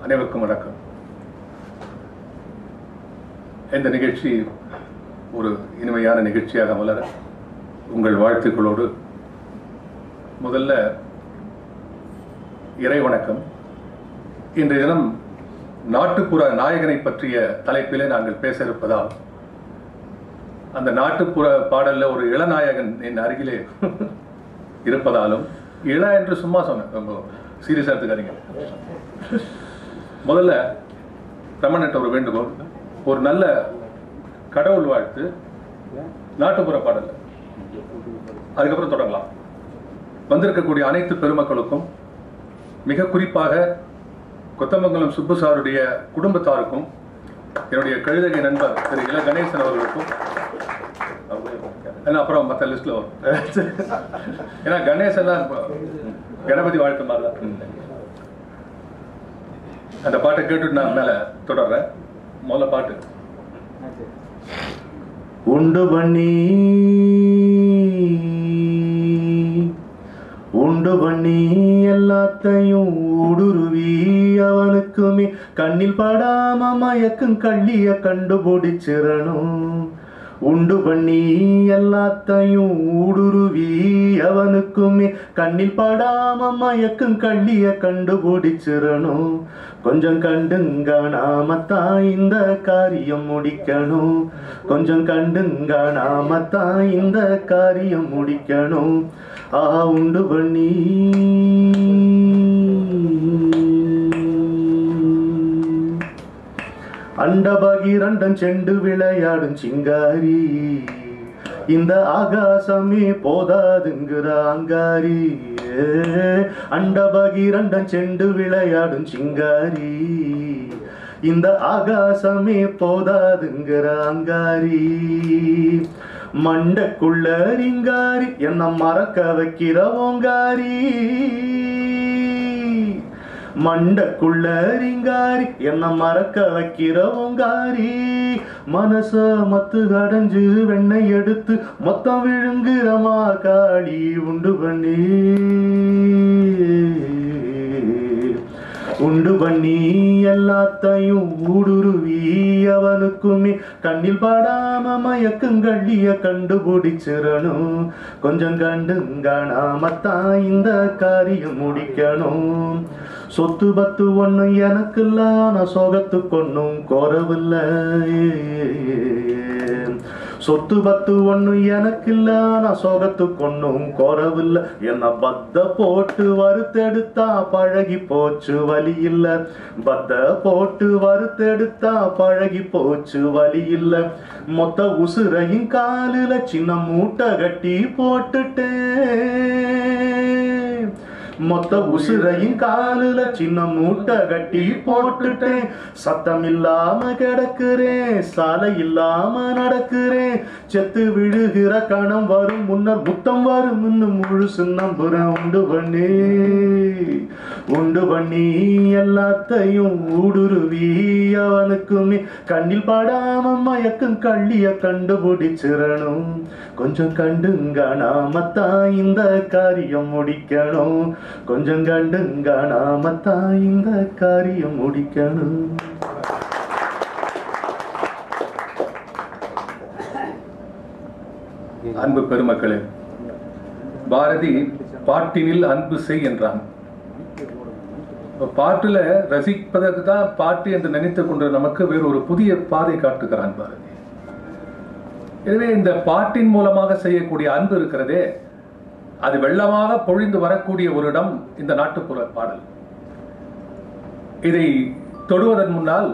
அனைவருக்கும் வணக்கம் இந்த நிகழ்ச்சி ஒரு இனிமையான நிகழ்ச்சியாக மலர உங்கள் வாழ்த்துக்களோடு முதல்ல இறை வணக்கம் இன்றைய தினம் நாட்டுப்புற நாயகனை பற்றிய தலைப்பிலே நாங்கள் பேச இருப்பதால் அந்த நாட்டுப்புற பாடல்ல ஒரு இளநாயகன் என் அருகிலே இருப்பதாலும் இள என்று சும்மா சொன்னேன் ரொம்ப சீரியஸா எடுத்துக்காதீங்க முதல்ல ரமணன்ட்ட ஒரு வேண்டுகோள் ஒரு நல்ல கடவுள் வாழ்த்து நாட்டுப்புற பாடல் அதுக்கப்புறம் தொடங்கலாம் வந்திருக்கக்கூடிய அனைத்து பெருமக்களுக்கும் மிக குறிப்பாக கொத்தமங்கலம் சுப்பு சாருடைய குடும்பத்தாருக்கும் என்னுடைய கழுதகை நண்பர் திரு இள கணேசன் அவர்களுக்கும் ஏன்னா அப்புறம் மற்ற லிஸ்ட்ல வரும் ஏன்னா கணேசன் தான் இப்ப கணபதி வாழ்க்கை மாதிரி தான் அந்த பாட்டை கேட்டுட்டு நான் மேல தொடர்றேன் முதல்ல பாட்டு உண்டு பண்ணி உண்டு பண்ணி எல்லாத்தையும் ஊடுருவி அவனுக்குமே கண்ணில் படாம மயக்கும் கள்ளிய கண்டுபிடிச்சிரணும் உண்டு பண்ணி எல்லாத்தையும் ஊடுருவி அவனுக்குமே கண்ணில் படாம மயக்கும் கள்ளிய கண்டுபிடிச்சிரணும் கொஞ்சம் கண்டுங்கானாமத்தான் இந்த காரியம் முடிக்கணும் கொஞ்சம் கண்டுங்கானாமத்தான் இந்த காரியம் முடிக்கணும் ஆ உண்டு பண்ணி அண்டபகிரண்டம் செண்டு விளையாடும் சிங்காரி இந்த ஆகாசமே போதாதுங்கிற அங்காரி அண்டபகிரண்டம் செண்டு விளையாடும் சிங்காரி இந்த ஆகாசமே போதாதுங்கிற அங்காரி மண்டக்குள்ள ரிங்காரி என்ன மறக்க வைக்கிற ஓங்காரி மண்டக்குள்ள ரிங்காரி என்ன மறக்க வைக்கிற ஓங்காரி மனச மத்து கடைஞ்சு வெண்ணெய் எடுத்து மொத்தம் விழுங்குறமா காளி உண்டு பண்ணி உண்டு பண்ணி எல்லாத்தையும் ஊடுருவி அவனுக்குமே கண்ணில் படாம மயக்கங்கள்ளிய கண்டுபிடிச்சிடணும் கொஞ்சம் கண்டுங்கானாமத்தான் இந்த காரியம் முடிக்கணும் சொத்து பத்து ஒண்ணும் எனக்கு இல்ல நான் சோகத்துக்கு ஒண்ணும் குறவில்லை சொத்து பத்து ஒண்ணும் எனக்கு இல்ல நான் சோகத்துக்கு ஒண்ணும் குறவில்லை என்ன பத்த போட்டு வறுத்தெடுத்தா பழகி போச்சு வலி இல்ல பத்த போட்டு வறுத்தெடுத்தா பழகி போச்சு வலி இல்ல மொத்த உசுரையும் காலுல சின்ன மூட்டை கட்டி போட்டுட்டேன் மொத்த உசுரையும் காலுல சின்ன மூட்டை கட்டி போட்டுட்டேன் சத்தம் இல்லாம கிடக்குறேன் சாலை இல்லாம நடக்கிறேன் செத்து விழுகிற கணம் வரும் முன்னர் முத்தம் வரும் இன்னும் முழுசு நம்புறேன் உண்டு பண்ணி உண்டு பண்ணி எல்லாத்தையும் ஊடுருவி அவனுக்குமே கண்ணில் படாம மயக்கும் கள்ளிய கண்டுபிடிச்சிடணும் கொஞ்சம் கண்டுங்கானாமத்தான் இந்த காரியம் முடிக்கணும் கொஞ்சம் கண்டுங்கானாமத்தான் இந்த காரியம் முடிக்கணும் அன்பு பெருமக்களே பாரதி பாட்டினில் அன்பு செய் என்றான் இப்ப பாட்டுல ரசிப்பதற்கு தான் பாட்டு என்று நினைத்துக் கொண்ட நமக்கு வேறு ஒரு புதிய பாதை காட்டுகிறான் பாரதி எனவே இந்த பாட்டின் மூலமாக செய்யக்கூடிய அன்பு இருக்கிறதே அது வெள்ளமாக பொழிந்து வரக்கூடிய ஒரு இடம் இந்த நாட்டுப்புற பாடல் இதை தொடுவதன் முன்னால்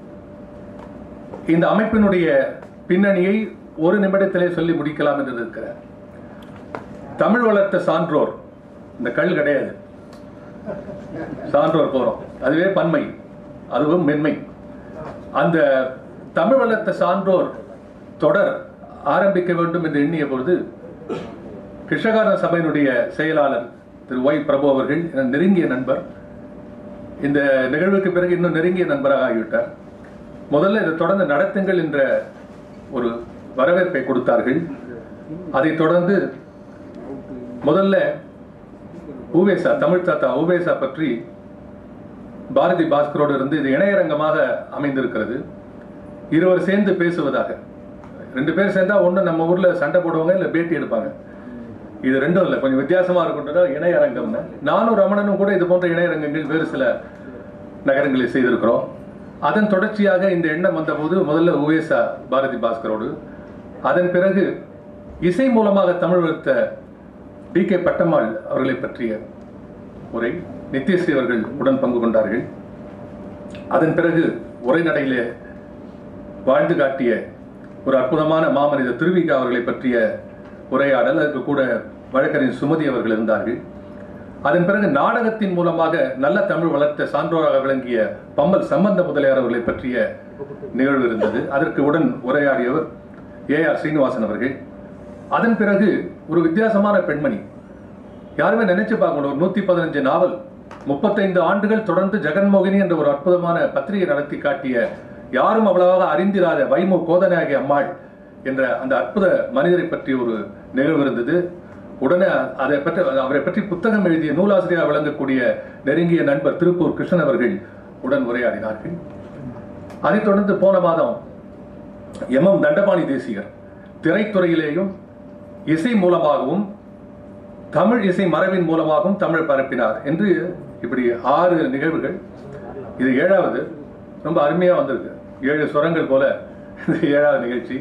இந்த அமைப்பினுடைய பின்னணியை ஒரு நிமிடத்திலே சொல்லி முடிக்கலாம் என்று இருக்கிறார் தமிழ் வளர்த்த சான்றோர் இந்த கல் கிடையாது சான்றோர் போறோம் அதுவே பன்மை அதுவும் மென்மை அந்த தமிழ் வளர்த்த சான்றோர் தொடர் ஆரம்பிக்க வேண்டும் என்று எண்ணிய பொழுது கிருஷ்ணகார சபையினுடைய செயலாளர் திரு ஒய் பிரபு அவர்கள் என் நெருங்கிய நண்பர் இந்த நிகழ்வுக்கு பிறகு இன்னும் நெருங்கிய நண்பராக ஆகிவிட்டார் முதல்ல இதை தொடர்ந்து நடத்துங்கள் என்ற ஒரு வரவேற்பை கொடுத்தார்கள் அதைத் தொடர்ந்து முதல்ல ஊவேசா தமிழ் தாத்தா ஊவேசா பற்றி பாரதி பாஸ்கரோடு இருந்து இது இணையரங்கமாக அமைந்திருக்கிறது இருவர் சேர்ந்து பேசுவதாக ரெண்டு பேர் சேர்ந்தா ஒண்ணு நம்ம ஊர்ல சண்டை போடுவாங்க இல்ல பேட்டி எடுப்பாங்க இது ரெண்டும் இல்ல கொஞ்சம் வித்தியாசமா இருக்கும் இணையரங்கம்னு நானும் ரமணனும் கூட இது போன்ற இணையரங்கங்கள் வேறு சில நகரங்களில் செய்திருக்கிறோம் அதன் தொடர்ச்சியாக இந்த எண்ணம் வந்தபோது முதல்ல உவேசா பாரதி பாஸ்கரோடு அதன் பிறகு இசை மூலமாக தமிழ் வளர்த்த டி கே பட்டம்மாள் அவர்களை பற்றிய உரை நித்யஸ்ரீ அவர்கள் உடன் பங்கு கொண்டார்கள் அதன் பிறகு உரைநடையிலே வாழ்ந்து காட்டிய ஒரு அற்புதமான மாமனித திருவிகா அவர்களை பற்றிய உரையாடல் அதுக்கு கூட வழக்கறிஞர் சுமதி அவர்கள் இருந்தார்கள் அதன் பிறகு நாடகத்தின் மூலமாக நல்ல தமிழ் வளர்த்த சான்றோராக விளங்கிய பம்மல் சம்பந்த முதலியார் அவர்களை பற்றிய நிகழ்வு இருந்தது அதற்கு உடன் உரையாடியவர் ஏ ஆர் ஸ்ரீனிவாசன் அவர்கள் அதன் பிறகு ஒரு வித்தியாசமான பெண்மணி யாருமே நினைச்சு பார்க்கணும் ஒரு நூத்தி பதினஞ்சு நாவல் முப்பத்தைந்து ஆண்டுகள் தொடர்ந்து ஜெகன்மோகினி என்ற ஒரு அற்புதமான பத்திரிகை நடத்தி காட்டிய யாரும் அவ்வளவாக அறிந்திராத வைமு கோதநாயகி அம்மாள் என்ற அந்த அற்புத மனிதரை பற்றி ஒரு நிகழ்வு இருந்தது உடனே அதை பற்றி அவரை பற்றி புத்தகம் எழுதிய நூலாசிரியர் விளங்கக்கூடிய நெருங்கிய நண்பர் திருப்பூர் கிருஷ்ணன் அவர்கள் உடன் உரையாடினார்கள் அதைத் தொடர்ந்து போன மாதம் எம் எம் தண்டபாணி தேசிகர் திரைத்துறையிலேயும் இசை மூலமாகவும் தமிழ் இசை மரபின் மூலமாகவும் தமிழ் பரப்பினார் என்று இப்படி ஆறு நிகழ்வுகள் இது ஏழாவது ரொம்ப அருமையா வந்திருக்கு ஏழு சுரங்கள் போல இந்த ஏழாவது நிகழ்ச்சி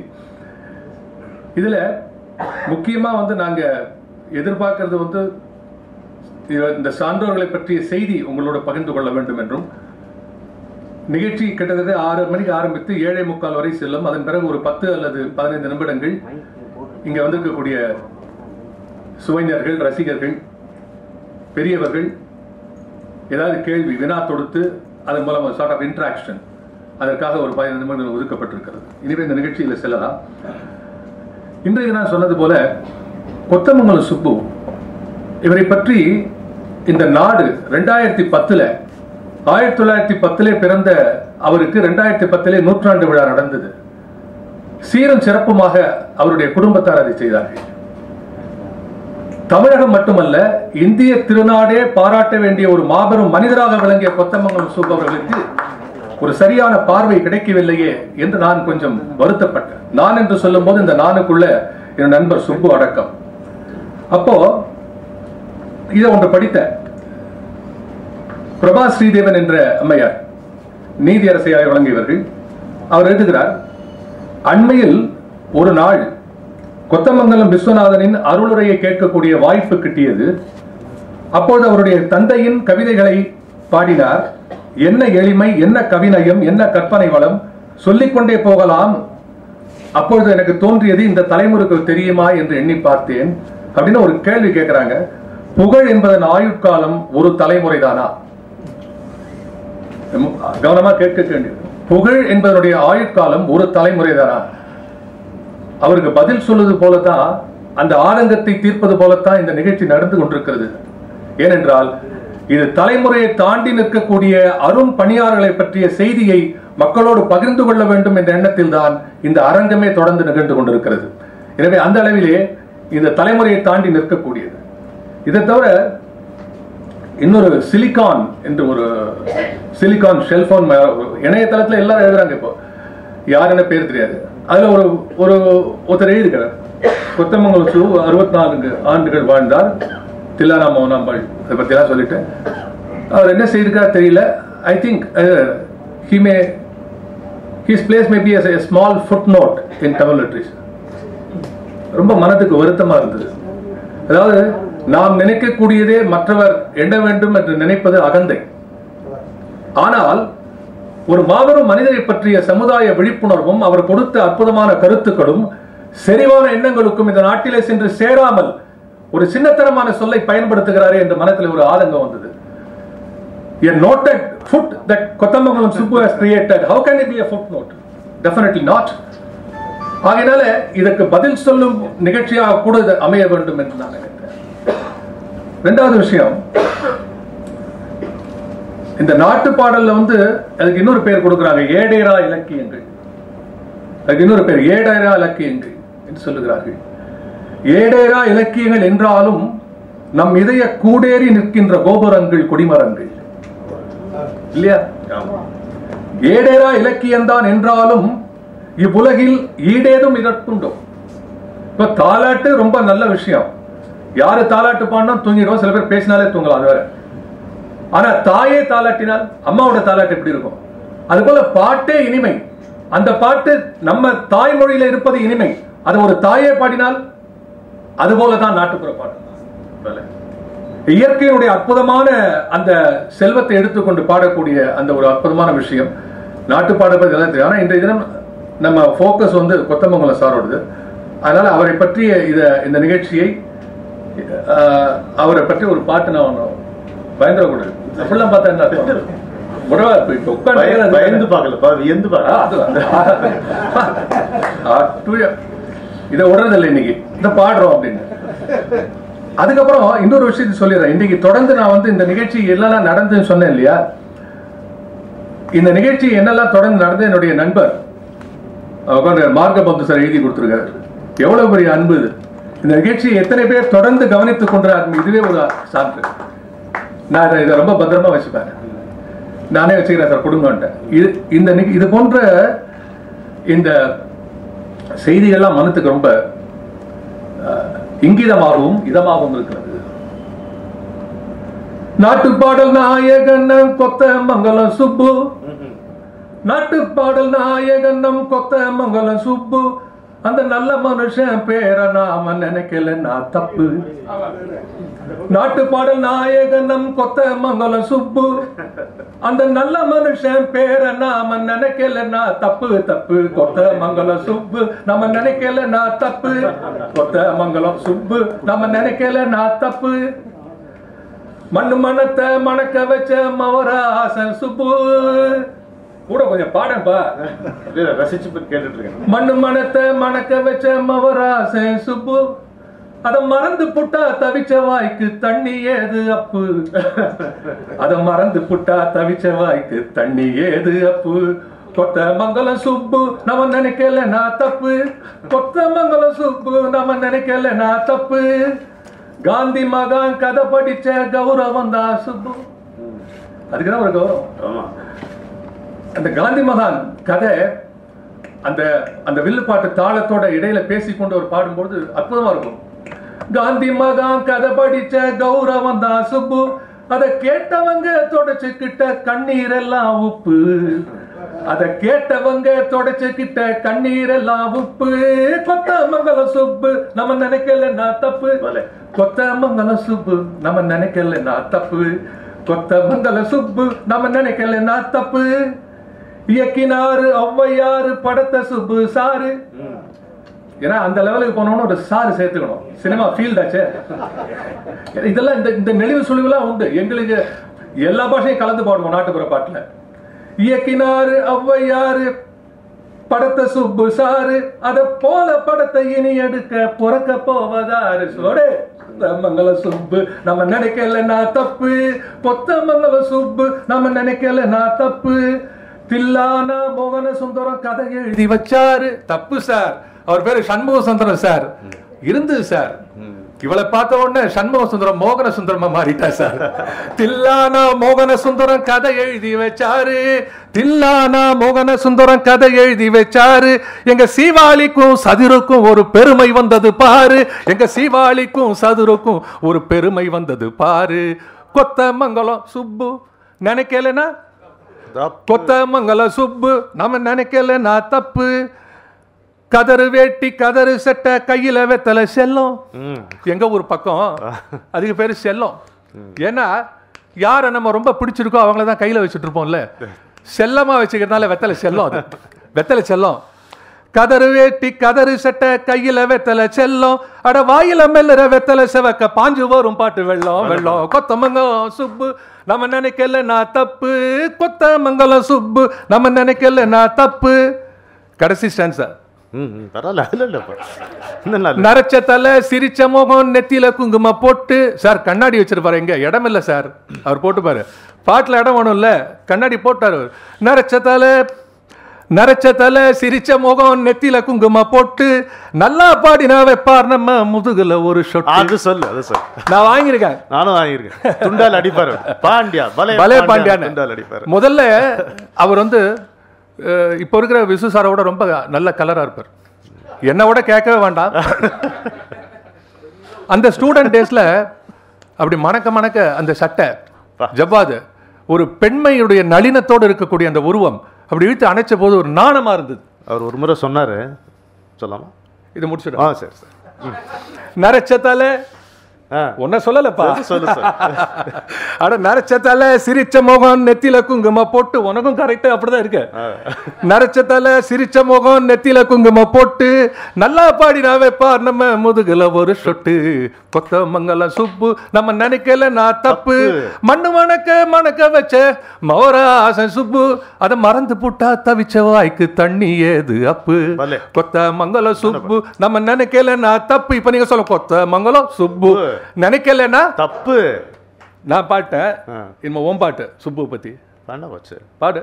இதுல முக்கியமா வந்து நாங்க எதிர்பார்க்கிறது வந்து இது- இந்த சான்றோர்களை பற்றிய செய்தி உங்களோட பகிர்ந்து கொள்ள வேண்டும் என்றும் நிகழ்ச்சி கிட்டத்தட்ட ஆறு மணிக்கு ஆரம்பித்து ஏழை முக்கால் வரை செல்லும் அதன் பிறகு ஒரு பத்து அல்லது பதினைந்து நிமிடங்கள் இங்க வந்திருக்கக்கூடிய சுவைஞர்கள் ரசிகர்கள் பெரியவர்கள் ஏதாவது கேள்வி வினா தொடுத்து அதன் மூலம் சார்ட் ஆஃப் இன்ட்ராக்ஷன் அதற்காக ஒரு பதினைந்து நிமிடங்கள் ஒதுக்கப்பட்டிருக்கிறது இனிமே இந்த நிகழ்ச்சியில் செல்லலாம் இன்றைக்கு நான் சொன்னது போல கொத்தமங்கலம் சுப்பு இவரை பற்றி இந்த நாடு ரெண்டாயிரத்தி பத்துல ஆயிரத்தி தொள்ளாயிரத்தி பத்திலே பிறந்த அவருக்கு ரெண்டாயிரத்தி பத்திலே நூற்றாண்டு விழா நடந்தது சீரும் சிறப்புமாக அவருடைய குடும்பத்தார் அதை செய்தார்கள் தமிழகம் மட்டுமல்ல இந்திய திருநாடே பாராட்ட வேண்டிய ஒரு மாபெரும் மனிதராக விளங்கிய கொத்தமங்கலம் சுப்பு அவர்களுக்கு ஒரு சரியான பார்வை கிடைக்கவில்லையே என்று நான் கொஞ்சம் வருத்தப்பட்டேன் நான் என்று சொல்லும் போது இந்த நானுக்குள்ள என் நண்பர் சுப்பு அடக்கம் அப்போ இதை ஒன்று படித்தேன் பிரபா ஸ்ரீதேவன் என்ற அம்மையார் நீதி அரசையாக வழங்கியவர்கள் அவர் எழுதுகிறார் அண்மையில் ஒரு நாள் கொத்தமங்கலம் விஸ்வநாதனின் அருளுரையை கேட்கக்கூடிய வாய்ப்பு கிட்டியது அப்பொழுது அவருடைய தந்தையின் கவிதைகளை பாடினார் என்ன எளிமை என்ன கவிநயம் என்ன கற்பனை வளம் சொல்லிக்கொண்டே போகலாம் அப்பொழுது எனக்கு தோன்றியது இந்த தலைமுறைக்கு தெரியுமா என்று எண்ணி பார்த்தேன் அப்படின்னு ஒரு கேள்வி கேட்கிறாங்க புகழ் என்பதன் ஆயுட்காலம் ஒரு தலைமுறை தானா கவனமா கேட்க வேண்டியது புகழ் என்பதனுடைய ஆயுட்காலம் ஒரு தலைமுறை தானா அவருக்கு பதில் சொல்வது போலதான் அந்த ஆதங்கத்தை தீர்ப்பது போலத்தான் இந்த நிகழ்ச்சி நடந்து கொண்டிருக்கிறது ஏனென்றால் இது தலைமுறையை தாண்டி நிற்கக்கூடிய அரும் பணியாளர்களை பற்றிய செய்தியை மக்களோடு பகிர்ந்து கொள்ள வேண்டும் என்ற எண்ணத்தில் தான் இந்த அரங்கமே தொடர்ந்து நிகழ்ந்து கொண்டிருக்கிறது எனவே அந்த அளவிலே இந்த தலைமுறையை தாண்டி நிற்கக்கூடியது இதை தவிர இன்னொரு சிலிகான் என்று ஒரு சிலிகான் செல்போன் இணையதளத்துல எல்லாரும் எழுதுறாங்க இப்போ யாருன்னு பேர் தெரியாது அதுல ஒரு ஒரு ஒருத்தர் எழுதிக்கிறார் கொத்தமங்கலம் சு அறுபத்தி நான்கு ஆண்டுகள் வாழ்ந்தார் தில்லானா மோனாம்பாள் அதை பற்றிலாம் சொல்லிட்டு அவர் என்ன செய்திருக்கார் தெரியல I think he may his place may be as a small foot in Tamil literature ரொம்ப மனதுக்கு வருத்தமா இருந்தது அதாவது நாம் நினைக்கக்கூடியதே மற்றவர் எண்ண வேண்டும் என்று நினைப்பது அகந்தை ஆனால் ஒரு மாபெரும் மனிதரை பற்றிய சமுதாய விழிப்புணர்வும் அவர் கொடுத்த அற்புதமான கருத்துக்களும் செறிவான எண்ணங்களுக்கும் இந்த நாட்டிலே சென்று சேராமல் ஒரு சின்னத்தனமான சொல்லை பயன்படுத்துகிறாரே என்ற மனத்தில் ஒரு ஆதங்கம் வந்தது A noted foot that Kottamangalam Subbu has created, how can it be a footnote? Definitely not. ஆகையினால இதற்கு பதில் சொல்லும் நிகழ்ச்சியாக கூட இது அமைய வேண்டும் என்று நான் நினைக்கிறேன் ரெண்டாவது விஷயம் இந்த நாட்டு பாடல்ல வந்து அதுக்கு இன்னொரு பேர் கொடுக்குறாங்க ஏடேரா இலக்கியங்கள் அதுக்கு இன்னொரு பேர் ஏடேரா இலக்கியங்கள் என்று சொல்லுகிறார்கள் ஏடேரா இலக்கியங்கள் என்றாலும் நம் இதய கூடேறி நிற்கின்ற கோபுரங்கள் கொடிமரங்கள் இல்லையா ஆமா ஏடேரா இலக்கியம்தான் என்றாலும் இவ்வுலகில் ஈடேதும் இதற்குண்டோ இப்ப தாலாட்டு ரொம்ப நல்ல விஷயம் யாரு தாலாட்டு பாடினா தூங்கிடுவோம் சில பேர் பேசினாலே தூங்கலாம் அது வேற ஆனா தாயே தாலாட்டினால் அம்மாவோட தாலாட்டு எப்படி இருக்கும் அது போல பாட்டே இனிமை அந்த பாட்டு நம்ம தாய்மொழியில இருப்பது இனிமை அது ஒரு தாயே பாடினால் அது போலதான் நாட்டுப்புற பாட்டு பலே. இயற்கையினுடைய அற்புதமான அந்த செல்வத்தை எடுத்துக்கொண்டு பாடக்கூடிய அந்த ஒரு அற்புதமான விஷயம் நாட்டு பாடப்பது எல்லாம் தெரியும் ஆனா இன்றைய தினம் நம்ம ஃபோக்கஸ் வந்து கொத்தமங்கலம் சாரோடது அதனால அவரை பற்றிய இத இந்த நிகழ்ச்சியை ஆஹ், அவரை பற்றி ஒரு பாட்டு நான் ஒண்ணு பயந்துடக்கூடாது அப்படிலாம் பார்த்தா என்ன அர்த்தம்? உடவா இப்ப இப்ப பய- உட்கார்ந்து பயந்து பார்க்கலப்பா வியந்து ஆ, பார்க்கல அது ஆ, தூய- இதை விடுறதில்லை இன்னைக்கு இதை பாடுறோம் அப்படின்னு அதுக்கப்புறம் இன்னொரு விஷயத்தை சொல்லிடுறேன் இன்னைக்கு தொடர்ந்து நான் வந்து இந்த நிகழ்ச்சி என்னெல்லாம் நடந்துன்னு சொன்னேன் இல்லையா இந்த நிகழ்ச்சி என்னெல்லாம் தொடர்ந்து நடந்து என்னுடைய நண்பர் உட்காந்து மார்க்க பந்து சார் எழுதி கொடுத்துருக்காரு எவ்வளவு பெரிய அன்பு இது இந்த நிகழ்ச்சியை எத்தனை பேர் தொடர்ந்து கவனித்துக் கொண்டார் இதுவே ஒரு சான்று நான் இதை இதை ரொம்ப பத்திரமா வச்சுப்பேன் நானே வச்சுக்கிறேன் சார் கொடுங்கன்ட்டேன் இது இந்த நிக- இது போன்ற இந்த செய்திகள்லாம் மனத்துக்கு ரொம்ப அஹ், இங்கிதமாகவும் இதமாகவும் இருக்கிறது நாட்டுப்பாடல் நாயகன் கொத்த மங்கலம் சுப்பு நாட்டுப்பாடல் நாயகன் நம் கொத்த மங்கலம் சுப்பு அந்த நல்ல மனுஷன் பேரை நாம நினைக்கல நான் தப்பு நாட்டுப்பாடல் நாயகன் நம் கொத்த மங்கலம் சுப்பு அந்த நல்ல மனுஷன் பேரை நாம நினைக்கல நான் தப்பு தப்பு கொத்த மங்கலம் சுப்பு நம்ம நினைக்கல நான் தப்பு கொத்த மங்கலம் சுப்பு நம்ம நினைக்கல நான் தப்பு மண்ணு மனத்தை மணக்க வச்ச மவராசன் சுப்பு கூட கொஞ்சம் பாடப்பா இல்ல, ரசிச்சு போய் கேட்டுட்டு இருக்கேன் மண்ணு மனத்தை மணக்க வச்ச மவராசன் சுப்பு அத மறந்து புட்டா தவிச்ச வாய்க்கு தண்ணி ஏது அப்பு அத மறந்து புட்டா தவிச்ச வாய்க்கு தண்ணி ஏது அப்பு கொத்த மங்கலம் சுப்பு நம்ம நினைக்கல நான் தப்பு கொத்த மங்கலம் சுப்பு நம்ம நினைக்கல நான் தப்பு காந்தி மகான் கதை படிச்ச கௌரவம் தான் சுப்பு அதுக்குதான் ஒரு கௌரவம் ஆமா அந்த காந்தி மகான் கதை அந்த அந்த வில்லுப்பாட்டு தாளத்தோட இடையில பேசிக்கொண்டு அவர் பாடும்போது அற்புதமா இருக்கும் காந்தி மகான் கதை படிச்ச கௌரவம் தான் சுப்பு அதை கேட்டவங்க தொடச்சுக்கிட்ட கண்ணீர் எல்லாம் உப்பு அத கேட்டவங்க தொடச்சுக்கிட்ட கண்ணீர் எல்லாம் உப்பு கொத்த மங்கல சுப்பு நம்ம நினைக்கல நான் தப்பு பலே. கொத்த மங்கல சுப்பு நம்ம நினைக்கல நான் தப்பு கொத்த மங்கல சுப்பு நம்ம நினைக்கல நான் தப்பு இயக்கினாரு ஔவையாரு படத்த சுப்பு சாரு ம். ஏன்னா அந்த லெவலுக்கு போனோம்னு ஒரு சாரு சேர்த்துக்கணும் சினிமா ஃபீல்ட் ஆச்சே இதெல்லாம் இந்த இந்த நெளிவு சுழிவுலாம் உண்டு எங்களுக்கு எல்லா பாஷையும் கலந்து பாடுவோம் நாட்டுப்புற பாட்டுல இயக்கினாரு ஔவையாரு படத்தை சுப்பு சாரு அத போல படத்தை இனி எடுக்க புறக்க போவதாரு சோடு மங்கள சுப்பு நம்ம நினைக்கல நான் தப்பு பொத்த மங்கள சுப்பு நம்ம நினைக்கல நான் தப்பு தில்லானா மோகன சுந்தரம் கதை எழுதி வச்சாரு தப்பு சார் அவர் பேரு சண்முக சுந்தரம் சார் இருந்தது சார் இவளை பார்த்த உடனே சண்முக சுந்தரம் மோகன சுந்தரமா மாறிட்டா சார் தில்லானா மோகன சுந்தரம் கதை எழுதி வச்சாரு தில்லானா மோகன சுந்தரம் கதை எழுதி வச்சாரு எங்க சீவாளிக்கும் சதுருக்கும் ஒரு பெருமை வந்தது பாரு எங்க சீவாளிக்கும் சதுருக்கும் ஒரு பெருமை வந்தது பாரு கொத்த மங்கலம் சுப்பு நினைக்கலனா கொத்த மங்கல சுப்பு நம்ம நினைக்கல நான் தப்பு கதறு வேட்டி கதறு சட்டை கையில வெத்தலை செல்லம் ம். எங்க ஊர் பக்கம் அதுக்கு பேரு செல்லம் ஏன்னா யாரை நம்ம ரொம்ப பிடிச்சிருக்கோ அவங்கள தான் கையில வச்சுட்டு இருப்போம்ல செல்லமா வச்சுக்கிறதுனால வெத்தலை செல்லம் அது வெத்தலை செல்லம் கதறு வேட்டி கதறு சட்டை கையில வெத்தலை செல்லம் அட வாயில மெல்லுற வெத்தலை செவக்க பாஞ்சு வரும் பாட்டு வெள்ளம் வெள்ளம் கொத்தமங்கலம் சுப்பு நம்ம நினைக்கல நான் தப்பு கொத்தமங்கலம் சுப்பு நம்ம நினைக்கல நான் தப்பு கடைசி ஸ்டான்ஸா ம், ம். பரவாயில்ல அதுல இல்லப்பா இன்னும் நல்லா நரைச்ச தலை சிரிச்ச முகம் நெத்தியில குங்குமம் போட்டு சார் கண்ணாடி வச்சிருப்பாரு எங்க இடம் இல்ல சார் அவர் போட்டுப்பாரு பாட்டுல இடம் வேணும்ல கண்ணாடி போட்டாரு அவர். நரைச்ச தலை நரைச்ச தலை சிரிச்ச முகம் நெத்தியில குங்கும போட்டு நல்லா பாடினா வைப்பார் நம்ம முதுகுல ஒரு ஷொட் அது சொல்லு அது சொல்லு நான் வாங்கியிருக்கேன் நானும் வாங்கியிருக்கேன் துண்டால் அடிப்பாரு பாண்டியா பலே பலே பாண்டியா பாண்டியான்னு. துண்டால் அடிப்பாரு முதல்ல அவர் வந்து அஹ், இப்போ இருக்கிற விசு சாரோட ரொம்ப நல்ல கலரா இருப்பார் என்னை விட கேட்கவே வேண்டாம் அந்த ஸ்டூடெண்ட் டேஸ்ல அப்படி மணக்க மணக்க அந்த சட்டை ஜவ்வாது ஒரு பெண்மையுடைய நளினத்தோடு இருக்கக்கூடிய அந்த உருவம் அப்படி இழுத்து அணைச்ச போது ஒரு நாணமா இருந்தது அவர் ஒரு முறை சொன்னாரு சொல்லாமா இது முடிச்சிடும் ஆ சரி சரி ம். நரைச்சத்தால ஆ ஒன்ன சொல்லலப்பா சொல்லு சொல்லு அட நரைச்சத்தால சிரிச்ச முகம் நெத்தியில குங்கும போட்டு உனக்கும் கரெக்டா அப்படிதான் இருக்கு நரைச்சத்தால சிரிச்ச முகம் நெத்தியில குங்கும போட்டு நல்லா பாடினா வைப்பார் நம்ம முதுகுல ஒரு சொட்டு கொத்த மங்கலம் சுப்பு நம்ம நினைக்கல நான் தப்பு மண்ணு மணக்க மணக்க வச்ச மௌராசன் சுப்பு அத மறந்து புட்டா தவிச்ச வாய்க்கு தண்ணி ஏது அப்பு பலே. கொத்த மங்கலம் சுப்பு நம்ம நினைக்கல நான் தப்பு இப்ப நீங்க சொல்ல கொத்த மங்கலம் சுப்பு நினைக்கலன்னா தப்பு நான் பாட்டேன் ஆ. இனிமே ஓம் பாட்டு சுப்பு பத்தி பண்ண போச்சு பாடு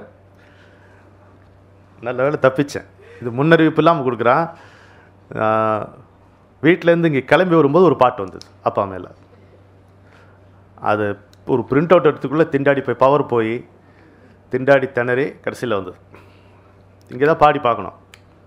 நல்ல வேளை தப்பிச்சேன் இது முன்னறிவிப்பு இல்லாமல் கொடுக்குறான் வீட்டிலேருந்து இங்கே கிளம்பி வரும்போது ஒரு பாட்டு வந்தது அப்பா மேலே அது ஒரு பிரிண்ட் அவுட் எடுத்துக்குள்ளே திண்டாடி போய் பவர் போய் திண்டாடி திணறி கடைசியில் வந்தது இங்கே தான் பாடி பார்க்கணும்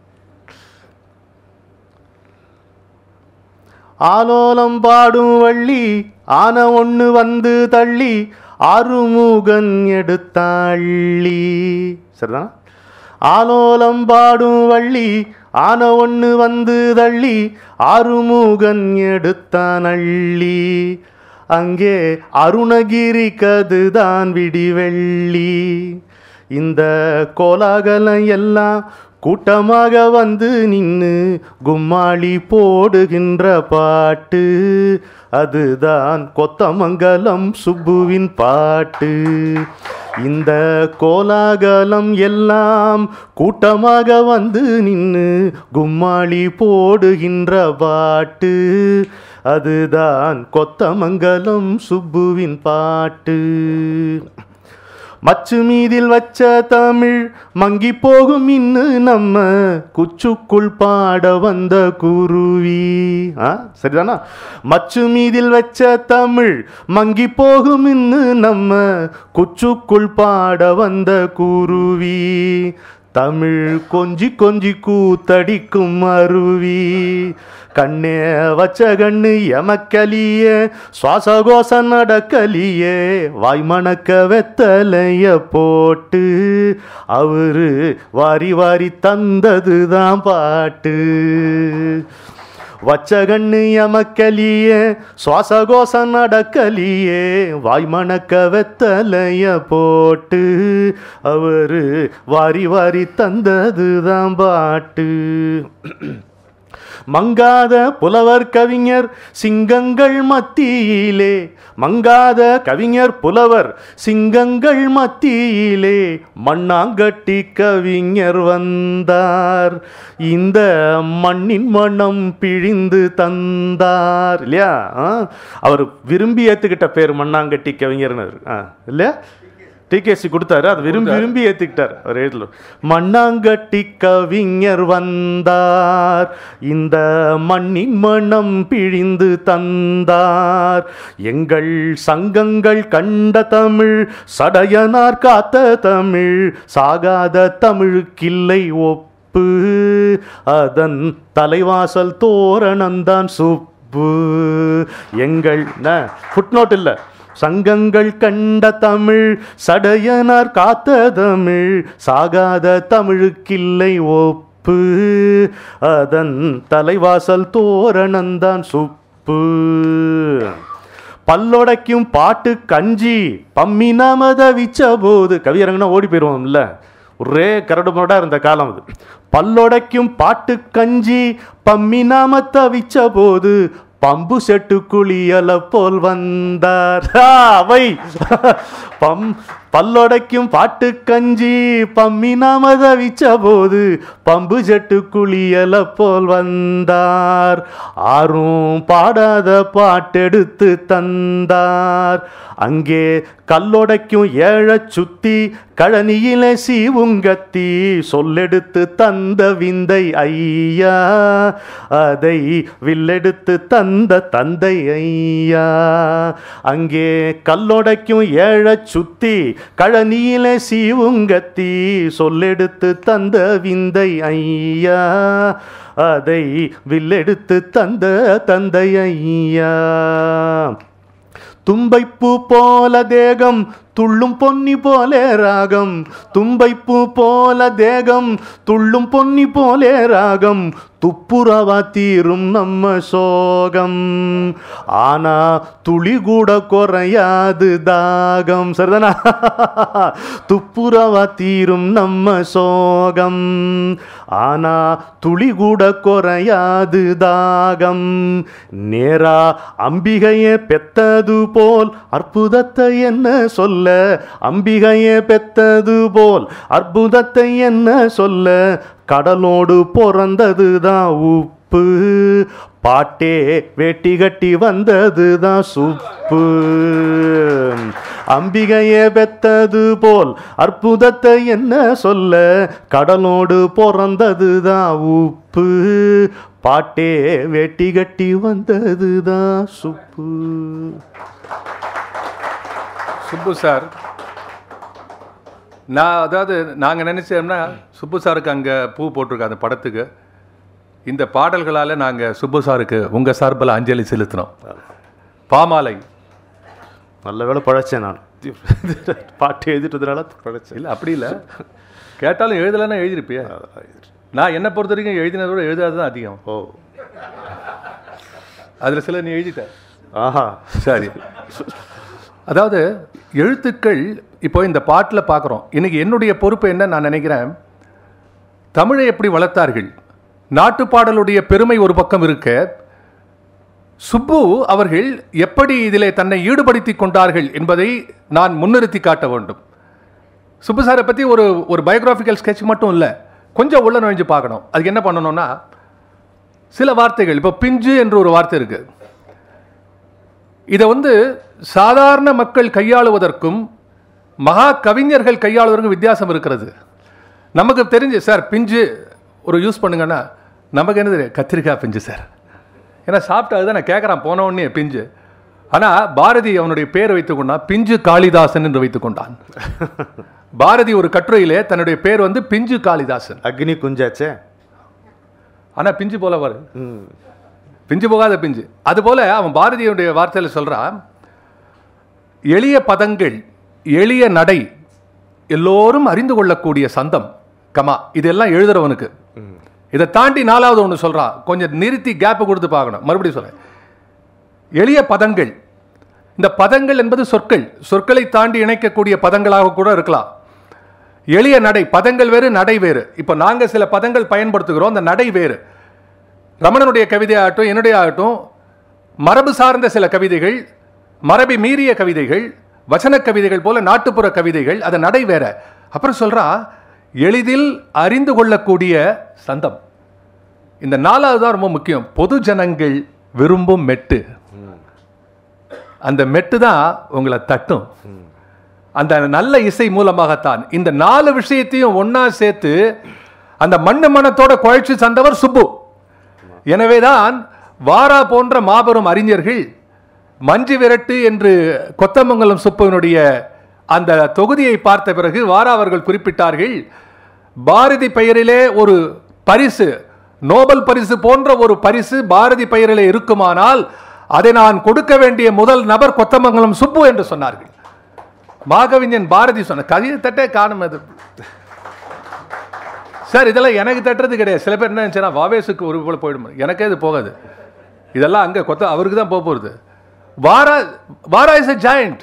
ஆலோலம் பாடும் வள்ளி ஆன ஒண்ணு வந்து தள்ளி ஆறுமுகன் எடுத்தாள்ளி சரிதான் ஆலோலம் பாடும் வள்ளி ஆன ஒண்ணு வந்து தள்ளி ஆறுமுகன் எடுத்தான் அள்ளி அங்கே அருணகிரி கதுதான் விடிவெள்ளி இந்த கோலாகலம் எல்லாம் கூட்டமாக வந்து நின்னு கும்மாளி போடுகின்ற பாட்டு அதுதான் கொத்தமங்கலம் சுப்புவின் பாட்டு இந்த கோலாகலம் எல்லாம் கூட்டமாக வந்து நின்னு கும்மாளி போடுகின்ற பாட்டு அதுதான் கொத்தமங்கலம் சுப்புவின் பாட்டு மச்சு மீதில் வச்ச தமிழ் மங்கி போகும் இன்னு நம்ம குச்சுக்குள் பாட வந்த குருவி ஆ சரிதானா மச்சு மீதில் வச்ச தமிழ் மங்கி போகும் இன்னு நம்ம குச்சுக்குள் பாட வந்த குருவி தமிழ் கொஞ்சி கொஞ்சி கூத்தடிக்கும் அருவி கண்ணே வச்ச கண்ணு எமக்கலியே சுவாசகோச நடக்கலியே வாய் மணக்க வெத்தலைய போட்டு அவரு வாரி வாரி தந்ததுதான் பாட்டு வச்ச கண்ணு எமக்கலியே சுவாசகோச நடக்கலியே வாய் மணக்க வெத்தலைய போட்டு அவரு வாரி வாரி தந்ததுதான் பாட்டு மங்காத புலவர் கவிஞர் சிங்கங்கள் மத்தியிலே மங்காத கவிஞர் புலவர் சிங்கங்கள் மத்தியிலே மண்ணாங்கட்டி கவிஞர் வந்தார் இந்த மண்ணின் மனம் பிழிந்து தந்தார் இல்லையா ஆ? அவர் விரும்பி ஏத்துக்கிட்ட பேர் மண்ணாங்கட்டி கவிஞர்னு ஆ, இல்லையா டிகேசி கொடுத்தாரு அதை விரும்பி விரும்பி ஏத்துக்கிட்டார் அவர் எழுதல மண்ணாங்கட்டி கவிஞர் வந்தார் இந்த மண்ணின் மனம் பிழிந்து தந்தார் எங்கள் சங்கங்கள் கண்ட தமிழ் சடையனார் காத்த தமிழ் சாகாத தமிழுக்கில்லை ஒப்பு அதன் தலைவாசல் தோரணந்தான் சுப்பு எங்கள் ஃபுட்நோட் இல்லை சங்கங்கள் கண்ட தமிழ் சடையனார் காத்த தமிழ் சாகாத தமிழுக்கில்லை ஒப்பு அதன் தலைவாசல் தோரணந்தான் சுப்பு பல்லொடைக்கும் பாட்டு கஞ்சி பம்மி நாம தவிச்ச போது கவியரங்கனா ஓடி போயிடுவோம்ல ஒரே கரடு முரடா இருந்த காலம் அது பல்லொடைக்கும் பாட்டு கஞ்சி பம்மி நாம தவிச்ச போது பம்பு செட்டு குளியல போல் வந்தார் ஆ, அவை பம் பல்லொடைக்கும் பாட்டு கஞ்சி பம்மி நாம தவிச்ச போது பம்பு செட்டு குளியல போல் வந்தார் ஆரும் பாடாத பாட்டெடுத்து தந்தார் அங்கே கல்லொடைக்கும் ஏழ சுத்தி கழனியில சீவுங்கத்தி சொல்லெடுத்து தந்த விந்தை ஐயா அதை வில்லெடுத்து தந்த தந்தை ஐயா அங்கே கல்லொடைக்கும் ஏழ சுத்தி கழனியில சீவுங்கத்தி சொல்லெடுத்து தந்த விந்தை ஐயா அதை வில்லெடுத்து தந்த தந்தை ஐயா தும்பைப்பூ போல தேகம் துள்ளும் பொன்னி போலே ராகம் தும்பைப்பூ போல தேகம் துள்ளும் பொன்னி போலே ராகம் துப்புரவா தீரும் நம்ம சோகம் ஆனா துளி கூட குறையாது தாகம் சரிதானா துப்புரவா தீரும் நம்ம சோகம் ஆனா துளி கூட குறையாது தாகம் நேரா அம்பிகையே பெத்தது போல் அற்புதத்தை என்ன சொல்ல அம்பிகையே பெத்தது போல் அற்புதத்தை என்ன சொல்ல கடலோடு பிறந்ததுதான் உப்பு பாட்டே வெட்டி கட்டி வந்ததுதான் சுப்பு அம்பிகையே பெத்தது போல் அற்புதத்தை என்ன சொல்ல கடலோடு பிறந்ததுதான் உப்பு பாட்டே வெட்டி கட்டி வந்ததுதான் சுப்பு சுப்பு சார் நான் அதாவது நாங்கள் நினைச்சோம்னா சுப்பு சாருக்கு அங்கே பூ போட்டிருக்கோம் அந்த படத்துக்கு இந்த பாடல்களால் நாங்கள் சுப்பு சாருக்கு உங்கள் சார்பில் அஞ்சலி செலுத்தினோம் பாமாலை நல்ல வேளை பழைச்சேன் நான் பாட்டு எழுதிட்டதுனால பழைச்சேன் இல்லை அப்படி இல்லை கேட்டாலும் எழுதலைன்னா எழுதியிருப்பியா நான் என்னை பொறுத்த வரைக்கும் எழுதினதை விட எழுதாது தான் அதிகம் ஓ அதில் சில நீ எழுதிட்ட ஆஹா சரி அதாவது எழுத்துக்கள் இப்போ இந்த பாட்டில் பார்க்குறோம் இன்னைக்கு என்னுடைய பொறுப்பு என்ன நான் நினைக்கிறேன் தமிழை எப்படி வளர்த்தார்கள் நாட்டுப்பாடலுடைய பெருமை ஒரு பக்கம் இருக்க சுப்பு அவர்கள் எப்படி இதிலே தன்னை ஈடுபடுத்தி கொண்டார்கள் என்பதை நான் முன்னிறுத்தி காட்ட வேண்டும் சுப்பு சாரை பற்றி ஒரு ஒரு பயோகிராஃபிக்கல் sketch மட்டும் இல்லை கொஞ்சம் உள்ள நுழைஞ்சு பார்க்கணும் அதுக்கு என்ன பண்ணணும்னா சில வார்த்தைகள் இப்போ பிஞ்சு என்று ஒரு வார்த்தை இருக்குது இதை வந்து சாதாரண மக்கள் கையாளுவதற்கும் மகா கவிஞர்கள் கையாளுவதற்கும் வித்தியாசம் இருக்கிறது நமக்கு தெரிஞ்சு சார் பிஞ்சு ஒரு யூஸ் பண்ணுங்கன்னா நமக்கு என்ன தெரியும் கத்திரிக்காய் பிஞ்சு சார் ஏன்னா சாப்பிட்டு அதுதான் நான் கேட்குறான் போன உடனே பிஞ்சு ஆனால் பாரதி அவனுடைய பேர் வைத்துக்கொண்டான் பிஞ்சு காளிதாசன் என்று வைத்துக்கொண்டான் பாரதி ஒரு கட்டுரையிலே தன்னுடைய பேர் வந்து பிஞ்சு காளிதாசன் அக்னி குஞ்சாச்சே ஆனால் பிஞ்சு போல வரும் ம் பிஞ்சு போகாத பிஞ்சு அதுபோல அவன் பாரதியுடைய வார்த்தையில் சொல்றான் எளிய பதங்கள் எளிய நடை எல்லோரும் அறிந்து கொள்ளக்கூடிய சந்தம் கமா இதெல்லாம் எழுதுறவனுக்கு இதை தாண்டி நாலாவது ஒன்று சொல்றான் கொஞ்சம் நிறுத்தி கேப் கொடுத்து பார்க்கணும் மறுபடியும் சொல்றேன் எளிய பதங்கள் இந்த பதங்கள் என்பது சொற்கள் சொற்களை தாண்டி இணைக்கக்கூடிய பதங்களாக கூட இருக்கலாம் எளிய நடை பதங்கள் வேறு நடை வேறு இப்போ நாங்கள் சில பதங்கள் பயன்படுத்துகிறோம் அந்த நடை வேறு ரமணனுடைய கவிதை ஆகட்டும் என்னுடைய ஆகட்டும் மரபு சார்ந்த சில கவிதைகள் மரபை மீறிய கவிதைகள் வசன கவிதைகள் போல நாட்டுப்புற கவிதைகள் அது நடை வேற அப்புறம் சொல்றா எளிதில் அறிந்து கொள்ளக்கூடிய சந்தம் இந்த நாலாவது தான் ரொம்ப முக்கியம் பொது ஜனங்கள் விரும்பும் மெட்டு அந்த மெட்டு தான் உங்களை தட்டும் அந்த நல்ல இசை மூலமாகத்தான் இந்த நாலு விஷயத்தையும் ஒண்ணா சேர்த்து அந்த மண்ணு மனத்தோட குழைச்சு தந்தவர் சுப்பு எனவேதான் வாரா போன்ற மாபெரும் அறிஞர்கள் மஞ்சு விரட்டு என்று கொத்தமங்கலம் சுப்புவினுடைய அந்த தொகுதியை பார்த்த பிறகு வாரா அவர்கள் குறிப்பிட்டார்கள் பாரதி பெயரிலே ஒரு பரிசு நோபல் பரிசு போன்ற ஒரு பரிசு பாரதி பெயரிலே இருக்குமானால் அதை நான் கொடுக்க வேண்டிய முதல் நபர் கொத்தமங்கலம் சுப்பு என்று சொன்னார்கள் மாகவிஞன் பாரதி சொன்ன கதையை தட்டே காணும் அது சார் இதெல்லாம் எனக்கு தட்டுறது கிடையாது சில பேர் என்ன நினைச்சா வாவேசுக்கு ஒரு போல போயிடும் எனக்கே இது போகாது இதெல்லாம் அங்கே கொத்த அவருக்கு தான் போக போகிறது வாரா வாரா இஸ் a giant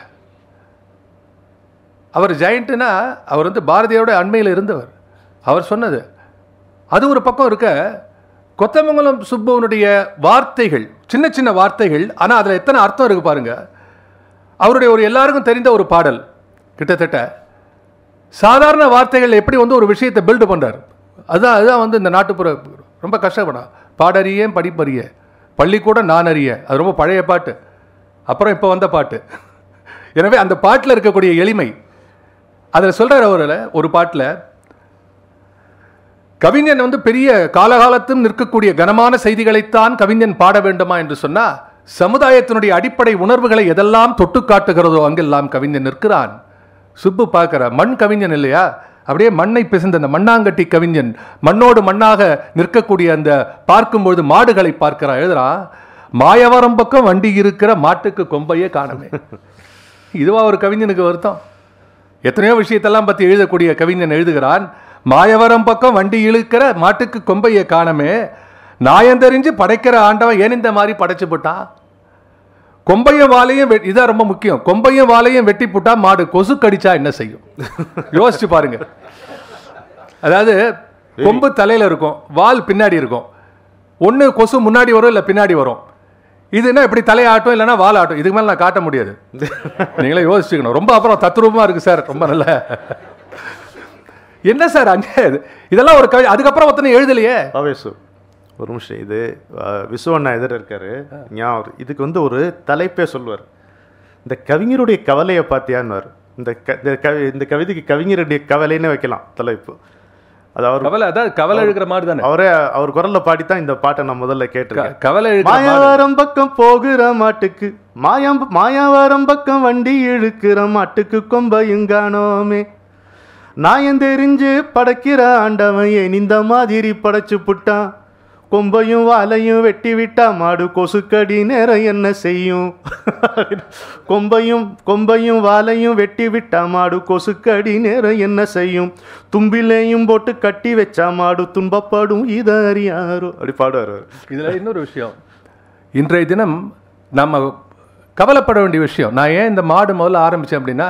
அவர் ஜெயண்ட்னா அவர் வந்து பாரதியோட அண்மையில் இருந்தவர் அவர் சொன்னது அது ஒரு பக்கம் இருக்க கொத்தமங்கலம் சுப்புவனுடைய வார்த்தைகள் சின்ன சின்ன வார்த்தைகள் ஆனால் அதில் எத்தனை அர்த்தம் இருக்கு பாருங்க அவருடைய ஒரு எல்லாருக்கும் தெரிந்த ஒரு பாடல் கிட்டத்தட்ட சாதாரண வார்த்தைகள் எப்படி வந்து ஒரு விஷயத்தை பில்டு பண்றாரு அதுதான் அதுதான் வந்து இந்த நாட்டுப்புற ரொம்ப கஷ்டப்படா பாடறியேன் படிப்பறிய பள்ளிக்கூடம் நான் அறிய அது ரொம்ப பழைய பாட்டு அப்புறம் இப்போ வந்த பாட்டு எனவே அந்த பாட்டில் இருக்கக்கூடிய எளிமை அதில் சொல்றார் அவரில் ஒரு பாட்டில் கவிஞன் வந்து பெரிய காலகாலத்தும் நிற்கக்கூடிய கனமான செய்திகளைத்தான் கவிஞன் பாட வேண்டுமா என்று சொன்னா சமுதாயத்தினுடைய அடிப்படை உணர்வுகளை எதெல்லாம் தொட்டு காட்டுகிறதோ அங்கெல்லாம் கவிஞன் நிற்கிறான் சுப்பு பார்க்கிற மண் கவிஞன் இல்லையா அப்படியே மண்ணை பிசைந்த அந்த மண்ணாங்கட்டி கவிஞன் மண்ணோடு மண்ணாக நிற்கக்கூடிய அந்த பார்க்கும்பொழுது மாடுகளை பார்க்கிறான் எழுதுறான் மாயவரம் பக்கம் வண்டி இருக்கிற மாட்டுக்கு கொம்பையே காணமே இதுவா ஒரு கவிஞனுக்கு வருத்தம் எத்தனையோ விஷயத்தெல்லாம் பத்தி எழுதக்கூடிய கவிஞன் எழுதுகிறான் மாயவரம் பக்கம் வண்டி இழுக்கிற மாட்டுக்கு கொம்பையை காணமே நாயந்தெறிஞ்சு படைக்கிற ஆண்டவன் ஏன் இந்த மாதிரி படைச்சு போட்டான் கொம்பையும் வாலையும் வெ- இதான் ரொம்ப முக்கியம் கொம்பையும் வாலையும் வெட்டி போட்டா மாடு கொசு கடிச்சா என்ன செய்யும் யோசிச்சு பாருங்க அதாவது கொம்பு தலையில இருக்கும் வால் பின்னாடி இருக்கும் ஒண்ணு கொசு முன்னாடி வரும் இல்ல பின்னாடி வரும் இதுன்னா இப்படி தலையை ஆட்டும் இல்லைன்னா வால் ஆட்டும் இதுக்கு மேல நான் காட்ட முடியாது நீங்களே யோசிச்சுக்கணும் ரொம்ப அப்புறம் தத்ரூபமா இருக்கு சார் ரொம்ப நல்ல என்ன சார் அங்க இதெல்லாம் ஒரு கவி அதுக்கப்புறம் ஒருத்தனை எழுதலையே பவேசு ஒரு நிமிஷம் இது அஹ், விசு அண்ணா எதிர இருக்காரு ஞாபகம் இதுக்கு வந்து ஒரு தலைப்பே சொல்லுவார் இந்த கவிஞருடைய கவலையை பார்த்தியான்னு இந்த க- இந்த கவி இந்த கவிதைக்கு கவிஞருடைய கவலைன்னு வைக்கலாம் தலைப்பு அது அவர் கவலை அதான் கவலை எழுக்கிற மாதிரி தானே அவரே அவர் குரல்ல பாடித்தான் இந்த பாட்டை நான் முதல்ல கேட்டிருக்கேன் கவலை எழுக்கிற மாதிரி மாயாவரம் பக்கம் போகிற மாட்டுக்கு மாயம் மாயாவரம் பக்கம் வண்டி இழுக்கிற மாட்டுக்கு கொம்பையும் காணோமே நாயம் தெரிஞ்சு படைக்கிற ஆண்டவன் ஏன் இந்த மாதிரி படைச்சு புட்டான் கொம்பையும் வாலையும் வெட்டி விட்டா மாடு கொசுக்கடி நேரம் என்ன செய்யும் கொம்பையும் கொம்பையும் வாலையும் வெட்டி விட்டா மாடு கொசுக்கடி நேரம் என்ன செய்யும் தும்பிலையும் போட்டு கட்டி வச்சா மாடு துன்பப்படும் இத அறியாரோ அப்படி பாடுவார் அவர். இதுல இன்னொரு விஷயம் இன்றைய தினம் நம்ம கவலைப்பட வேண்டிய விஷயம் நான் ஏன் இந்த மாடு முதல்ல ஆரம்பிச்சேன் அப்படின்னா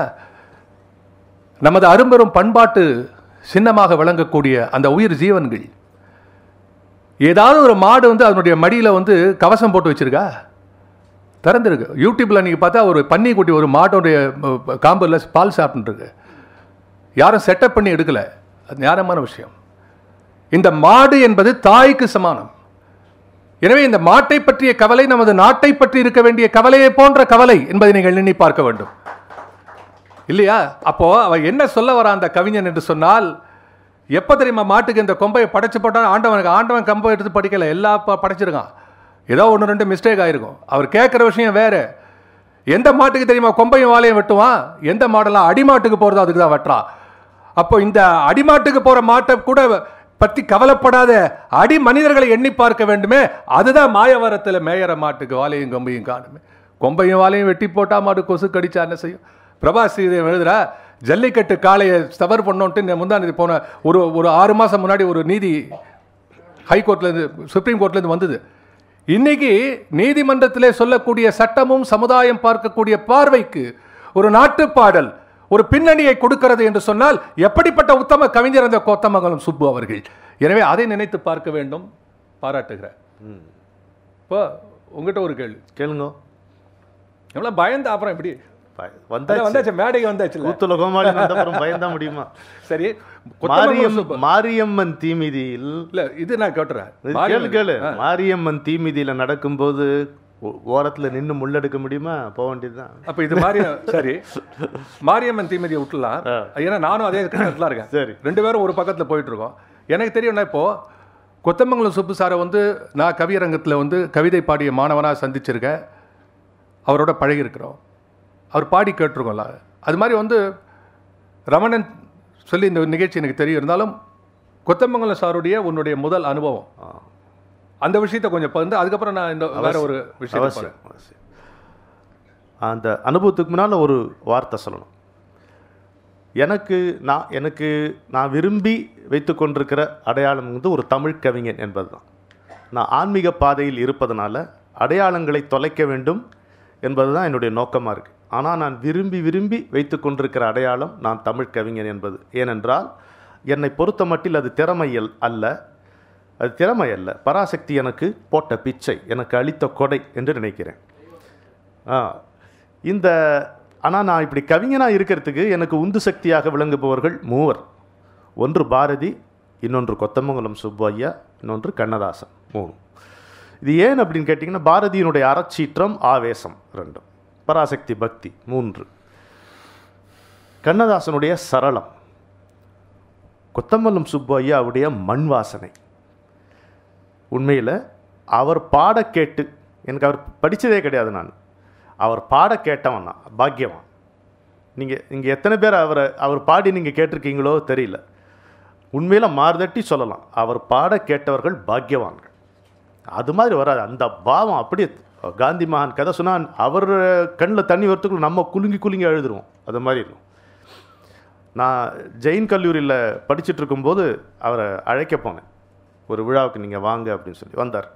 நமது அரும்பெரும் பண்பாட்டு சின்னமாக விளங்கக்கூடிய அந்த உயிர் ஜீவன்கள் ஏதாவது ஒரு மாடு வந்து அதனுடைய மடியில வந்து கவசம் போட்டு வச்சிருக்கா திறந்துருக்கு யூடியூப்ல நீங்க பார்த்தா ஒரு பன்னி குட்டி ஒரு மாட்டோடைய அஹ், காம்புல பால் சாப்பிட்டுருக்கு யாரும் செட்டப் பண்ணி எடுக்கல அது நியாயமான விஷயம் இந்த மாடு என்பது தாய்க்கு சமானம் எனவே இந்த மாட்டை பற்றிய கவலை நமது நாட்டை பற்றி இருக்க வேண்டிய கவலையை போன்ற கவலை என்பதை நீங்கள் எண்ணி பார்க்க வேண்டும் இல்லையா அப்போ அவ என்ன சொல்ல வரா அந்த கவிஞன் என்று சொன்னால் எப்ப தெரியுமா மாட்டுக்கு இந்த கொம்பையை படைச்சு போட்டான் ஆண்டவனுக்கு ஆண்டவன் கொம்பை எடுத்து படிக்கல எல்லா ப- படைச்சிருக்கான் ஏதோ ஒன்று ரெண்டு மிஸ்டேக் ஆயிருக்கும் அவர் கேட்குற விஷயம் வேற எந்த மாட்டுக்கு தெரியுமா கொம்பையும் வாழையும் வெட்டுவான் எந்த மாடெல்லாம் அடிமாட்டுக்கு போறதோ அதுக்கு தான் வெட்டுறான் அப்போ இந்த அடிமாட்டுக்கு போற மாட்டை கூட பத்தி கவலைப்படாத அடி மனிதர்களை எண்ணி பார்க்க வேண்டுமே அதுதான் மாயவரத்தில் மேயற மாட்டுக்கு வாழையும் கொம்பையும் காணுமே கொம்பையும் வாழையும் வெட்டி போட்டா மாடு கொசு கடிச்சா என்ன செய்யும் பிரபாஸ் ஸ்ரீதேவ் எழுதுறா ஜல்லிக்கட்டு காளையை ஸ்டவர் பண்ணோன்ட்டு முந்தானது போன ஒரு ஒரு ஆறு மாசம் முன்னாடி ஒரு நீதி ஹைகோர்ட்லேருந்து சுப்ரீம் கோர்ட்லேருந்து வந்தது இன்னைக்கு நீதிமன்றத்திலே சொல்லக்கூடிய சட்டமும் சமுதாயம் பார்க்கக்கூடிய பார்வைக்கு ஒரு நாட்டுப்பாடல் ஒரு பின்னணியை கொடுக்கிறது என்று சொன்னால் எப்படிப்பட்ட உத்தம கவிஞர் அந்த கோத்தமங்கலம் சுப்பு அவர்கள் எனவே அதை நினைத்து பார்க்க வேண்டும் பாராட்டுகிறேன் இப்போ உங்ககிட்ட ஒரு கேள்வி கேளுங்க எவ்வளோ பயந்து அப்புறம் எப்படி ப- அதான் வந்தாச்சு வந்தாச்சு மேடைக்கு வந்தாச்சு கூத்துல கோமாளி வந்த அப்புறம் பயந்தா முடியுமா சரி கொத்தமங்கலம் மாரியம் சுப்பு மாரியம்மன் தீமிதியில் இல்ல இது நான் கேட்டுறேன் இது கேளு மாரியம்மன். கேளு மாரியம்மன் தீமிதியில நடக்கும்போது ஓ- ஓரத்துல நின்னு முள்ளெடுக்க முடியுமா போக வேண்டியதுதான் அப்ப இது மாதிரி சரி மாரியம்மன் தீமிதியை விட்டுலாம் ஏன்னா நானும் அதே கட்டத்தில் இருக்கேன் சரி ரெண்டு பேரும் ஒரு பக்கத்துல போயிட்டு இருக்கோம் எனக்கு தெரியும்னா இப்போ கொத்தமங்கலம் சுப்பு சாரை வந்து நான் கவியரங்கத்தில் வந்து கவிதை பாடிய மாணவனாக சந்திச்சிருக்கேன் அவரோட பழகியிருக்கிறோம் அவர் பாடி கேட்டிருக்கோம்ல அது மாதிரி வந்து ரமணன் சொல்லி இந்த நிகழ்ச்சி எனக்கு தெரியும் இருந்தாலும் கொத்தமங்கலம் சாருடைய உன்னுடைய முதல் அனுபவம் ஆ. அந்த விஷயத்தை கொஞ்சம் பகிர்ந்து அதுக்கப்புறம் நான் இந்த வேற ஒரு விஷயத்தை அவசியம் அவசியம். அந்த அனுபவத்துக்கு முன்னால் ஒரு வார்த்தை சொல்லணும் எனக்கு நான் எனக்கு நான் விரும்பி வைத்து கொண்டிருக்கிற அடையாளம் வந்து ஒரு தமிழ் கவிஞன் என்பது தான் நான் ஆன்மீக பாதையில் இருப்பதனால அடையாளங்களை தொலைக்க வேண்டும் என்பது தான் என்னுடைய நோக்கமாக இருக்குது ஆனால் நான் விரும்பி விரும்பி வைத்து கொண்டிருக்கிற அடையாளம் நான் தமிழ் கவிஞன் என்பது ஏனென்றால் என்னை பொறுத்த மட்டில் அது திறமையல் அல்ல அது திறமை அல்ல பராசக்தி எனக்கு போட்ட பிச்சை எனக்கு அளித்த கொடை என்று நினைக்கிறேன் ஆ, இந்த ஆனால் நான் இப்படி கவிஞனாக இருக்கிறதுக்கு எனக்கு உந்து சக்தியாக விளங்குபவர்கள் மூவர் ஒன்று பாரதி இன்னொன்று கொத்தமங்கலம் சுப்பையா இன்னொன்று கண்ணதாசன் மூணு இது ஏன் அப்படின்னு கேட்டிங்கன்னா பாரதியினுடைய அறச்சீற்றம் ஆவேசம் ரெண்டும் பராசக்தி பக்தி மூன்று கண்ணதாசனுடைய சரளம் கொத்தமல்லம் சுப்பையாவுடைய மண் வாசனை உண்மையில் அவர் பாட கேட்டு எனக்கு அவர் படித்ததே கிடையாது நான் அவர் பாட கேட்டவன் நான் பாக்கியவான் நீங்கள் இங்கே எத்தனை பேர் அவரை அவர் பாடி நீங்கள் கேட்டிருக்கீங்களோ தெரியல உண்மையில் மாறுதட்டி சொல்லலாம் அவர் பாட கேட்டவர்கள் பாக்கியவான்கள் அது மாதிரி வராது அந்த பாவம் அப்படியே காந்தி மகான் கதை சொன்னான் அவர் கண்ணில் தண்ணி வரத்துக்குள்ள நம்ம குலுங்கி குலுங்கி அழுதுருவோம் அது மாதிரி இருக்கும் நான் ஜெயின் கல்லூரியில் படிச்சுட்டு இருக்கும்போது அவரை அழைக்க போனேன் ஒரு விழாவுக்கு நீங்கள் வாங்க அப்படின்னு சொல்லி வந்தார்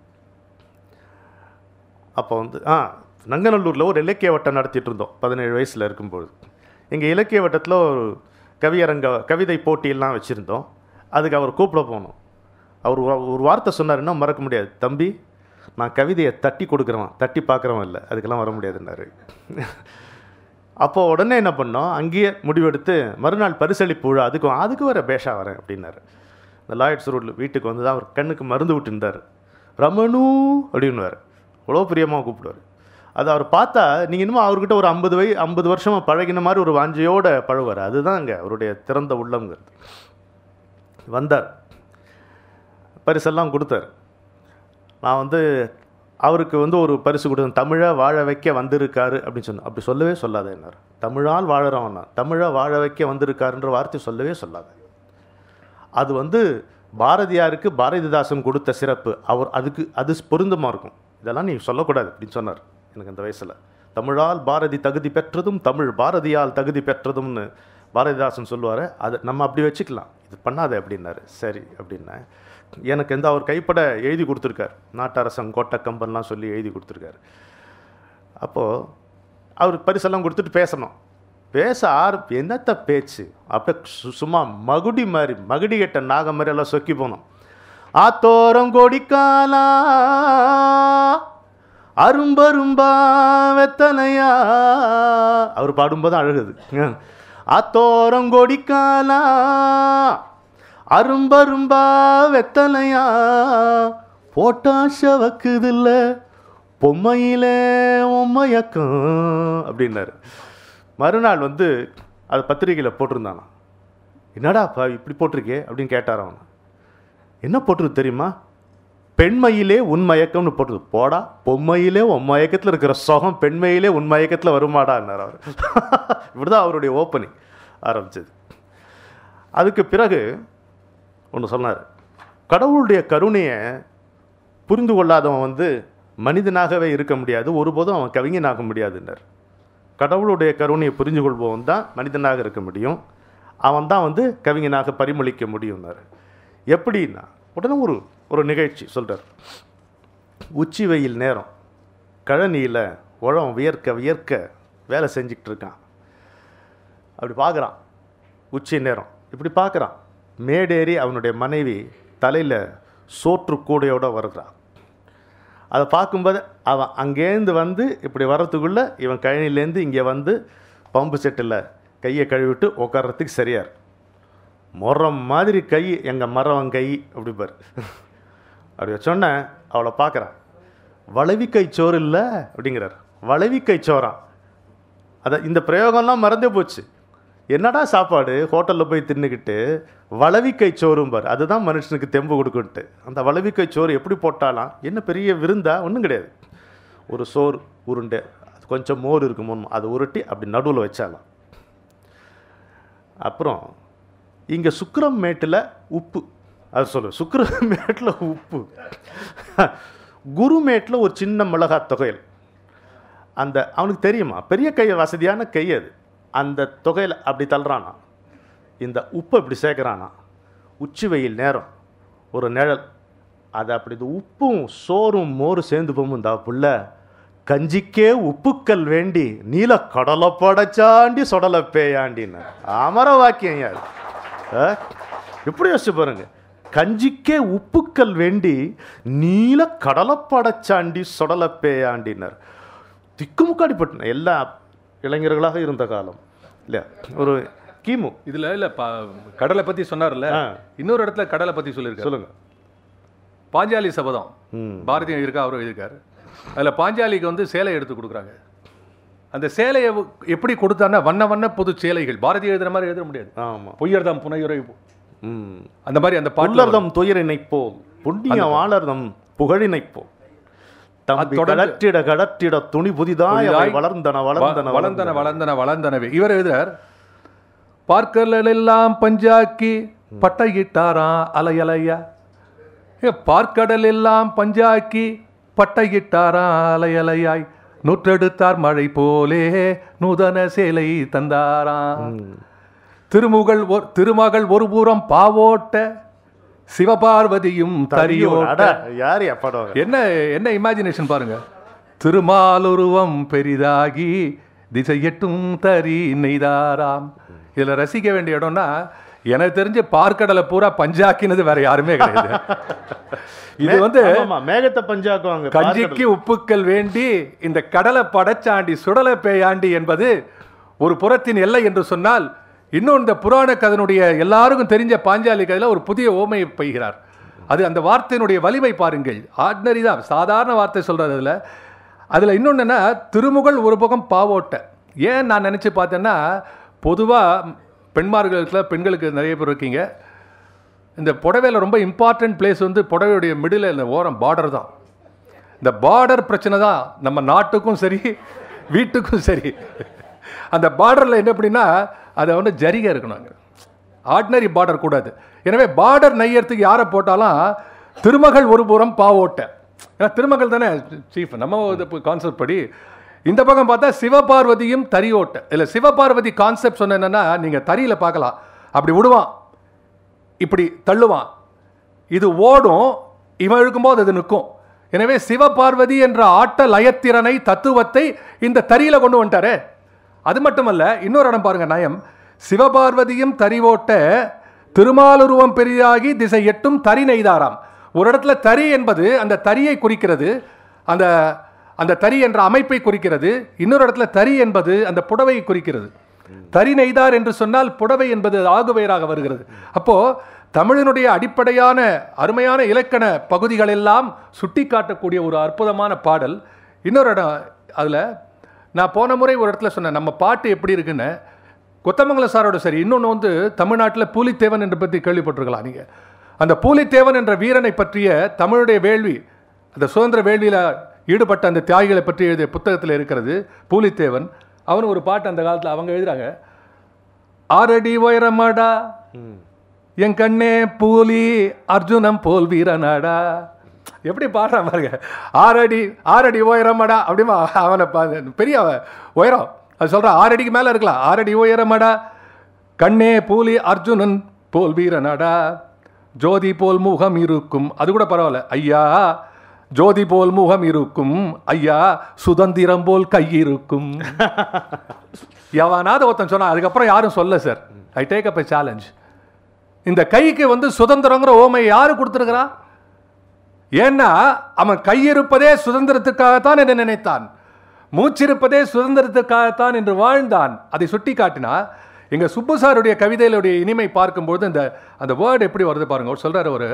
அப்போ வந்து ஆ நங்கநல்லூரில் ஒரு இலக்கிய வட்டம் நடத்திட்டு இருந்தோம் பதினேழு வயசில் இருக்கும்போது எங்கள் இலக்கிய வட்டத்தில் ஒரு கவியரங்க கவிதை போட்டியெல்லாம் வச்சுருந்தோம் அதுக்கு அவர் கூப்பிட போனோம் அவர் ஒரு- ஒரு வார்த்தை சொன்னாருன்னா மறக்க முடியாது தம்பி நான் கவிதையை தட்டி கொடுக்குறவன் தட்டி பார்க்குறவன் இல்லை அதுக்கெல்லாம் வர முடியாதுன்னாரு அப்போ உடனே என்ன பண்ணோம் அங்கேயே முடிவெடுத்து மறுநாள் பரிசளிப்பு விழா அதுக்கு அதுக்கு வர பேஷா வரேன் அப்படின்னாரு இந்த லாயட்ஸ் ரோட்டில் வீட்டுக்கு வந்து தான் அவர் கண்ணுக்கு மருந்து விட்டுருந்தார் ரமணு அப்படின்னுவார் அவ்வளோ பிரியமாக கூப்பிடுவார் அது அவர் பார்த்தா நீங்கள் இன்னும் அவர்கிட்ட ஒரு ஐம்பது வய ஐம்பது வருஷமாக பழகின மாதிரி ஒரு வாஞ்சையோட பழகுவார் அதுதான் அங்கே அவருடைய திறந்த உள்ளம்ங்கிறது வந்தார் பரிசெல்லாம் கொடுத்தார் நான் வந்து அவருக்கு வந்து ஒரு பரிசு கொடுத்தேன் தமிழை வாழ வைக்க வந்திருக்காரு அப்படின்னு சொன்னேன் அப்படி சொல்லவே சொல்லாத என்னார் தமிழால் வாழறவன் நான் தமிழை வாழ வைக்க வந்திருக்காருன்ற வார்த்தை சொல்லவே சொல்லாத அது வந்து பாரதியாருக்கு பாரதிதாசன் கொடுத்த சிறப்பு அவர் அதுக்கு அது பொருந்தமாக இருக்கும் இதெல்லாம் நீ சொல்லக்கூடாது அப்படின்னு சொன்னார் எனக்கு அந்த வயசில் தமிழால் பாரதி தகுதி பெற்றதும் தமிழ் பாரதியால் தகுதி பெற்றதும்னு பாரதிதாசன் சொல்லுவார் அது நம்ம அப்படி வச்சுக்கலாம் இது பண்ணாத அப்படின்னாரு சரி அப்படின்னேன் எனக்கு எந்த அவர் கைப்பட எழுதி கொடுத்துருக்கார் நாட்டரசன் கோட்டக்கம்பன்லாம் சொல்லி எழுதி கொடுத்துருக்காரு அப்போது அவர் பரிசெல்லாம் கொடுத்துட்டு பேசணும் பேச ஆறு என்னத்த பேச்சு அப்படியே சு- சும்மா மகுடி மாதிரி மகுடி கெட்ட நாகம் மாதிரி எல்லாம் சொக்கி போனோம் ஆத்தோரம் கொடிக்காலா அரும்பரும்பா வெத்தலையா அவர் பாடும்போது அழகுது ஆத்தோரம் கொடிக்காலா அரும்பரும்பா வெத்தலையா போட்டாஷ வக்குதில்ல பொம்மையிலே உம்மையக்கம் அப்படின்னாரு மறுநாள் வந்து அது பத்திரிகையில் போட்டிருந்தானா என்னடா பா இப்படி போட்டிருக்கே அப்படின்னு கேட்டார் அவன் என்ன போட்டிருக்கு தெரியுமா பெண்மையிலே உன் மயக்கம்னு போட்டது போடா பொம்மையிலே உன் மயக்கத்தில் இருக்கிற சுகம் பெண்மையிலே உன் மயக்கத்தில் வருமாடான்னார் அவர் இப்படிதான் அவருடைய ஓப்பனிங் ஆரம்பிச்சது அதுக்கு பிறகு ஒன்று சொன்னார் கடவுளுடைய கருணையை புரிந்து கொள்ளாதவன் வந்து மனிதனாகவே இருக்க முடியாது ஒருபோதும் அவன் கவிஞனாக முடியாதுன்னார் கடவுளுடைய கருணையை புரிந்து கொள்பவன் தான் மனிதனாக இருக்க முடியும் அவன் தான் வந்து கவிஞனாக பரிமளிக்க முடியும்னாரு எப்படின்னா உடனே ஒரு ஒரு நிகழ்ச்சி சொல்கிறார் உச்சி வெயில் நேரம் கழனியில் உழம் வியர்க்க வியர்க்க வேலை செஞ்சுக்கிட்டு இருக்கான் அப்படி பார்க்குறான் உச்சி நேரம் இப்படி பார்க்குறான் மேடேறி அவனுடைய மனைவி தலையில் சோற்று கூடையோட வருகிறான் அதை பார்க்கும்போது அவன் அங்கேருந்து வந்து இப்படி வர்றதுக்குள்ளே இவன் கழனிலேருந்து இங்கே வந்து பம்பு செட்டில் கையை கழுவிட்டு உட்கார்றதுக்கு சரியா இருக்கு. முறம் மாதிரி கை எங்கள் மரம் கை அப்படி பாரு அப்படி சொன்னேன் அவளை பார்க்குறான் வளவிக்கை சோறு இல்லை அப்படிங்கிறார் வளவிக்கை சோறான் அதை இந்த பிரயோகம்லாம் மறந்தே போச்சு என்னடா சாப்பாடு ஹோட்டலில் போய் தின்னுக்கிட்டு வளவிக்கை சோறும்பார் அதுதான் மனுஷனுக்கு தெம்பு கொடுக்குன்ட்டு அந்த வளவிக்கை சோறு எப்படி போட்டாலாம் என்ன பெரிய விருந்தா ஒன்றும் கிடையாது ஒரு சோறு உருண்டை அது கொஞ்சம் மோர் இருக்கும் முன் அதை உருட்டி அப்படி நடுவில் வச்சாலாம் அப்புறம் இங்கே சுக்கிரம் மேட்டில் உப்பு அது சொல்லு சுக்கிரம் மேட்டில் உப்பு குரு மேட்டில் ஒரு சின்ன மிளகாய் தொகையல் அந்த அவனுக்கு தெரியுமா பெரிய கை வசதியான கை அது அந்த தொகையில் அப்படி தள்ளுறானா இந்த உப்பை இப்படி சேர்க்குறானா உச்சி வெயில் நேரம் ஒரு நிழல் அது அப்படி இந்த உப்பும் சோறும் மோரும் சேர்ந்து போகும் இந்த புள்ள கஞ்சிக்கே உப்புக்கல் வேண்டி நீல கடலை படைச்சாண்டி சொடலை பேயாண்டின்னு அமர வாக்கியம் யார் எப்படி யோசிச்சு பாருங்க கஞ்சிக்கே உப்புக்கல் வேண்டி நீல கடலை படைச்சாண்டி சொடலை பேயாண்டினார் திக்குமுக்காடி பட்டின எல்லா இளைஞர்களாக இருந்த காலம் இல்லையா ஒரு கிமு இதுல இல்ல பா- கடலை பத்தி சொன்னார்ல ஆ. இன்னொரு இடத்துல கடலை பத்தி சொல்லியிருக்காரு சொல்லுங்க பாஞ்சாலி சபதம் ம் பாரதியம் இருக்கா அவரும் எழுதியிருக்காரு அதுல பாஞ்சாலிக்கு வந்து சேலை எடுத்து கொடுக்குறாங்க அந்த சேலையை எப்படி கொடுத்தான்னா வண்ண வண்ண புது சேலைகள் பாரதி எழுதுற மாதிரி எழுத முடியாது ஆமா பொய்யர்தம் புனையுரை ம் அந்த மாதிரி அந்த பாட்டுல புல்லர்தம் துயரினைப் போல் புண்ணிய வாளர்தம் புகழினைப் போல் தம்பி தொடர்ந்து- கடற்றிட கடற்றிட துணி புதிதாய் அவை புதிதாய் வளர்ந்தன வளர்ந்தன வளர்ந்தன வளர்ந்தன வளர்ந்தனவே இவர் எழுதுறார் பார்க்கல் எல்லாம் பஞ்சாக்கி பட்டையிட்டாராம் அலையலையா ஏ, பார்க்கடல் எல்லாம் பஞ்சாக்கி பட்டையிட்டாராம் அலையலையாய் நூற்றெடுத்தார் மழை போலே நூதன சேலை தந்தாராம் திருமுகள் ஒரு திருமகள் ஒரு புறம் பாவோட்ட சிவபார்வதியும் தரியோட்ட அட யார் படம் என்ன என்ன இமேஜினேஷன் பாருங்க திருமாலுருவம் பெரிதாகி திசை எட்டும் தரி நெய்தாராம் இதுல ரசிக்க வேண்டிய இடம்னா எனக்கு தெரிஞ்சு பார்க்கடலை பூரா பஞ்சாக்கினது வேற யாருமே கிடையாது இது வந்து ஆமா மேகத்தை பஞ்சாக்குவாங்க கஞ்சிக்கு உப்புக்கள் வேண்டி இந்த கடலை படைச்சாண்டி சுடலை பேயாண்டி என்பது ஒரு புறத்தின் எல்லை என்று சொன்னால் இன்னும் இந்த புராண கதனுடைய எல்லாருக்கும் தெரிஞ்ச பாஞ்சாலி கதையில ஒரு புதிய ஓமையை பெய்கிறார் அது அந்த வார்த்தையினுடைய வலிமை பாருங்கள் ஆர்டினரி தான் சாதாரண வார்த்தை சொல்றது அதுல அதுல இன்னொன்று என்ன திருமுகள் ஒரு பக்கம் பாவோட்ட ஏன் நான் நினைச்சு பார்த்தேன்னா பொதுவா பெண்மார்களுக்குள்ள பெண்களுக்கு நிறைய பேர் இருக்கீங்க இந்த புடவையில் ரொம்ப இம்பார்ட்டன்ட் பிளேஸ் வந்து புடவையுடைய மிடில் இந்த ஓரம் பார்டர் தான் இந்த பார்டர் பிரச்சனை தான் நம்ம நாட்டுக்கும் சரி வீட்டுக்கும் சரி அந்த பார்டரில் என்ன அப்படின்னா அதை வந்து ஜரிகை இருக்கணும் அங்கே ஆர்டினரி பார்டர் கூடாது எனவே பார்டர் நெய்யறதுக்கு யாரை போட்டாலும் திருமகள் ஒரு புறம் பாவோட்ட ஏன்னா திருமகள் தானே சீஃப் நம்ம கான்செப்ட் படி இந்த பக்கம் பார்த்தா சிவபார்வதியும் தரியோட்ட இல்லை சிவபார்வதி கான்செப்ட் சொன்ன என்னன்னா நீங்கள் தறியில் பார்க்கலாம் அப்படி விடுவான் இப்படி தள்ளுவான் இது ஓடும் இவன் இழுக்கும்போது அது நிற்கும் எனவே சிவபார்வதி என்ற ஆட்ட லயத்திறனை தத்துவத்தை இந்த தறியில கொண்டு வந்துட்டாரே அது மட்டுமல்ல இன்னொரு இடம் பாருங்க நயம் சிவபார்வதியும் தறிவோட்ட திருமாலுருவம் பெரிதாகி திசை எட்டும் தறி நெய்தாராம் ஒரு இடத்துல தறி என்பது அந்த தறியை குறிக்கிறது அந்த அந்த தறி என்ற அமைப்பை குறிக்கிறது இன்னொரு இடத்துல தறி என்பது அந்த புடவையை குறிக்கிறது தறி நெய்தார் என்று சொன்னால் புடவை என்பது ஆகுவேராக வருகிறது அப்போ தமிழினுடைய அடிப்படையான அருமையான இலக்கண பகுதிகள் எல்லாம் சுட்டி காட்டக்கூடிய ஒரு அற்புதமான பாடல் இன்னொரு இடம் அதில் நான் போன முறை ஒரு இடத்துல சொன்னேன் நம்ம பாட்டு எப்படி இருக்குன்னு கொத்தமங்கலம் சாரோட சரி இன்னொன்று வந்து தமிழ்நாட்டில் பூலித்தேவன் என்று பற்றி கேள்விப்பட்டிருக்கலாம் நீங்கள் அந்த பூலித்தேவன் என்ற வீரனை பற்றிய தமிழுடைய வேள்வி அந்த சுதந்திர வேள்வியில் ஈடுபட்ட அந்த தியாகிகளை பற்றி எழுதிய புத்தகத்தில் இருக்கிறது பூலித்தேவன் அவனு ஒரு பாட்டு அந்த காலத்தில் அவங்க எழுதுறாங்க ஆறடி உயரமாடா என் கண்ணே பூலி அர்ஜுனம் போல் வீரனாடா எப்படி பாடுறான் பாருங்க ஆறடி ஆறடி உயரமாடா அப்படிமா அவனை பா- பெரிய அவன் உயரம் அது சொல்கிறான் ஆறடிக்கு மேலே இருக்கலாம் ஆறடி உயரமாடா கண்ணே பூலி அர்ஜுனன் போல் வீரனாடா ஜோதி போல் முகம் இருக்கும் அது கூட பரவாயில்ல ஐயா ஜோதி போல் முகம் இருக்கும் ஐயா சுதந்திரம் போல் கை இருக்கும் எவனாவது ஒருத்தன் சொன்னா அதுக்கப்புறம் யாரும் சொல்ல sir I take up a challenge இந்த கைக்கு வந்து சுதந்திரங்கிற ஓமை யாரு கொடுத்துருக்கிறா ஏன்னா அவன் கையிருப்பதே சுதந்திரத்துக்காகத்தான் என்று நினைத்தான் மூச்சிருப்பதே சுதந்திரத்துக்காகத்தான் என்று வாழ்ந்தான் அதை சுட்டி காட்டினா எங்க சுப்பு சாருடைய கவிதையிலுடைய இனிமை பார்க்கும்போது இந்த அந்த வேர்டு எப்படி வருது பாருங்க அவர் சொல்றாரு ஒரு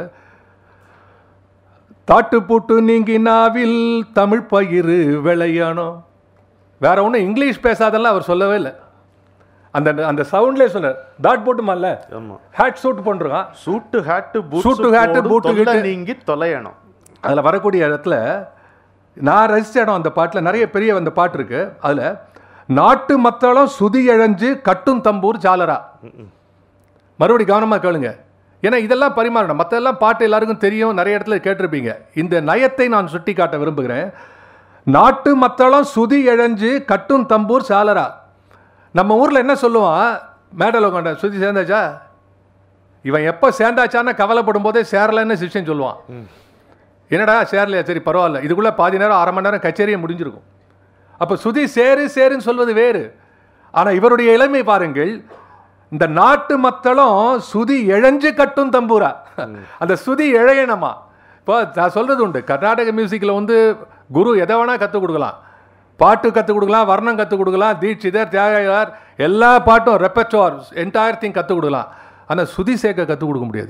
தாட்டு பூட்டு நீங்கினாவில் தமிழ் பயிறு விளையணும் வேற ஒன்றும் இங்கிலீஷ் பேசாதெல்லாம் அவர் சொல்லவே இல்லை அந்த அந்த சவுண்ட்லேயே சொன்னார் டாட் போட்டுமால்ல ஆமா ஹேட் சூட் பண்ணுறான் சூட்டு ஹேட்டு சூட்டு, hat, boot, பூட்டு கிட்டு. நீங்கி தொலையணும் அதில் வரக்கூடிய இடத்துல நான் ரசித்த இடம் அந்த பாட்டில் நிறைய பெரிய அந்த பாட்டு இருக்கு அதில் நாட்டு மத்தளம் சுதி இழஞ்சு கட்டும் தம்பூர் ஜாலரா மறுபடி கவனமாக கேளுங்க ஏன்னா இதெல்லாம் பரிமாறணும் மற்றெல்லாம் பாட்டு எல்லாருக்கும் தெரியும் நிறைய இடத்துல கேட்டிருப்பீங்க இந்த நயத்தை நான் சுட்டி காட்ட விரும்புகிறேன் நாட்டு மத்தளம் சுதி இழஞ்சு கட்டும் தம்பூர் சாலரா நம்ம ஊரில் என்ன சொல்லுவான் மேடல் உட்காண்ட சுதி சேர்ந்தாச்சா இவன் எப்போ சேர்ந்தாச்சான்னு கவலைப்படும் போதே சேரலன்னு சிஷ்யன் சொல்லுவான் என்னடா சேரலையா சரி பரவாயில்ல இதுக்குள்ளே பாதி நேரம் அரை மணி நேரம் கச்சேரியே முடிஞ்சிருக்கும் அப்போ சுதி சேரு சேருன்னு சொல்வது வேறு ஆனால் இவருடைய இளமை பாருங்கள் இந்த நாட்டு மக்களும் சுதி இழைஞ்சு கட்டும் தம்பூரா அந்த சுதி இழையணுமா இப்போ நான் சொல்றது உண்டு கர்நாடக மியூசிக்கில் வந்து குரு எதை வேணால் கற்றுக் கொடுக்கலாம் பாட்டு கற்றுக் கொடுக்கலாம் வர்ணம் கற்றுக் கொடுக்கலாம் தீட்சிதர் தியாகையார் எல்லா பாட்டும் ரெப்பச்சுவார் என்டையர் திங் கற்றுக் கொடுக்கலாம் ஆனால் சுதி சேர்க்க கற்றுக் கொடுக்க முடியாது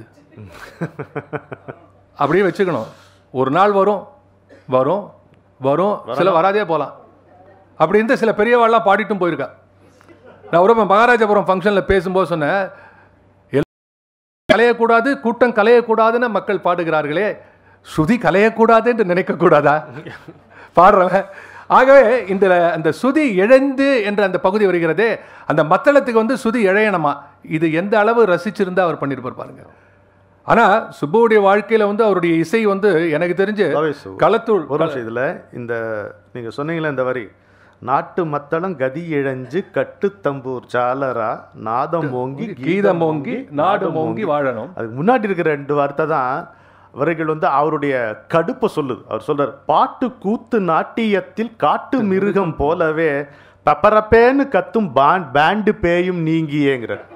அப்படியே வச்சுக்கணும் ஒரு நாள் வரும் வரும் வரும் சில வராதே போகலாம் அப்படி இருந்து சில பெரியவாள்லாம் பாடிட்டும் போயிருக்கா நான் ஒரு முறை மகாராஜபுரம் ஃபங்க்ஷனில் பேசும்போது சொன்னேன் எல்லாம் கலையக்கூடாது கூட்டம் கலையக்கூடாதுன்னு மக்கள் பாடுகிறார்களே சுதி கலையக்கூடாது என்று நினைக்கக்கூடாதா பாடுறவன் ஆகவே இந்த அந்த சுதி இழந்து என்ற அந்த பகுதி வருகிறதே அந்த மத்தளத்துக்கு வந்து சுதி இழையணுமா இது எந்த அளவு ரசிச்சிருந்தா அவர் பண்ணியிருப்பார் பாருங்க ஆனா சுப்புவுடைய வாழ்க்கையில வந்து அவருடைய இசை வந்து எனக்கு தெரிஞ்சு பாவேசு, களத்தூள் ஒரு நிமிஷம் இதுல இந்த நீங்க சொன்னீங்களே இந்த வரி நாட்டு மத்தளம் கதி இழஞ்சு கட்டு தம்பூர் சாலரா நாதம் ஓங்கி கீதம் ஓங்கி நாடு ஓங்கி வாழணும் அதுக்கு முன்னாடி இருக்கிற ரெண்டு வார்த்தை தான் அவர்கள் வந்து அவருடைய கடுப்பை சொல்லுது அவர் சொல்றார் பாட்டு கூத்து நாட்டியத்தில் காட்டு மிருகம் போலவே பப்பரப்பேன்னு கத்தும் பாண்ட் பேண்டு பேயும் நீங்கியேங்கிறார்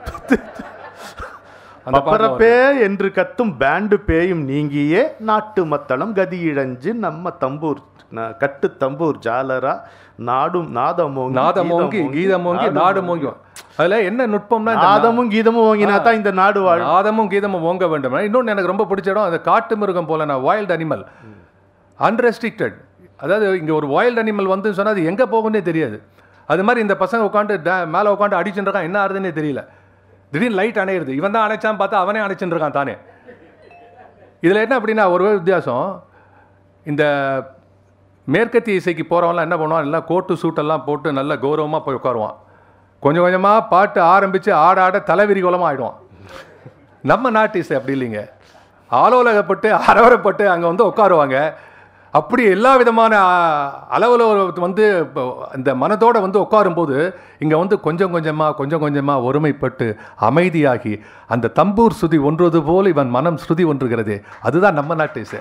அந்த பாட்டுல பப்பரப்பே என்று கத்தும் பேண்டு பேயும் நீங்கியே நாட்டு மத்தளம் கதி இழஞ்சு நம்ம தம்பூர் ந- கட்டு தம்பூர் ஜாலரா நாடும் நாதமோங்கி நாதம் ஓங்கி கீதம் ஓங்கி நாடு ஓங்கி அதுல என்ன நுட்பம்னா இந்த நாதமும் கீதமும் ஓங்கினா தான் இந்த நாடு வாழும் நாதமும் கீதமும் ஓங்க வேண்டும் இன்னொன்று எனக்கு ரொம்ப பிடிச்ச இடம் அந்த காட்டு மிருகம் போல நான் வைல்ட் அனிமல் அன்ரெஸ்ட்ரிக்டட் அதாவது இங்கே ஒரு வைல்ட் அனிமல் வந்து சொன்னால் அது எங்கே போகும்னே தெரியாது அது மாதிரி இந்த பசங்க உட்காந்து மேலே உட்காந்து அடிச்சுட்டு இருக்கான் என்ன ஆறுதுன்னே தெரியல திடீர்னு லைட் அணையிறது இவன் தான் அணைச்சான்னு பார்த்தா அவனே அணைச்சுட்டு இருக்கான் தானே இதில் என்ன அப்படின்னா ஒரு வித்தியாசம் இந்த மேற்கத்திய இசைக்கு போகிறவன்லாம் என்ன பண்ணுவான் எல்லாம் கோட்டு சூட்டெல்லாம் போட்டு நல்ல கௌரவமாக போய் உட்காருவான் கொஞ்சம் கொஞ்சமாக பாட்டு ஆரம்பித்து ஆட ஆட தலைவிரிகோலமாக ஆயிடுவான் நம்ம நாட்டு இசை அப்படி இல்லைங்க ஆலோலகப்பட்டு அரவரப்பட்டு அங்கே வந்து உட்காருவாங்க அப்படி எல்லா விதமான அளவில் வந்து இப்போ இந்த மனதோட வந்து உட்காரும்போது இங்கே வந்து கொஞ்சம் கொஞ்சமாக கொஞ்சம் கொஞ்சமாக ஒருமைப்பட்டு அமைதியாகி அந்த தம்பூர் சுதி ஒன்றுவது போல் இவன் மனம் ஸ்ருதி ஒன்றுகிறது அதுதான் நம்ம நாட்டு இசை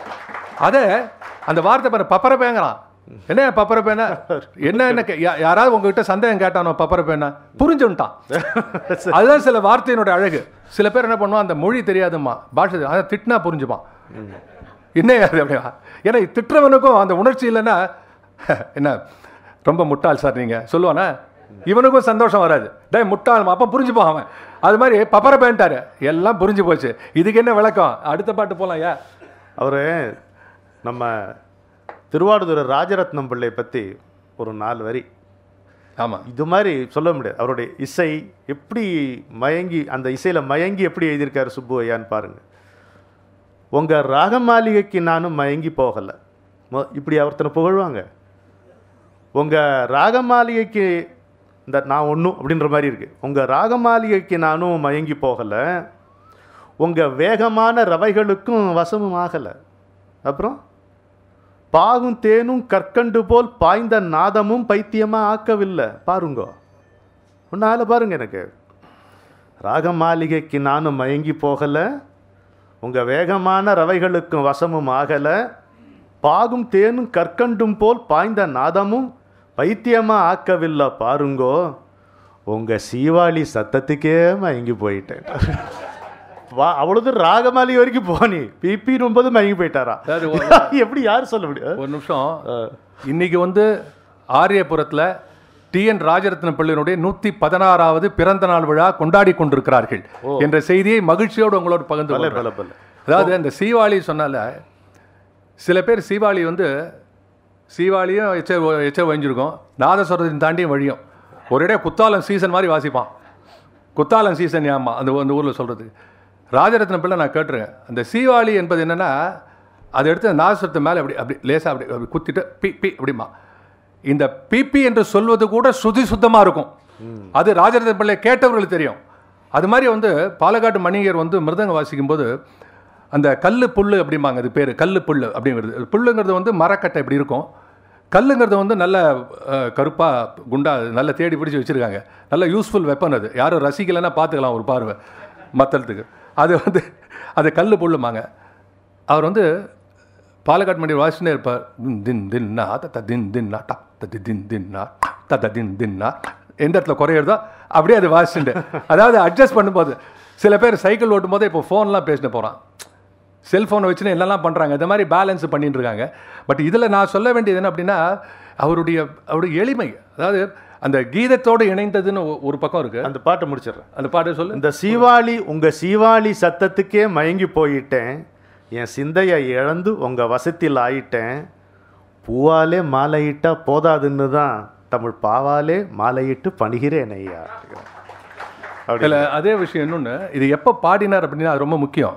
அதை அந்த வார்த்தை பாரு பப்பரப்பேங்கிறான் என்ன பப்பரப்பேனா என்ன என்ன கே- யா- யாராவது உங்ககிட்ட சந்தேகம் கேட்டானோ பப்பரப்பேனா புரிஞ்சுட்டான் அதுதான் சில வார்த்தையினோட அழகு சில பேர் என்ன பண்ணுவான் அந்த மொழி தெரியாதும்மா பாஷை தெரியாது. அதை திட்டினா புரிஞ்சுப்பான் என்ன அது அப்படியா ஏன்னா திட்டுறவனுக்கும் அந்த உணர்ச்சி இல்லைன்னா என்ன ரொம்ப முட்டாள் சார் நீங்க சொல்லுவானா இவனுக்கும் சந்தோஷம் வராது டேய் முட்டாள் அப்போ புரிஞ்சுப்பான் அவன் அது மாதிரி பப்பரப்பேன்ட்டாரு எல்லாம் புரிஞ்சு போச்சு இதுக்கு என்ன விளக்கம் அடுத்த பாட்டு போலாம் ஐயா அவர் நம்ம திருவாடுதுறை ராஜரத்னம் பிள்ளை பற்றி ஒரு நாலு வரி ஆமா இது மாதிரி சொல்ல முடியாது அவருடைய இசை எப்படி மயங்கி அந்த இசையில் மயங்கி எப்படி எழுதியிருக்காரு சுப்பு ஐயான்னு பாருங்க உங்கள் ராக மாளிகைக்கு நானும் மயங்கி போகலை மொ- இப்படி ஒருத்தனை புகழ்வாங்க உங்கள் ராக மாளிகைக்கு இந்த நான் ஒன்றும் அப்படின்ற மாதிரி இருக்கு உங்கள் ராக மாளிகைக்கு நானும் மயங்கி போகலை உங்கள் வேகமான ரவைகளுக்கும் வசமும் ஆகலை அப்புறம் பாகும் தேனும் கற்கண்டு போல் பாய்ந்த நாதமும் பைத்தியமா ஆக்கவில்லை பாருங்க உன்னால பாருங்க எனக்கு ராக மாளிகைக்கு நானும் மயங்கி போகல உங்க வேகமான ரவைகளுக்கும் வசமும் ஆகல பாகும் தேனும் கற்கண்டும் போல் பாய்ந்த நாதமும் பைத்தியமா ஆக்கவில்லை பாருங்கோ உங்க சீவாளி சத்தத்துக்கே மயங்கி போயிட்டேன் வா அவ்வளவு ராகமாலி வரைக்கும் போனி பிபி ஒன்பது மயங்கி போயிட்டாரா அதாவது எப்படி யார் சொல்ல முடியும் ஒரு நிமிஷம் இன்னைக்கு வந்து ஆரியபுரத்தில் டிஎன் ராஜரத்ன பிள்ளையினுடைய நூத்தி பதினாறாவது பிறந்த நாள் விழா கொண்டாடி கொண்டிருக்கிறார்கள் என்ற செய்தியை மகிழ்ச்சியோடு உங்களோடு பகிர்ந்து பல கொள்கிறேன். பல பல அதாவது அந்த சீவாளி சொன்னால சில பேர் சீவாளி வந்து சீவாளியும் எச்ச எச்ச வழிஞ்சிருக்கும் நாதஸ்வரத்தின் தாண்டியும் வழியும் ஒரே குத்தாலம் சீசன் மாதிரி வாசிப்பான் குத்தாலம் சீசன் ஆமாம் அந்த அந்த ஊரில் சொல்கிறது ராஜரத்ன பிள்ளை நான் கேட்டிருக்கேன் அந்த சீவாளி என்பது என்னென்னா அதை எடுத்து நாதஸ்வரத்து மேலே அப்படி அப்படி லேசாக அப்படி அப்படி குத்திட்டு பி பி அப்படிமா இந்த பிபி என்று சொல்வது கூட சுதி சுத்தமாக இருக்கும் அது ராஜரத்ன பிள்ளை கேட்டவர்களுக்கு தெரியும் அது மாதிரி வந்து பாலக்காட்டு மணிகர் வந்து மிருதங்க வாசிக்கும்போது அந்த கல்லு புல்லு அப்படிம்பாங்க அது பேர் கல்லு புல்லு அப்படிங்கிறது புல்லுங்கிறது வந்து மரக்கட்டை இப்படி இருக்கும் கல்லுங்கிறது வந்து நல்ல கருப்பாக குண்டா நல்ல தேடி பிடிச்சி வச்சுருக்காங்க நல்ல யூஸ்ஃபுல் வெப்பன் அது யாரும் ரசிக்கலைன்னா பார்த்துக்கலாம் ஒரு பார்வை மத்தளத்துக்கு அது வந்து அது கல் புல்லுமாங்க அவர் வந்து பாலக்காட்டு மணி வாசிச்சுட்டே இருப்பார் தின் தின் தின்னா தத்த தின் தின்னா டப் தத்தி தின் தின்னா தத்த தின் தின்னா எந்த இடத்துல குறையிறதோ அப்படியே அது வாசிச்சுட்டு அதாவது அட்ஜஸ்ட் பண்ணும்போது சில பேர் சைக்கிள் ஓட்டும் போதே இப்போ ஃபோன்லாம் பேசிட்டு போகிறான் செல்ஃபோனை வச்சுன்னு என்னெல்லாம் பண்ணுறாங்க இந்த மாதிரி பேலன்ஸ் பண்ணிட்டு இருக்காங்க பட் இதில் நான் சொல்ல வேண்டியது என்ன அப்படின்னா அவருடைய அவருடைய எளிமை அதாவது அந்த கீதத்தோடு இணைந்ததுன்னு ஒ- ஒரு பக்கம் இருக்கு அந்த பாட்டை முடிச்சிடுறேன் அந்த பாட்டை சொல்லு இந்த சீவாளி உங்க சீவாளி சத்தத்துக்கே மயங்கி போயிட்டேன் என் சிந்தையை இழந்து உங்க வசத்தில் ஆயிட்டேன் பூவாலே மாலையிட்டா போதாதுன்னு தான் தமிழ் பாவாலே மாலையிட்டு பணிகிறேன் ஐயா அப்படி இல்ல அதே விஷயம் இன்னொன்று இது எப்போ பாடினார் அப்படின்னா அது ரொம்ப முக்கியம்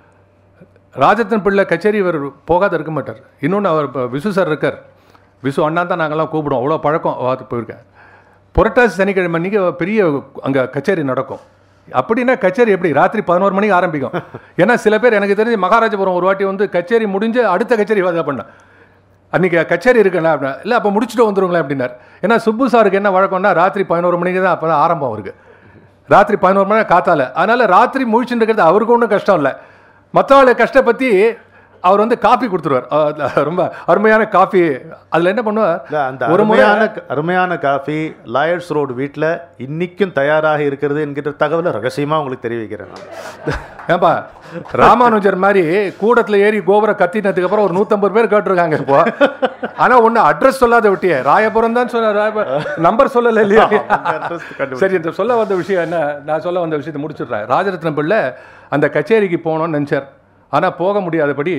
ராஜத்தன் பிள்ளை கச்சேரி இவர் போகாத இருக்க மாட்டார் இன்னொன்று அவர் இப்போ விசு சார் இருக்கார் விசு அண்ணா தான் நாங்கள்லாம் கூப்பிடுவோம் அவ்வளோ பழக்கம் பார்த்து போயிருக்கேன் புரட்டாசி சனிக்கிழமை அன்றைக்கி பெரிய அங்கே கச்சேரி நடக்கும் அப்படின்னா கச்சேரி எப்படி ராத்திரி பதினோரு மணிக்கு ஆரம்பிக்கும் ஏன்னா சில பேர் எனக்கு தெரிஞ்சு மகாராஜபுரம் ஒரு வாட்டி வந்து கச்சேரி முடிஞ்சு அடுத்த கச்சேரி இதை பண்ணேன் அன்றைக்கி கச்சேரி இருக்குண்ணா அப்படின்னா இல்லை அப்போ முடிச்சுட்டு வந்துருங்களேன் அப்படின்னார் ஏன்னா சுப்பு சாருக்கு என்ன வழக்கம்னா ராத்திரி பதினோரு மணிக்கு தான் அப்போ தான் ஆரம்பம் அவருக்கு ராத்திரி பதினோரு மணி நேரம் காத்தால அதனால ராத்திரி முழிச்சுட்டு இருக்கிறது அவருக்கு ஒன்றும் கஷ்டம் இல்லை மற்றவங்களை கஷ்டப்பற்றி அவர் வந்து காஃபி கொடுத்துருவார் அஹ் ரொம்ப அருமையான காஃபி அதில் என்ன இல்ல, பண்ணுவார் அந்த ஒரு முறை அருமையான அருமையான காஃபி லாயர்ஸ் ரோடு வீட்டில் இன்னைக்கும் தயாராக இருக்கிறது என்கிற தகவலை ரகசியமா உங்களுக்கு தெரிவிக்கிறேன் நான். ஏன்பா ராமானுஜர் மாதிரி கூடத்துல ஏறி கோபுரம் கத்தினதுக்கு அப்புறம் ஒரு நூத்தம்பது பேர் கேட்டிருக்காங்க இப்போ ஆனா ஒண்ணு அட்ரஸ் சொல்லாத விட்டியே ராயபுரம் தான் சொன்ன நம்பர் சொல்லல இல்லையா address கண்டுபிடி- சரி இந்த சொல்ல வந்த விஷயம் என்ன நான் சொல்ல வந்த விஷயத்தை முடிச்சிடுறேன் ராஜரத்னம் பிள்ளை அந்த கச்சேரிக்கு போகணும்னு நினைச்சார் ஆனா போக முடியாதபடி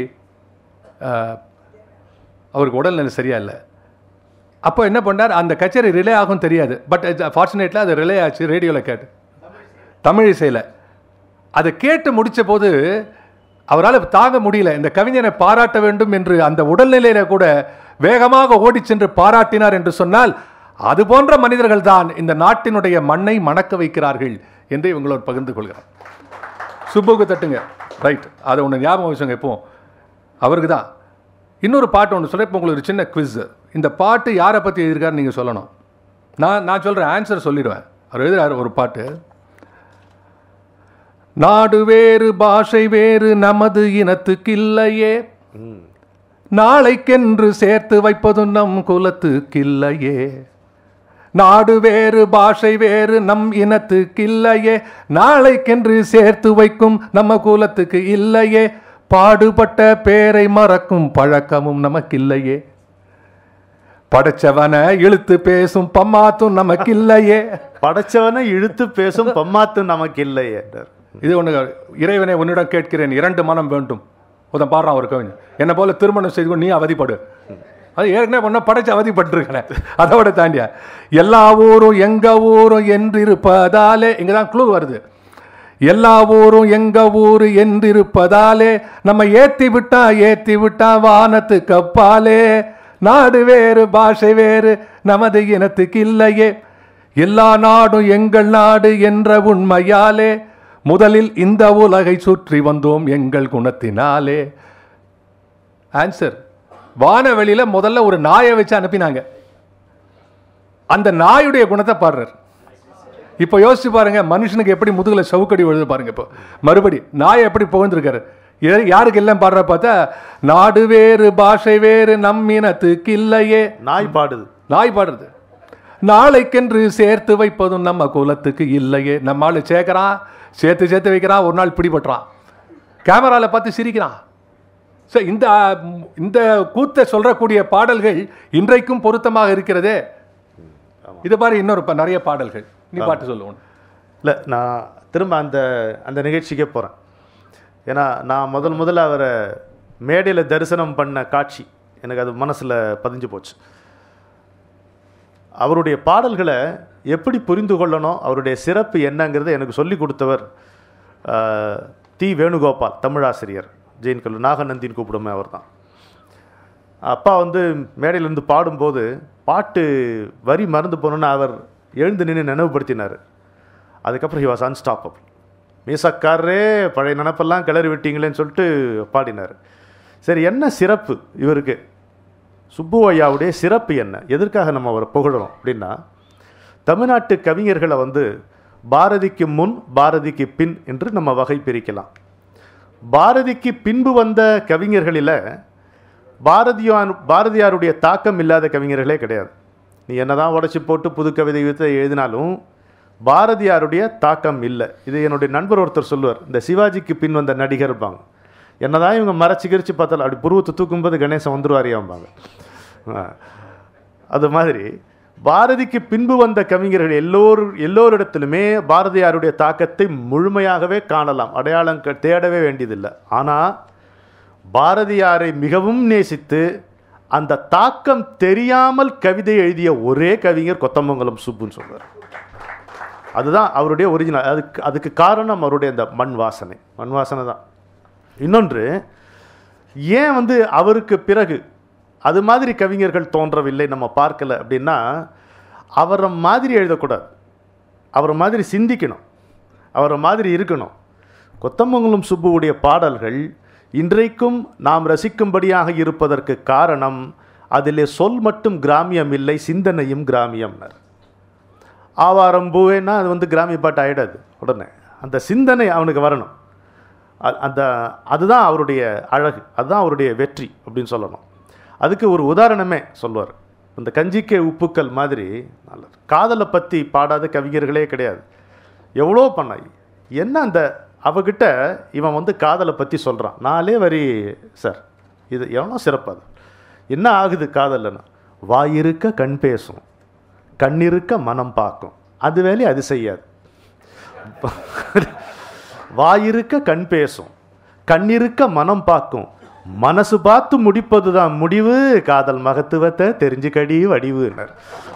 ஆஹ், அவருக்கு உடல்நிலை சரியா இல்லை அப்போ என்ன பண்ணார் அந்த கச்சேரி ரிலே ஆகும் தெரியாது பட் ஃபார்ச்சுனேட்லி அது ரிலே ஆச்சு ரேடியோவில் கேட்டு தமிழ் இசையில் அதை கேட்டு முடிச்ச போது அவரால் தாங்க முடியல இந்த கவிஞனை பாராட்ட வேண்டும் என்று அந்த உடல்நிலையில கூட வேகமாக ஓடிச் சென்று பாராட்டினார் என்று சொன்னால் அது போன்ற மனிதர்கள் தான் இந்த நாட்டினுடைய மண்ணை மணக்க வைக்கிறார்கள் என்று இவங்களோட பகிர்ந்து கொள்கிறார் சுப்புக்கு தட்டுங்க ரைட் அதை ஒன்று ஞாபகம் வச்சுங்க எப்பவும் அவருக்கு தான் இன்னொரு பாட்டு ஒன்று சொல்ல இப்போ உங்களுக்கு ஒரு சின்ன குவிஸ் இந்த பாட்டு யாரை பற்றி எழுதியிருக்காரு நீங்கள் சொல்லணும் நான் நான் சொல்கிறேன் ஆன்சர் சொல்லிடுவேன் அவர் எழுதுறாரு ஒரு பாட்டு நாடு வேறு பாஷை வேறு நமது இனத்துக்கு இல்லையே ம். நாளைக்கென்று சேர்த்து வைப்பதும் நம் குலத்துக்கு இல்லையே நாடு வேறு பாஷை வேறு நம் இனத்துக்கு இல்லையே நாளைக்கென்று சேர்த்து வைக்கும் நம்ம குலத்துக்கு இல்லையே பாடுபட்ட பேரை மறக்கும் பழக்கமும் நமக்கில்லையே படைச்சவன இழுத்து பேசும் பம்மாத்தும் நமக்கில்லையே படைச்சவனை இழுத்து பேசும் பம்மாத்து நமக்கு இல்லை என்றார் இது ஒன்று இறைவனை உன்னிடம் கேட்கிறேன் இரண்டு மனம் வேண்டும் உதன் பாடுறான் ஒரு கவிஞன் என்னை போல திருமணம் செய்து கொண்டு நீ அவதிப்படு அது ஏற்கனவே பண்ண படைச்சு அவதிப்பட்டிருக்கிறேன் அதோட தாண்டியா எல்லா ஊரும் எங்க ஊரும் என்றிருப்பதாலே இங்க தான் க்ளூ வருது எல்லா ஊரும் எங்க ஊரு என்றிருப்பதாலே நம்ம ஏத்தி விட்டா ஏத்தி விட்டா வானத்துக்கு அப்பாலே நாடு வேறு பாஷை வேறு நமது இனத்துக்கு இல்லையே எல்லா நாடும் எங்கள் நாடு என்ற உண்மையாலே முதலில் இந்த உலகை சுற்றி வந்தோம் எங்கள் குணத்தினாலே ஆன்சர் வானவெளியில முதல்ல ஒரு நாயை வச்சு அனுப்பினாங்க அந்த நாயுடைய குணத்தை பாடுறார் இப்போ யோசிச்சு பாருங்க மனுஷனுக்கு எப்படி முதுகுல சவுக்கடி விழுது பாருங்க இப்போ மறுபடி நாயை எப்படி புகழ்ந்திருக்காரு இது யாருக்கு எல்லாம் பாடுற பார்த்தா நாடு வேறு பாஷை வேறு நம் இனத்துக்கு இல்லையே நாய் பாடுது நாய் பாடுறது நாளைக்கென்று சேர்த்து வைப்பதும் நம்ம குலத்துக்கு இல்லையே நம்ம ஆளு சேர்க்கறான் சேர்த்து சேர்த்து வைக்கிறான் ஒரு நாள் பிடிபட்டுறான் கேமரால பார்த்து சிரிக்கிறான் சரி இந்த இந்த கூத்தை சொல்றக்கூடிய பாடல்கள் இன்றைக்கும் பொருத்தமாக இருக்கிறதே இது மாதிரி இன்னொரு ப- நிறைய பாடல்கள் நீ பாட்டு சொல்லுவோம் இல்லை நான் திரும்ப அந்த அந்த நிகழ்ச்சிக்கே போகிறேன் ஏன்னா நான் முதல் முதல்ல அவரை மேடையில் தரிசனம் பண்ண காட்சி எனக்கு அது மனசில் பதிஞ்சு போச்சு அவருடைய பாடல்களை எப்படி புரிந்து கொள்ளணும் அவருடைய சிறப்பு என்னங்கிறத எனக்கு சொல்லி கொடுத்தவர் ஆஹ், தி வேணுகோபால் தமிழாசிரியர் ஜெயின் கல்லூரி நாகநந்தின்னு கூப்பிடுமே அவர் தான் அப்பா வந்து மேடையிலேருந்து பாடும்போது பாட்டு வரி மறந்து போனோன்னு அவர் எழுந்து நின்று நினைவுபடுத்தினார் அதுக்கப்புறம் ஹி வாஸ் அன்ஸ்டாப்பபிள் மீசக்காரரே பழைய நினப்பெல்லாம் கிளறி விட்டீங்களேன்னு சொல்லிட்டு பாடினார் சரி என்ன சிறப்பு இவருக்கு சுப்பு ஐயாவுடைய சிறப்பு என்ன எதற்காக நம்ம அவரை புகழறோம் அப்படின்னா தமிழ்நாட்டு கவிஞர்களை வந்து பாரதிக்கு முன் பாரதிக்கு பின் என்று நம்ம வகை பிரிக்கலாம் பாரதிக்கு பின்பு வந்த கவிஞர்களில் பாரதியார் பாரதியாருடைய தாக்கம் இல்லாத கவிஞர்களே கிடையாது நீ என்னதான் உடச்சி போட்டு புது கவிதை வித்தை எழுதினாலும் பாரதியாருடைய தாக்கம் இல்லை இது என்னுடைய நண்பர் ஒருத்தர் சொல்லுவார் இந்த சிவாஜிக்கு பின் வந்த நடிகர் இருப்பாங்க என்னதான் இவங்க மறைச்சு கிரிச்சு பார்த்தாலும் அப்படி புருவத்தை தூக்கும்போது கணேசன் வந்துருவாரியாம்பாங்க ஆ. அது மாதிரி பாரதிக்கு பின்பு வந்த கவிஞர்கள் எல்லோரும் எல்லோரிடத்திலுமே பாரதியாருடைய தாக்கத்தை முழுமையாகவே காணலாம் அடையாளம் க- தேடவே வேண்டியதில்லை ஆனால் பாரதியாரை மிகவும் நேசித்து அந்த தாக்கம் தெரியாமல் கவிதை எழுதிய ஒரே கவிஞர் கொத்தமங்கலம் சுப்புன்னு சொல்றார் அதுதான் அவருடைய ஒரிஜினல் அதுக்கு அதுக்கு காரணம் அவருடைய அந்த மண் வாசனை மண் வாசனை தான் இன்னொன்று ஏன் வந்து அவருக்கு பிறகு அது மாதிரி கவிஞர்கள் தோன்றவில்லை நம்ம பார்க்கல அப்படின்னா அவரை மாதிரி எழுதக்கூடாது அவரை மாதிரி சிந்திக்கணும் அவரை மாதிரி இருக்கணும் கொத்தமங்கலம் சுப்புவுடைய பாடல்கள் இன்றைக்கும் நாம் ரசிக்கும்படியாக இருப்பதற்கு காரணம் அதிலே சொல் மட்டும் கிராமியம் இல்லை சிந்தனையும் கிராமியம்னர் ஆவாரம் பூவேன்னா அது வந்து கிராமிய பாட்டு ஆயிடாது உடனே அந்த சிந்தனை அவனுக்கு வரணும் அ- அந்த அதுதான் அவருடைய அழகு அதுதான் அவருடைய வெற்றி அப்படின்னு சொல்லணும் அதுக்கு ஒரு உதாரணமே சொல்லுவார் இந்த கஞ்சிக்கே உப்புக்கள் மாதிரி நல்லது காதலை பற்றி பாடாத கவிஞர்களே கிடையாது எவ்வளோ பண்ண என்ன அந்த அவகிட்ட இவன் வந்து காதலை பற்றி சொல்கிறான் நாலே வரி சார் இது எவ்வளோ சிறப்பாது என்ன ஆகுது காதல்னா வாயிருக்க கண் பேசும் கண்ணிருக்க மனம் பார்க்கும் அது வேலையை அது செய்யாது வாயிருக்க கண் பேசும் கண்ணிருக்க மனம் பார்க்கும் மனசு பார்த்து முடிப்பது தான் முடிவு காதல் மகத்துவத்தை தெரிஞ்சுக்கடி வடிவுனர்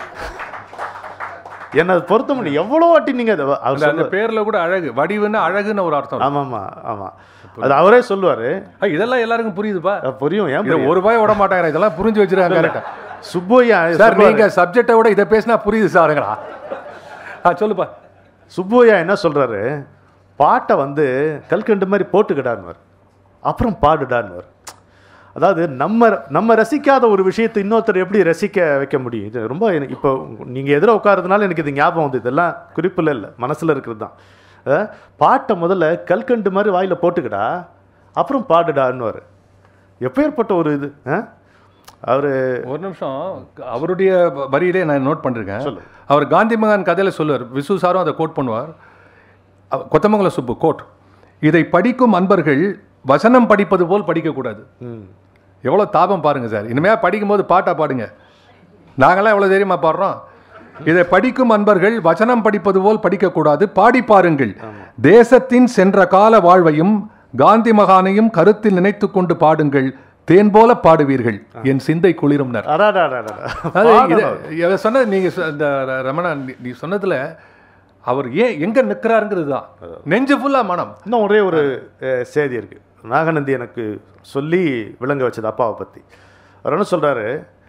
என்னை பொறுத்த முடியும் எவ்வளோ வாட்டி நீங்கள் அதை அவர் அந்த- அந்த சொல்ல பேர்ல கூட அழகு வடிவுன்னா அழகுன்னு ஒரு அர்த்தம் இருக்கு. ஆமாம்மா ஆமாம் அது அவரே சொல்லுவார் ஆ, இதெல்லாம் எல்லாருக்கும் புரியுதுப்பா புரியும் ஏன் இதை புரியும்? ஒரு ரூபாய் விட மாட்டாங்க இதெல்லாம் புரிஞ்சு வச்சிருக்காங்க கரெக்டா சுப்பையா சார் சொல்லுவாரு. நீங்க சப்ஜெக்டை விட இதை பேசினா புரியுது சாருங்களா ஆ சொல்லுப்பா சுப்பையா என்ன சொல்றாரு பாட்டை வந்து கல்கண்டு மாதிரி போட்டுக்கிடான்வார் அப்புறம் பாடுடான்வார் அதாவது நம்ம நம்ம ரசிக்காத ஒரு விஷயத்தை இன்னொருத்தர் எப்படி ரசிக்க வைக்க முடியும் இது ரொம்ப எனக்கு இப்போ நீங்கள் எதிர உட்காரதுனால எனக்கு இது ஞாபகம் வந்து இதெல்லாம் குறிப்பில் இல்லை மனசில் இருக்கிறது தான் அஹ், பாட்டை முதல்ல கல்கண்டு மாதிரி வாயில் போட்டுக்கிடா அப்புறம் பாடுடான்னுவார் எப்பேற்பட்ட ஒரு இது அவர் ஒரு நிமிஷம் அவருடைய வரியிலே நான் நோட் பண்ணிருக்கேன் சொல்லு. அவர் காந்தி மகான் கதையில சொல்லுவார் விசு சாரும் அதை கோட் பண்ணுவார் அவ- கொத்தமங்கலம் சுப்பு கோட் இதை படிக்கும் அன்பர்கள் வசனம் படிப்பது போல் படிக்கக்கூடாது எவ்வளோ தாபம் பாருங்க சார் இனிமே படிக்கும்போது பாட்டா பாடுங்க நாங்களாம் எவ்வளோ தைரியமா பாடுறோம் இதை படிக்கும் அன்பர்கள் வசனம் படிப்பது போல் படிக்கக்கூடாது பாடி பாருங்கள் தேசத்தின் சென்ற கால வாழ்வையும் காந்தி மகானையும் கருத்தில் நினைத்துக் கொண்டு பாடுங்கள் தேன் போல பாடுவீர்கள் என் சிந்தை குளிரும்னர் அடாடாடாடா அது இது இவர் சொன்னது நீங்க சொ- இந்த ர- ரமணா நீ- நீ சொன்னதுல அவர் ஏன் எங்க நிக்கிறாருங்கிறது தான் நெஞ்சு ஃபுல்லா மனம் இன்னும் ஒரே ஒரு அஹ், செய்தி இருக்கு நாகநந்தி எனக்கு சொல்லி விளங்க வச்சது அப்பாவை பற்றி அவர் என்ன சொல்றாரு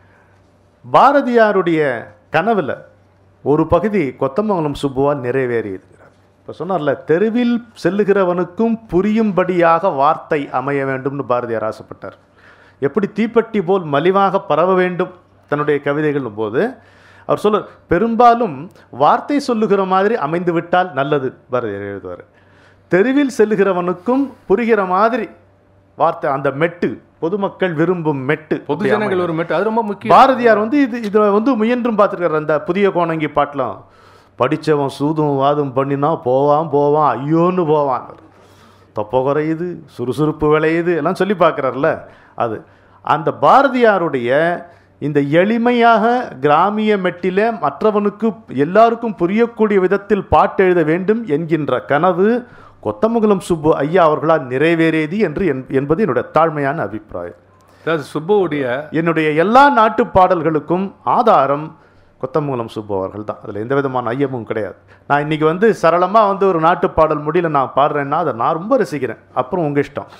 பாரதியாருடைய கனவுல ஒரு பகுதி கொத்தமங்கலம் சுப்புவால் நிறைவேறியிருக்கிறார் இப்போ சொன்னார்ல தெருவில் செல்லுகிறவனுக்கும் புரியும்படியாக வார்த்தை அமைய வேண்டும்னு பாரதியார் ஆசைப்பட்டார் எப்படி தீப்பெட்டி போல் மலிவாக பரவ வேண்டும் தன்னுடைய கவிதைகளும் போது அவர் சொல்ல பெரும்பாலும் வார்த்தை சொல்லுகிற மாதிரி அமைந்து விட்டால் நல்லது பாரதியார் எழுதுவார் தெருவில் செல்லுகிறவனுக்கும் புரிகிற மாதிரி வார்த்தை அந்த மெட்டு பொதுமக்கள் விரும்பும் மெட்டு பொது ஜனங்கள் ஒரு மெட்டு அது ரொம்ப முக்கியம் பாரதியார் வந்து இது இதை வந்து முயன்றும் பார்த்துருக்காரு அந்த புதிய கோணங்கி பாட்டெலாம் படித்தவன் சூதும் வாதும் பண்ணினா போவான் போவான் ஐயோன்னு போவான் தொப்பை குறையுது சுறுசுறுப்பு விளையுது எல்லாம் சொல்லி பார்க்குறாருல அது அந்த பாரதியாருடைய இந்த எளிமையாக கிராமிய மெட்டில மற்றவனுக்கு எல்லாருக்கும் புரியக்கூடிய விதத்தில் பாட்டு எழுத வேண்டும் என்கின்ற கனவு கொத்தமங்கலம் சுப்பு ஐயா அவர்களால் நிறைவேறியது என்று என்- என்பது என்னுடைய தாழ்மையான அபிப்பிராயம் அதாவது சுப்புவுடைய என்னுடைய எல்லா நாட்டு பாடல்களுக்கும் ஆதாரம் கொத்தமங்கலம் சுப்பு அவர்கள் தான் அதில் எந்த விதமான ஐயமும் கிடையாது நான் இன்னைக்கு வந்து சரளமாக வந்து ஒரு நாட்டு பாடல் முடியல நான் பாடுறேன்னா அதை நான் ரொம்ப ரசிக்கிறேன் அப்புறம் உங்கள் இஷ்டம்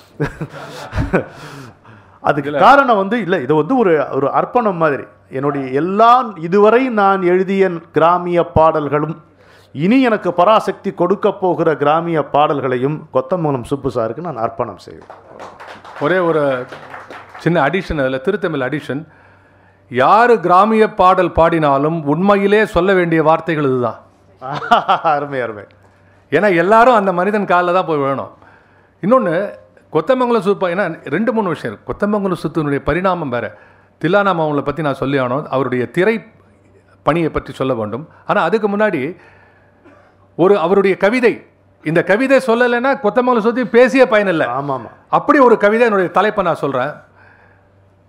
அதுக்கு காரணம் வந்து இல்லை இது வந்து ஒரு ஒரு அர்ப்பணம் மாதிரி என்னுடைய எல்லா இதுவரை நான் எழுதிய கிராமிய பாடல்களும் இனி எனக்கு பராசக்தி கொடுக்க போகிற கிராமிய பாடல்களையும் கொத்தமங்கலம் சுப்பு சாருக்கு நான் அர்ப்பணம் செய்வேன் ஒரே ஒரு சின்ன அடிஷன் அதில் திருத்தமிழ் அடிஷன் யாரு கிராமிய பாடல் பாடினாலும் உண்மையிலே சொல்ல வேண்டிய வார்த்தைகள் இதுதான் அருமை அருமை ஏன்னா எல்லாரும் அந்த மனிதன் காலில் தான் போய் வேணும் இன்னொன்று கொத்தமங்கலம் சுப்பு ஏன்னா ரெண்டு மூணு விஷயம் இருக்கு கொத்தமங்கலம் சுத்தினுடைய பரிணாமம் வேற தில்லானாம அவங்களை பற்றி நான் சொல்லி ஆனோம் அவருடைய திரை பணியை பற்றி சொல்ல வேண்டும் ஆனால் அதுக்கு முன்னாடி ஒரு அவருடைய கவிதை இந்த கவிதை சொல்லலைன்னா கொத்தமங்கலம் சுத்தி பேசிய பயனில்லை ஆமாம் ஆமாம் அப்படி ஒரு கவிதை என்னுடைய தலைப்பை நான் சொல்கிறேன்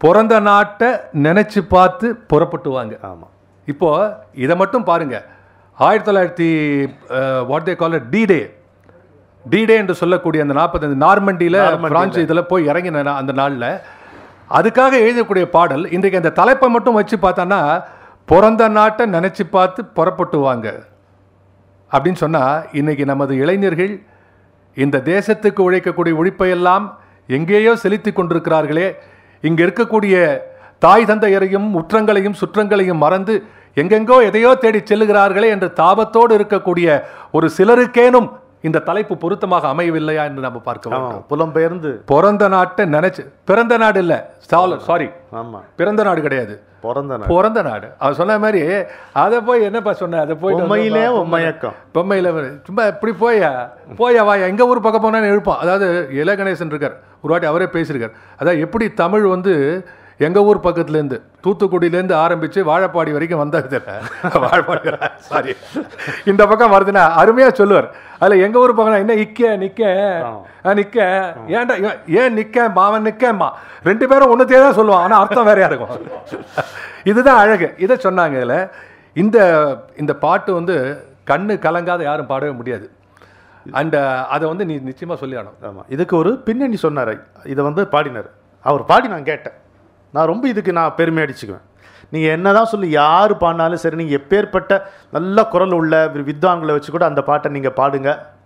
பிறந்த நாட்டை நினைச்சு பார்த்து புறப்பட்டுவாங்க ஆமா இப்போ இதை மட்டும் பாருங்க ஆயிரத்தி தொள்ளாயிரத்தி what they call D day D day என்று சொல்லக்கூடிய அந்த நாற்பத்தஞ்சு நார்மண்டியில் பிரான்ஸ் இதில் போய் இறங்கின நா- அந்த நாளில் அதுக்காக எழுதக்கூடிய பாடல் இன்றைக்கு அந்த தலைப்பை மட்டும் வச்சு பார்த்தோன்னா பிறந்த நாட்டை நினச்சி பார்த்து புறப்பட்டுவாங்க அப்படின்னு சொன்னால் இன்னைக்கு நமது இளைஞர்கள் இந்த தேசத்துக்கு உழைக்கக்கூடிய உழைப்பையெல்லாம் எங்கேயோ செலுத்தி கொண்டிருக்கிறார்களே இங்கே இருக்கக்கூடிய தாய் தந்தையரையும் உற்றங்களையும் சுற்றங்களையும் மறந்து எங்கெங்கோ எதையோ தேடி செல்லுகிறார்களே என்ற தாபத்தோடு இருக்கக்கூடிய ஒரு சிலருக்கேனும் இந்த தலைப்பு பொருத்தமாக அமையவில்லையா என்று நம்ம பார்க்க ஆமா வேண்டும் புலம்பெயர்ந்து பிறந்த நாட்டை நினைச்சு பிறந்த நாடு இல்லை சாரி ஆமா பிறந்த நாடு கிடையாது பிறந்த நாள் பிறந்த நாடு அவர் சொன்ன மாதிரி அதை போய் என்னப்பா சொன்ன அதை போய் உண்மையிலே உண்மையக்கம் பொம்மையில் சும்மா இப்படி போயா போயா வாயா எங்கள் ஊர் பக்கம் போனான்னு எழுப்பான் அதாவது இல கணேசன் இருக்கார் ஒரு வாட்டி அவரே பேசியிருக்கார் அதாவது எப்படி தமிழ் வந்து எங்கள் ஊர் பக்கத்துலேருந்து தூத்துக்குடியிலேருந்து ஆரம்பித்து வாழப்பாடி வரைக்கும் வந்தது வாழப்பாடி சாரி இந்த பக்கம் வருதுன்னா அருமையாக சொல்லுவார் அதில் எங்கள் ஊர் பக்கம் என்ன இக்க நிக்க ஆ, நிக்க ஏன்டா ஏன், ஏன் நிக்க மாவன் நிக்கம்மா ரெண்டு பேரும் ஒன்றுத்தே தான் சொல்லுவான் ஆனால் அர்த்தம் வேறையா இருக்கும் இதுதான் அழகு இதை சொன்னாங்க இதில் இந்த இந்த பாட்டு வந்து கண்ணு கலங்காத யாரும் பாடவே முடியாது அண்ட் அதை வந்து நீ நிச்சயமாக சொல்லி ஆகணும் ஆமா இதுக்கு ஒரு பின்னணி சொன்னார் இதை வந்து பாடினார் அவர் பாடி நான் கேட்டேன் நான் ரொம்ப இதுக்கு நான் பெருமை அடிச்சுக்குவேன் நீங்கள் என்னதான் சொல்லி யார் பாடினாலும் சரி நீங்கள் எப்பேற்பட்ட நல்ல குரல் உள்ள வி- வித்வான்களை வச்சு கூட அந்த பாட்டை நீங்கள் பாடுங்க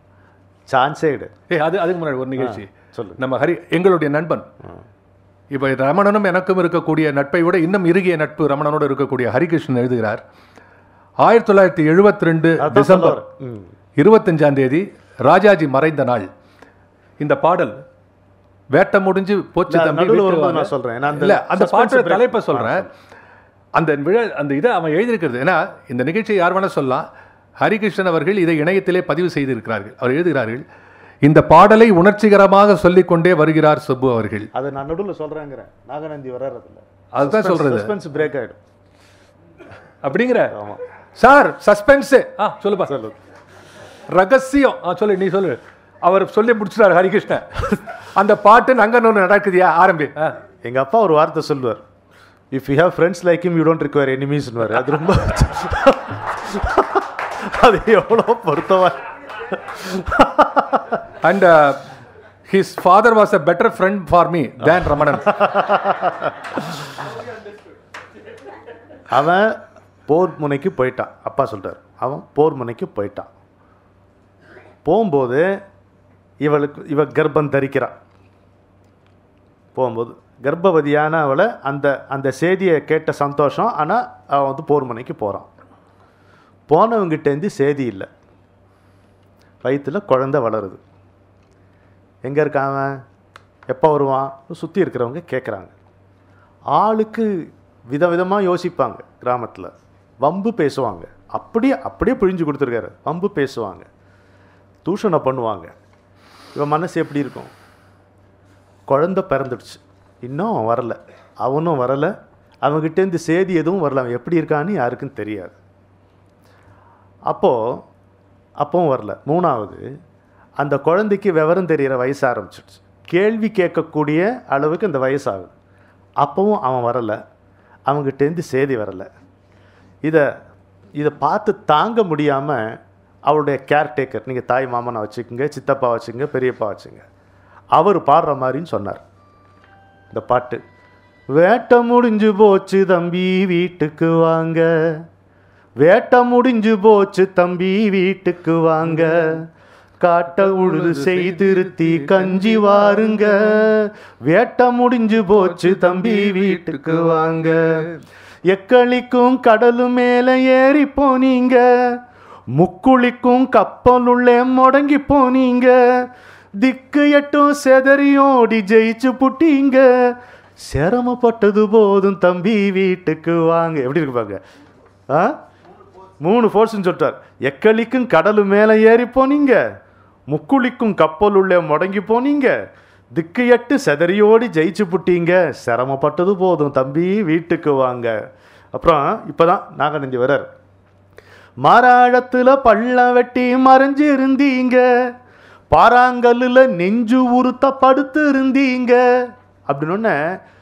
சான்ஸே இடு ஏய் அது அதுக்கு முன்னாடி ஒரு நிகழ்ச்சி சொல்லு நம்ம ஹரி எங்களுடைய நண்பன் இப்போ ரமணனும் எனக்கும் இருக்கக்கூடிய நட்பை விட இன்னும் இறுகிய நட்பு ரமணனோடு இருக்கக்கூடிய ஹரிகிருஷ்ணன் எழுதுகிறார் ஆயிரத்தி தொள்ளாயிரத்தி எழுபத்தி ரெண்டு டிசம்பர் ம் இருபத்தஞ்சாம் தேதி ராஜாஜி மறைந்த நாள் இந்த பாடல் வேட்டை முடிஞ்சு போச்சு இல்ல, தம்பி நடுவுல வீட்டு வரும்போது வாங்க. நான் சொல்றேன். ஏன்னா அந்த இல்ல அந்த suspense பாட்டோட break- தலைப்பை சொல்றேன் அந்த விழா அந்த இதை அவன் எழுதியிருக்கிறது ஏன்னா இந்த நிகழ்ச்சியை யார் வேணா சொல்லலாம் ஹரிகிருஷ்ணன் அவர்கள் இதை இணையத்திலே பதிவு செய்திருக்கிறார்கள் அவர் எழுதுகிறார்கள் இந்த பாடலை உணர்ச்சிகரமாக சொல்லிக்கொண்டே வருகிறார் சுப்பு அவர்கள் அதை நான் நடுவில் சொல்கிறேங்கிறேன் நாகநந்தி வர்றதில்ல அதுதான் சொல்றது சஸ்பென்ஸ் பிரேக் ஆகிடும் அப்படிங்கிற ஆமாம் சார் சஸ்பென்ஸ் ஆ சொல்லுப்பா சொல்லு ரகசியம் ஆ சொல்லு நீ சொல்லு அவர் சொல்லி முடிச்சிட்டாரு ஹரிகிருஷ்ணன் அந்த பாட்டு நங்கன்னு நடக்குதியா ஆரம்பி ஆ. எங்கள் அப்பா ஒரு வார்த்தை சொல்லுவார் if you have friends like him you don't require எனிமீஸ்னுவார் அது ரொம்ப அது எவ்வளோ பொருத்தமா and his father was a better friend for me than Ramanan அவன் போர் முனைக்கு போயிட்டான் அப்பா சொல்றார் அவன் போர் முனைக்கு போயிட்டான் போகும்போது இவளுக்கு இவ கர்ப்பம் தரிக்கிறான் போகும்போது கர்ப்பவதியான அவளை அந்த அந்த செய்தியை கேட்ட சந்தோஷம் ஆனால் அவன் வந்து போர் முனைக்கு போகிறான் போனவங்கிட்டேருந்து செய்தி இல்லை வயிற்றுல குழந்தை வளருது எங்கே இருக்கான் அவன் எப்போ வருவான் சுற்றி இருக்கிறவங்க கேட்குறாங்க ஆளுக்கு விதவிதமாக யோசிப்பாங்க கிராமத்தில் வம்பு பேசுவாங்க அப்படியே அப்படியே பிழிஞ்சு கொடுத்துருக்காரு வம்பு பேசுவாங்க தூஷணை பண்ணுவாங்க இவன் மனசு எப்படி இருக்கும் குழந்த பிறந்துடுச்சு இன்னும் அவன் வரல அவனும் வரலை அவன்கிட்டேருந்து செய்தி எதுவும் வரல அவன் எப்படி இருக்கான்னு யாருக்கும் தெரியாது அப்போது அப்பவும் வரல மூணாவது அந்த குழந்தைக்கு விவரம் தெரிகிற வயசு ஆரம்பிச்சிடுச்சு கேள்வி கேட்கக்கூடிய அளவுக்கு அந்த வயசாகுது அப்பவும் அவன் வரலை அவங்ககிட்டேருந்து செய்தி வரலை இதை இதை பார்த்து தாங்க முடியாமல் அவருடைய கேர்டேக்கர் நீங்கள் தாய் மாமனை வச்சுக்கோங்க சித்தப்பா வச்சுங்க பெரியப்பா வச்சுங்க அவர் பாடுற மாதிரின்னு சொன்னார் இந்த பாட்டு வேட்டை முடிஞ்சு போச்சு தம்பி வீட்டுக்கு வாங்க வேட்டை முடிஞ்சு போச்சு தம்பி வீட்டுக்கு வாங்க காட்ட உழுது செய்திருத்தி கஞ்சி வாருங்க வேட்டை முடிஞ்சு போச்சு தம்பி வீட்டுக்கு வாங்க எக்களிக்கும் கடலு மேல ஏறி போனீங்க முக்குளிக்கும் கப்பல் உள்ளே முடங்கி போனீங்க திக்கு எட்டும் செதறியோடி ஜெயிச்சு புட்டீங்க சிரமப்பட்டது போதும் தம்பி வீட்டுக்கு வாங்க எப்படி இருக்கு பாருங்க ஆ மூணு ஃபோர்ஸ்னு சொல்லிட்டார் எக்களிக்கும் கடலு மேலே ஏறி போனீங்க முக்குளிக்கும் கப்பல் உள்ளே முடங்கி போனீங்க திக்கு எட்டு செதறியோடி ஜெயிச்சு புட்டீங்க சிரமப்பட்டது போதும் தம்பி வீட்டுக்கு வாங்க அப்புறம் இப்போதான் நாகநந்தி வரார் மாராழத்துல பள்ளம் வெட்டி மறைஞ்சு இருந்தீங்க பாறாங்கல்லுல நெஞ்சு உருத்த படுத்து இருந்தீங்க அப்படின்னொன்னே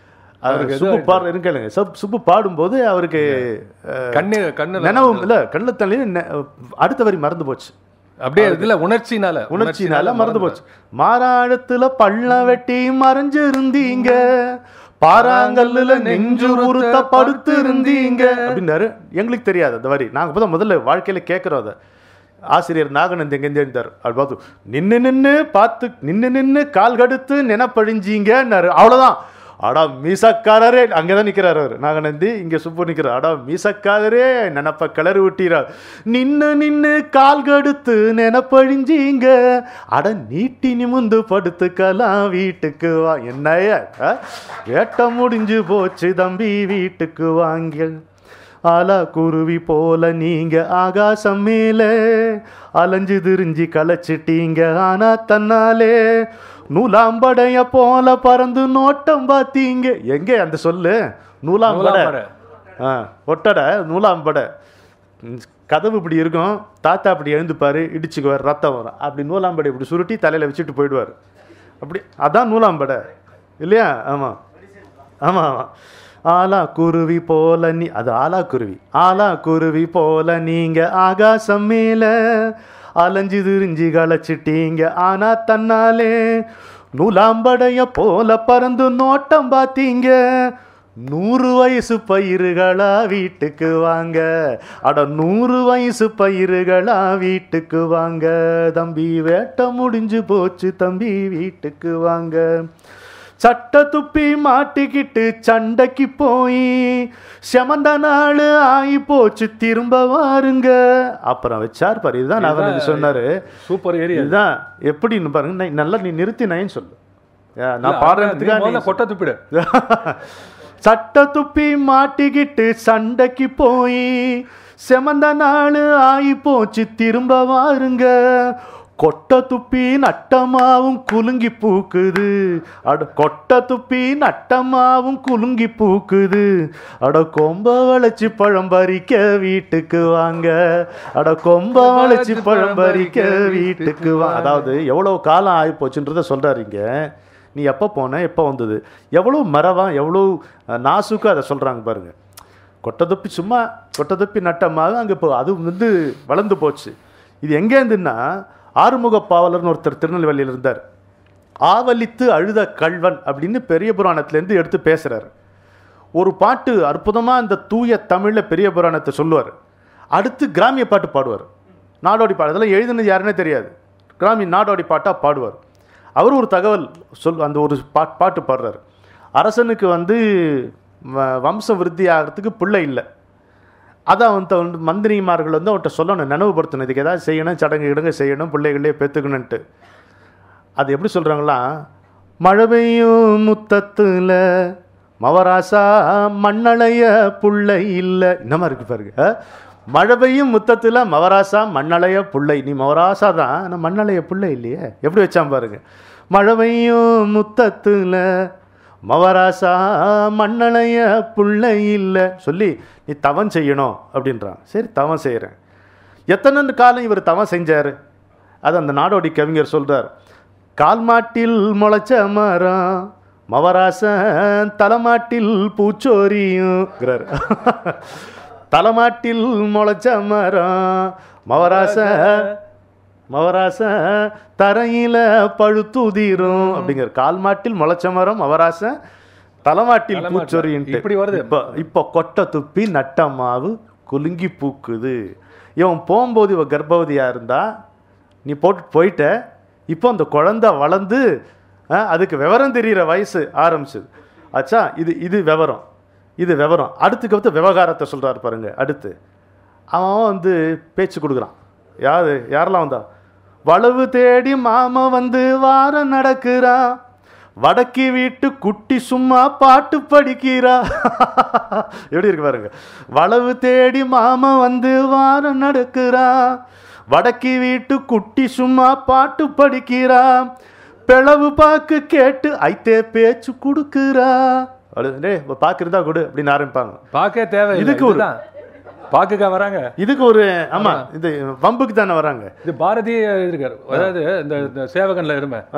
அவருக்கு சுப்பு பாடு இருக்கலுங்க சுப்பு பாடும்போது அவருக்கு அஹ், கண்ணு கண்ணு நினைவும் இல்ல கண்ணுல தள்ளி நெ- அடுத்த வரி மறந்து போச்சு அப்படியே இதுல உணர்ச்சினால உணர்ச்சினால மறந்து போச்சு மாறாழத்துல பள்ள வெட்டி மறைஞ்சு இருந்தீங்க பாறாங்கல்லுல நெஞ்சு உருத்த படுத்து இருந்தீங்க அப்படின்னாரு எங்களுக்கு தெரியாது அந்த வரி நாங்க இப்பதான் முதல்ல வாழ்க்கையில கேட்கிறோம் அதை ஆசிரியர் நாகநந்த் எங்க இருந்தார் அப்படி பார்த்து நின்னு நின்னு பார்த்து நின்னு நின்னு கால் கடுத்து நினைப்பழிஞ்சீங்கன்னாரு அவ்வளவுதான் அடா மீசக்காரரே அங்கதான் நிக்கிறாரு அவர் நாகநந்தி இங்க சுப்பு நிக்கிறார் அடா மீசக்காரரே நினப்ப கிளறி விட்டீரார் நின்னு நின்னு கால் கடுத்து நினைப்பழிஞ்சீங்க அட நீட்டி நிமிந்து படுத்துக்கலாம் வீட்டுக்கு வா என்னைய வேட்ட முடிஞ்சு போச்சு தம்பி வீட்டுக்கு வாங்க ஆலா குருவி போல நீங்க ஆகாசம் மேல அலைஞ்சு திரிஞ்சு களைச்சிட்டீங்க ஆனா தன்னாலே நூலாம்படைய போல பறந்து நோட்டம் பார்த்தீங்க எங்க அந்த சொல்லு நூலாம்படை நூலாம்படை. ஆ ஒட்டடை நூலாம்படை ம், கதவு இப்படி இருக்கும் தாத்தா அப்படி எழுந்துப்பாரு இடிச்சுக்குவார் ரத்தம் வரும் அப்படி நூலாம்படை இப்படி சுருட்டி தலையில வச்சுட்டு போயிடுவார் அப்படி அதான் நூலாம்படை இல்லையா ஆமா ஆமா ஆமா ஆலா குருவி போல நீ அது ஆலா குருவி ஆலா குருவி போல நீங்க ஆகாசம் மேல அலைஞ்சு திரிஞ்சு களைச்சிட்டீங்க ஆனா தன்னாலே நூலாம்படைய போல பறந்து நோட்டம் பார்த்தீங்க நூறு வயசு பயிறுகளா வீட்டுக்கு வாங்க அட நூறு வயசு பயிறுகளா வீட்டுக்கு வாங்க தம்பி வேட்டை முடிஞ்சு போச்சு தம்பி வீட்டுக்கு வாங்க சட்ட துப்பி மாட்டிக்கிட்டு சண்டைக்கு போய் செமந்த நாள் ஆகி போச்சு திரும்ப வாருங்க அப்புறம் வச்சார் பாரு இதுதான் நான் சொன்னாரு சூப்பர் ஏரியா இதுதான் எப்படின்னு பாருங்க நை- நல்லா நீ நிறுத்தி நைன்னு சொல்லு ஏ, நான் பாடுறதுக்காக நீ கொட்ட துப்பிடு சட்ட துப்பி மாட்டிக்கிட்டு சண்டைக்கு போய் செமந்த நாள் ஆகி போச்சு திரும்ப வாருங்க கொட்டை துப்பி நட்டமாவும் குலுங்கி பூக்குது அட கொட்டை துப்பி நட்டமாவும் குலுங்கி பூக்குது அட கொம்ப வளைச்சு பழம் பறிக்க வீட்டுக்கு வாங்க அட கொம்ப வளைச்சு பழம் பறிக்க வீட்டுக்கு வா அதாவது எவ்வளவு காலம் ஆகி போச்சுன்றத சொல்றாருங்க நீ எப்போ போன எப்போ வந்தது எவ்வளோ மரவா எவ்வளோ அஹ், நாசுக்கு அதை சொல்கிறாங்க பாருங்க கொட்டை தொப்பி சும்மா கொட்டை தொப்பி நட்டமாக அங்கே இப்போ அது வந்து வளர்ந்து போச்சு இது எங்கேருந்துன்னா ஆறுமுக பாவலர்னு ஒருத்தர் திருநெல்வேலியில் இருந்தார் ஆவலித்து அழுத கள்வன் அப்படின்னு பெரிய புராணத்துலேருந்து எடுத்து பேசுகிறார் ஒரு பாட்டு அற்புதமாக இந்த தூய தமிழில் பெரிய புராணத்தை சொல்லுவார் அடுத்து கிராமிய பாட்டு பாடுவார் நாடோடி பாட்டு அதெல்லாம் எழுதுனது யாருன்னே தெரியாது கிராமிய நாடோடி பாட்டாக பாடுவார் அவர் ஒரு தகவல் சொல் அந்த ஒரு பாட் பாட்டு பாடுறார் அரசனுக்கு வந்து வ- வம்ச விருத்தி ஆகிறதுக்கு பிள்ளை இல்லை அதை அவன் வந்து மந்திரிமார்கள் வந்து அவன்கிட்ட சொல்லணும் நினைவுபடுத்தணும் இதுக்கு ஏதாவது செய்யணும் சடங்கு கிடங்கு செய்யணும் பிள்ளைகளே பெற்றுக்கணுன்ட்டு அது எப்படி சொல்கிறாங்களா மழை பெய்யும் முத்தத்துல மவராசா மண்ணளைய புள்ளை இல்லை இந்த மாதிரி இருக்கு பாருங்க அஹ்? மழை பெய்யும் முத்தத்துல மவராசா மண்ணளைய புள்ளை நீ மவராசா தான் ஆனால் மண்ணளைய புள்ளை இல்லையே எப்படி வச்சான் பாருங்க மழை பெய்யும் முத்தத்துல மவராசா மண்ணளைய புள்ளை இல்லை சொல்லி நீ தவம் செய்யணும் அப்படின்றான் சரி தவம் செய்கிறேன் எத்தனை காலம் இவர் தவம் செஞ்சார் அது அந்த நாடோடி கவிஞர் சொல்றார் கால்மாட்டில் முளைச்ச மரம் மவராசன் தலைமாட்டில் பூச்சோரியுங்கிறார் தலைமாட்டில் முளைச்ச மரம் மவராசன் மவராசன் தரையில பழுத்துதிரும் அப்படிங்கிற கால்மாட்டில் முளைச்ச மரம் மவராசன் தலைமாட்டில் தலைமாட்டில். பூச்சொரின்ட்டு இப்படி வருது. இப்போ இப்போ கொட்டை துப்பி நட்ட மாவு குலுங்கி பூக்குது இவன் போகும்போது இவன் கர்ப்பவதியாக இருந்தா நீ போட்டு போயிட்ட இப்போ அந்த குழந்தை வளர்ந்து ஆ, அதுக்கு விவரம் தெரிகிற வயசு ஆரம்பிச்சது ஆச்சா இது இது விவரம் இது விவரம் அடுத்துக்கு அடுத்து விவகாரத்தை சொல்கிறாரு பாருங்க அடுத்து அவன் வந்து பேச்சு கொடுக்குறான் யாரு யாரெல்லாம் வந்தா வளவு தேடி மாமா வந்து வாரம் நடக்கிறான் வடக்கி வீட்டு குட்டி சும்மா பாட்டு படிக்கிறா எப்படி இருக்கு பாருங்க வளவு தேடி மாமா வந்து வாரம் நடக்கிறா வடக்கி வீட்டு குட்டி சும்மா பாட்டு படிக்கிறா பிளவு பாக்கு கேட்டு ஐத்தே பேச்சு கொடுக்குறா டே பாக்கு இருந்தா கொடு அப்படின்னு ஆரம்பிப்பாங்க பார்க்கவே தேவை இதுக்கு ஒரு- பாக்குக்கா வராங்க இதுக்கு ஒரு ஆமா இது வம்புக்கு தானே வராங்க இது பாரதி இருக்காரு அதாவது இந்த இந்த சேவகன்ல இருமை ஆ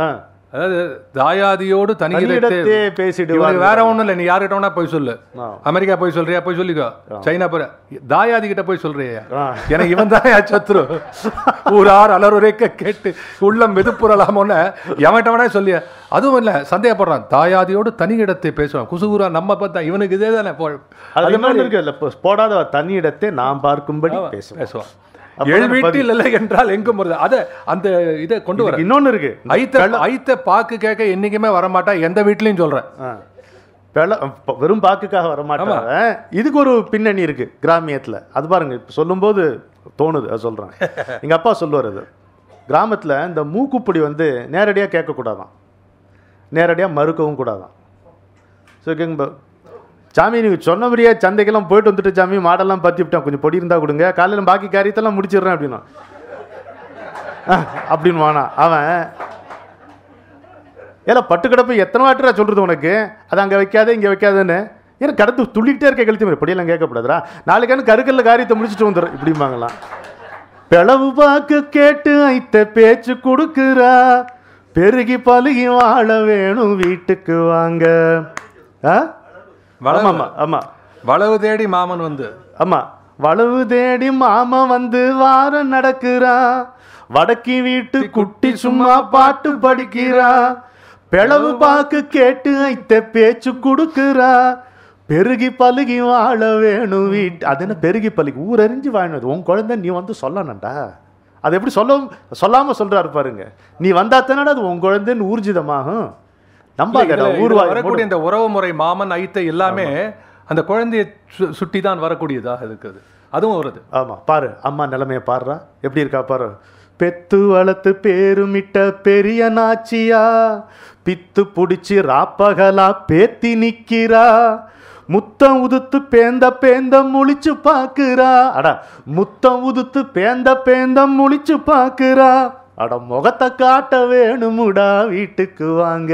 அதாவது தாயாதியோடு தனியிடத்தே தனியிடத்தே பேசிடுவார் இவரு வேற ஒண்ணும் இல்லை நீ யார்கிட்ட வேணா போய் சொல்லு ஆ. அமெரிக்கா போய் சொல்றியா போய் சொல்லிக்கோ சைனா போற தாயாதி கிட்ட போய் சொல்றியா ஆ. எனக்கு இவன் தான் என் சத்ரு ஊரார் அலருரைக்க கேட்டு உள்ளம் மெதுப்புறலாமோன்னு எவன்கிட்ட வேணா சொல்லிய அதுவும் இல்ல சந்தேகப்படுறான் தாயாதியோடு தனியிடத்தை பேசுவான் குசுகுரா நம்ம பார்த்தா இவனுக்கு இதே தானே போ- அது இன்னொன்று இருக்கு இல்ல போடாத தனியிடத்தை நாம் பார்க்கும்படி பேசுவோம் பேசுவான் அப்ப எழு தான் வீட்டில் இல்லை என்றால் எங்கும் வருது அத அந்த இதை கொண்டு வர இன்னொன்னு இருக்கு ஐத்த ஐத்த பாக்கு கேட்க என்னைக்குமே வரமாட்டா எந்த வீட்லயும் சொல்றேன் ஆ. பெல- ப- வெறும் பாக்குக்காக வர மாட்டாங்க இதுக்கு ஒரு பின்னணி இருக்கு கிராமியத்துல அது பாருங்க இப்ப சொல்லும்போது தோணுது அது சொல்றேன் எங்க அப்பா சொல்லுவார் அது கிராமத்துல இந்த மூக்குப்பொடி வந்து நேரடியா கேட்கக்கூடாதான் நேரடியா மறுக்கவும் கூடாதான் ஸோ கேங்க சாமி நீங்கள் சொன்னபடியே சந்தைக்கெல்லாம் போயிட்டு வந்துட்டு சாமி மாடெல்லாம் பற்றி விட்டேன் கொஞ்சம் பொடி இருந்தால் கொடுங்க காலையில் பாக்கி காரியத்தெல்லாம் முடிச்சிடுறேன் அப்படின்னா அப்படின்னு வானா அவன் ஏல பட்டு கிடப்பு எத்தனை வாட்டுறா சொல்றது உனக்கு அது அங்கே வைக்காத இங்கே வைக்காதன்னு ஏன்னா கடத்து துள்ளிக்கிட்டே இருக்க கழுத்து மாதிரி இப்படியெல்லாம் கேட்கக்கூடாதுரா நாளைக்கான கருக்கல்ல காரியத்தை முடிச்சுட்டு வந்துடுறேன் இப்படிம்பாங்களாம் பிளவு பார்க்க கேட்டு ஐத்த பேச்சு கொடுக்குறா பெருகி பழுகி வாழ வேணும் வீட்டுக்கு வாங்க ஆ வளவு. ஆமா ஆமா வளவு தேடி மாமன் வந்து ஆமா வளவு தேடி மாமா வந்து வாரம் நடக்கிறா வடக்கி வீட்டு குட்டி சும்மா பாட்டு படிக்கிறா பிளவு பாக்கு கேட்டு ஐத்த பேச்சு கொடுக்கிறா பெருகி பழுகி வாழ வேணும் வீட்டு அது என்ன பெருகி பழுகி ஊரறிஞ்சு வாழணும் உன் குழந்தை நீ வந்து சொல்லணும்டா அது எப்படி சொல்ல சொல்லாம சொல்றாரு பாருங்க நீ வந்தா தானடா அது உன் குழந்தைன்னு ஊர்ஜிதமாகும் நம்பாதடா இதுல- இதுல ஊர்வாய் வரக்கூடிய இந்த உறவு முறை மாமன் ஐத்த எல்லாமே அந்த குழந்தையை சு- சுட்டி தான் வரக்கூடியதாக இருக்குது அதுவும் வருது ஆமா பாரு அம்மா நிலைமைய பாருடா எப்படி இருக்கா பாரு பெத்து வளர்த்து பேருமிட்ட பெரிய நாச்சியா பித்து புடிச்சு ராப்பகலா பேத்தி நிக்கிறா முத்தம் உதுத்து பேந்த பேந்த முழிச்சு பாக்குறா அட முத்தம் உதுத்து பேந்த பேந்த முழிச்சு பாக்குறா அட முகத்தை காட்ட வேணுமுடா வீட்டுக்கு வாங்க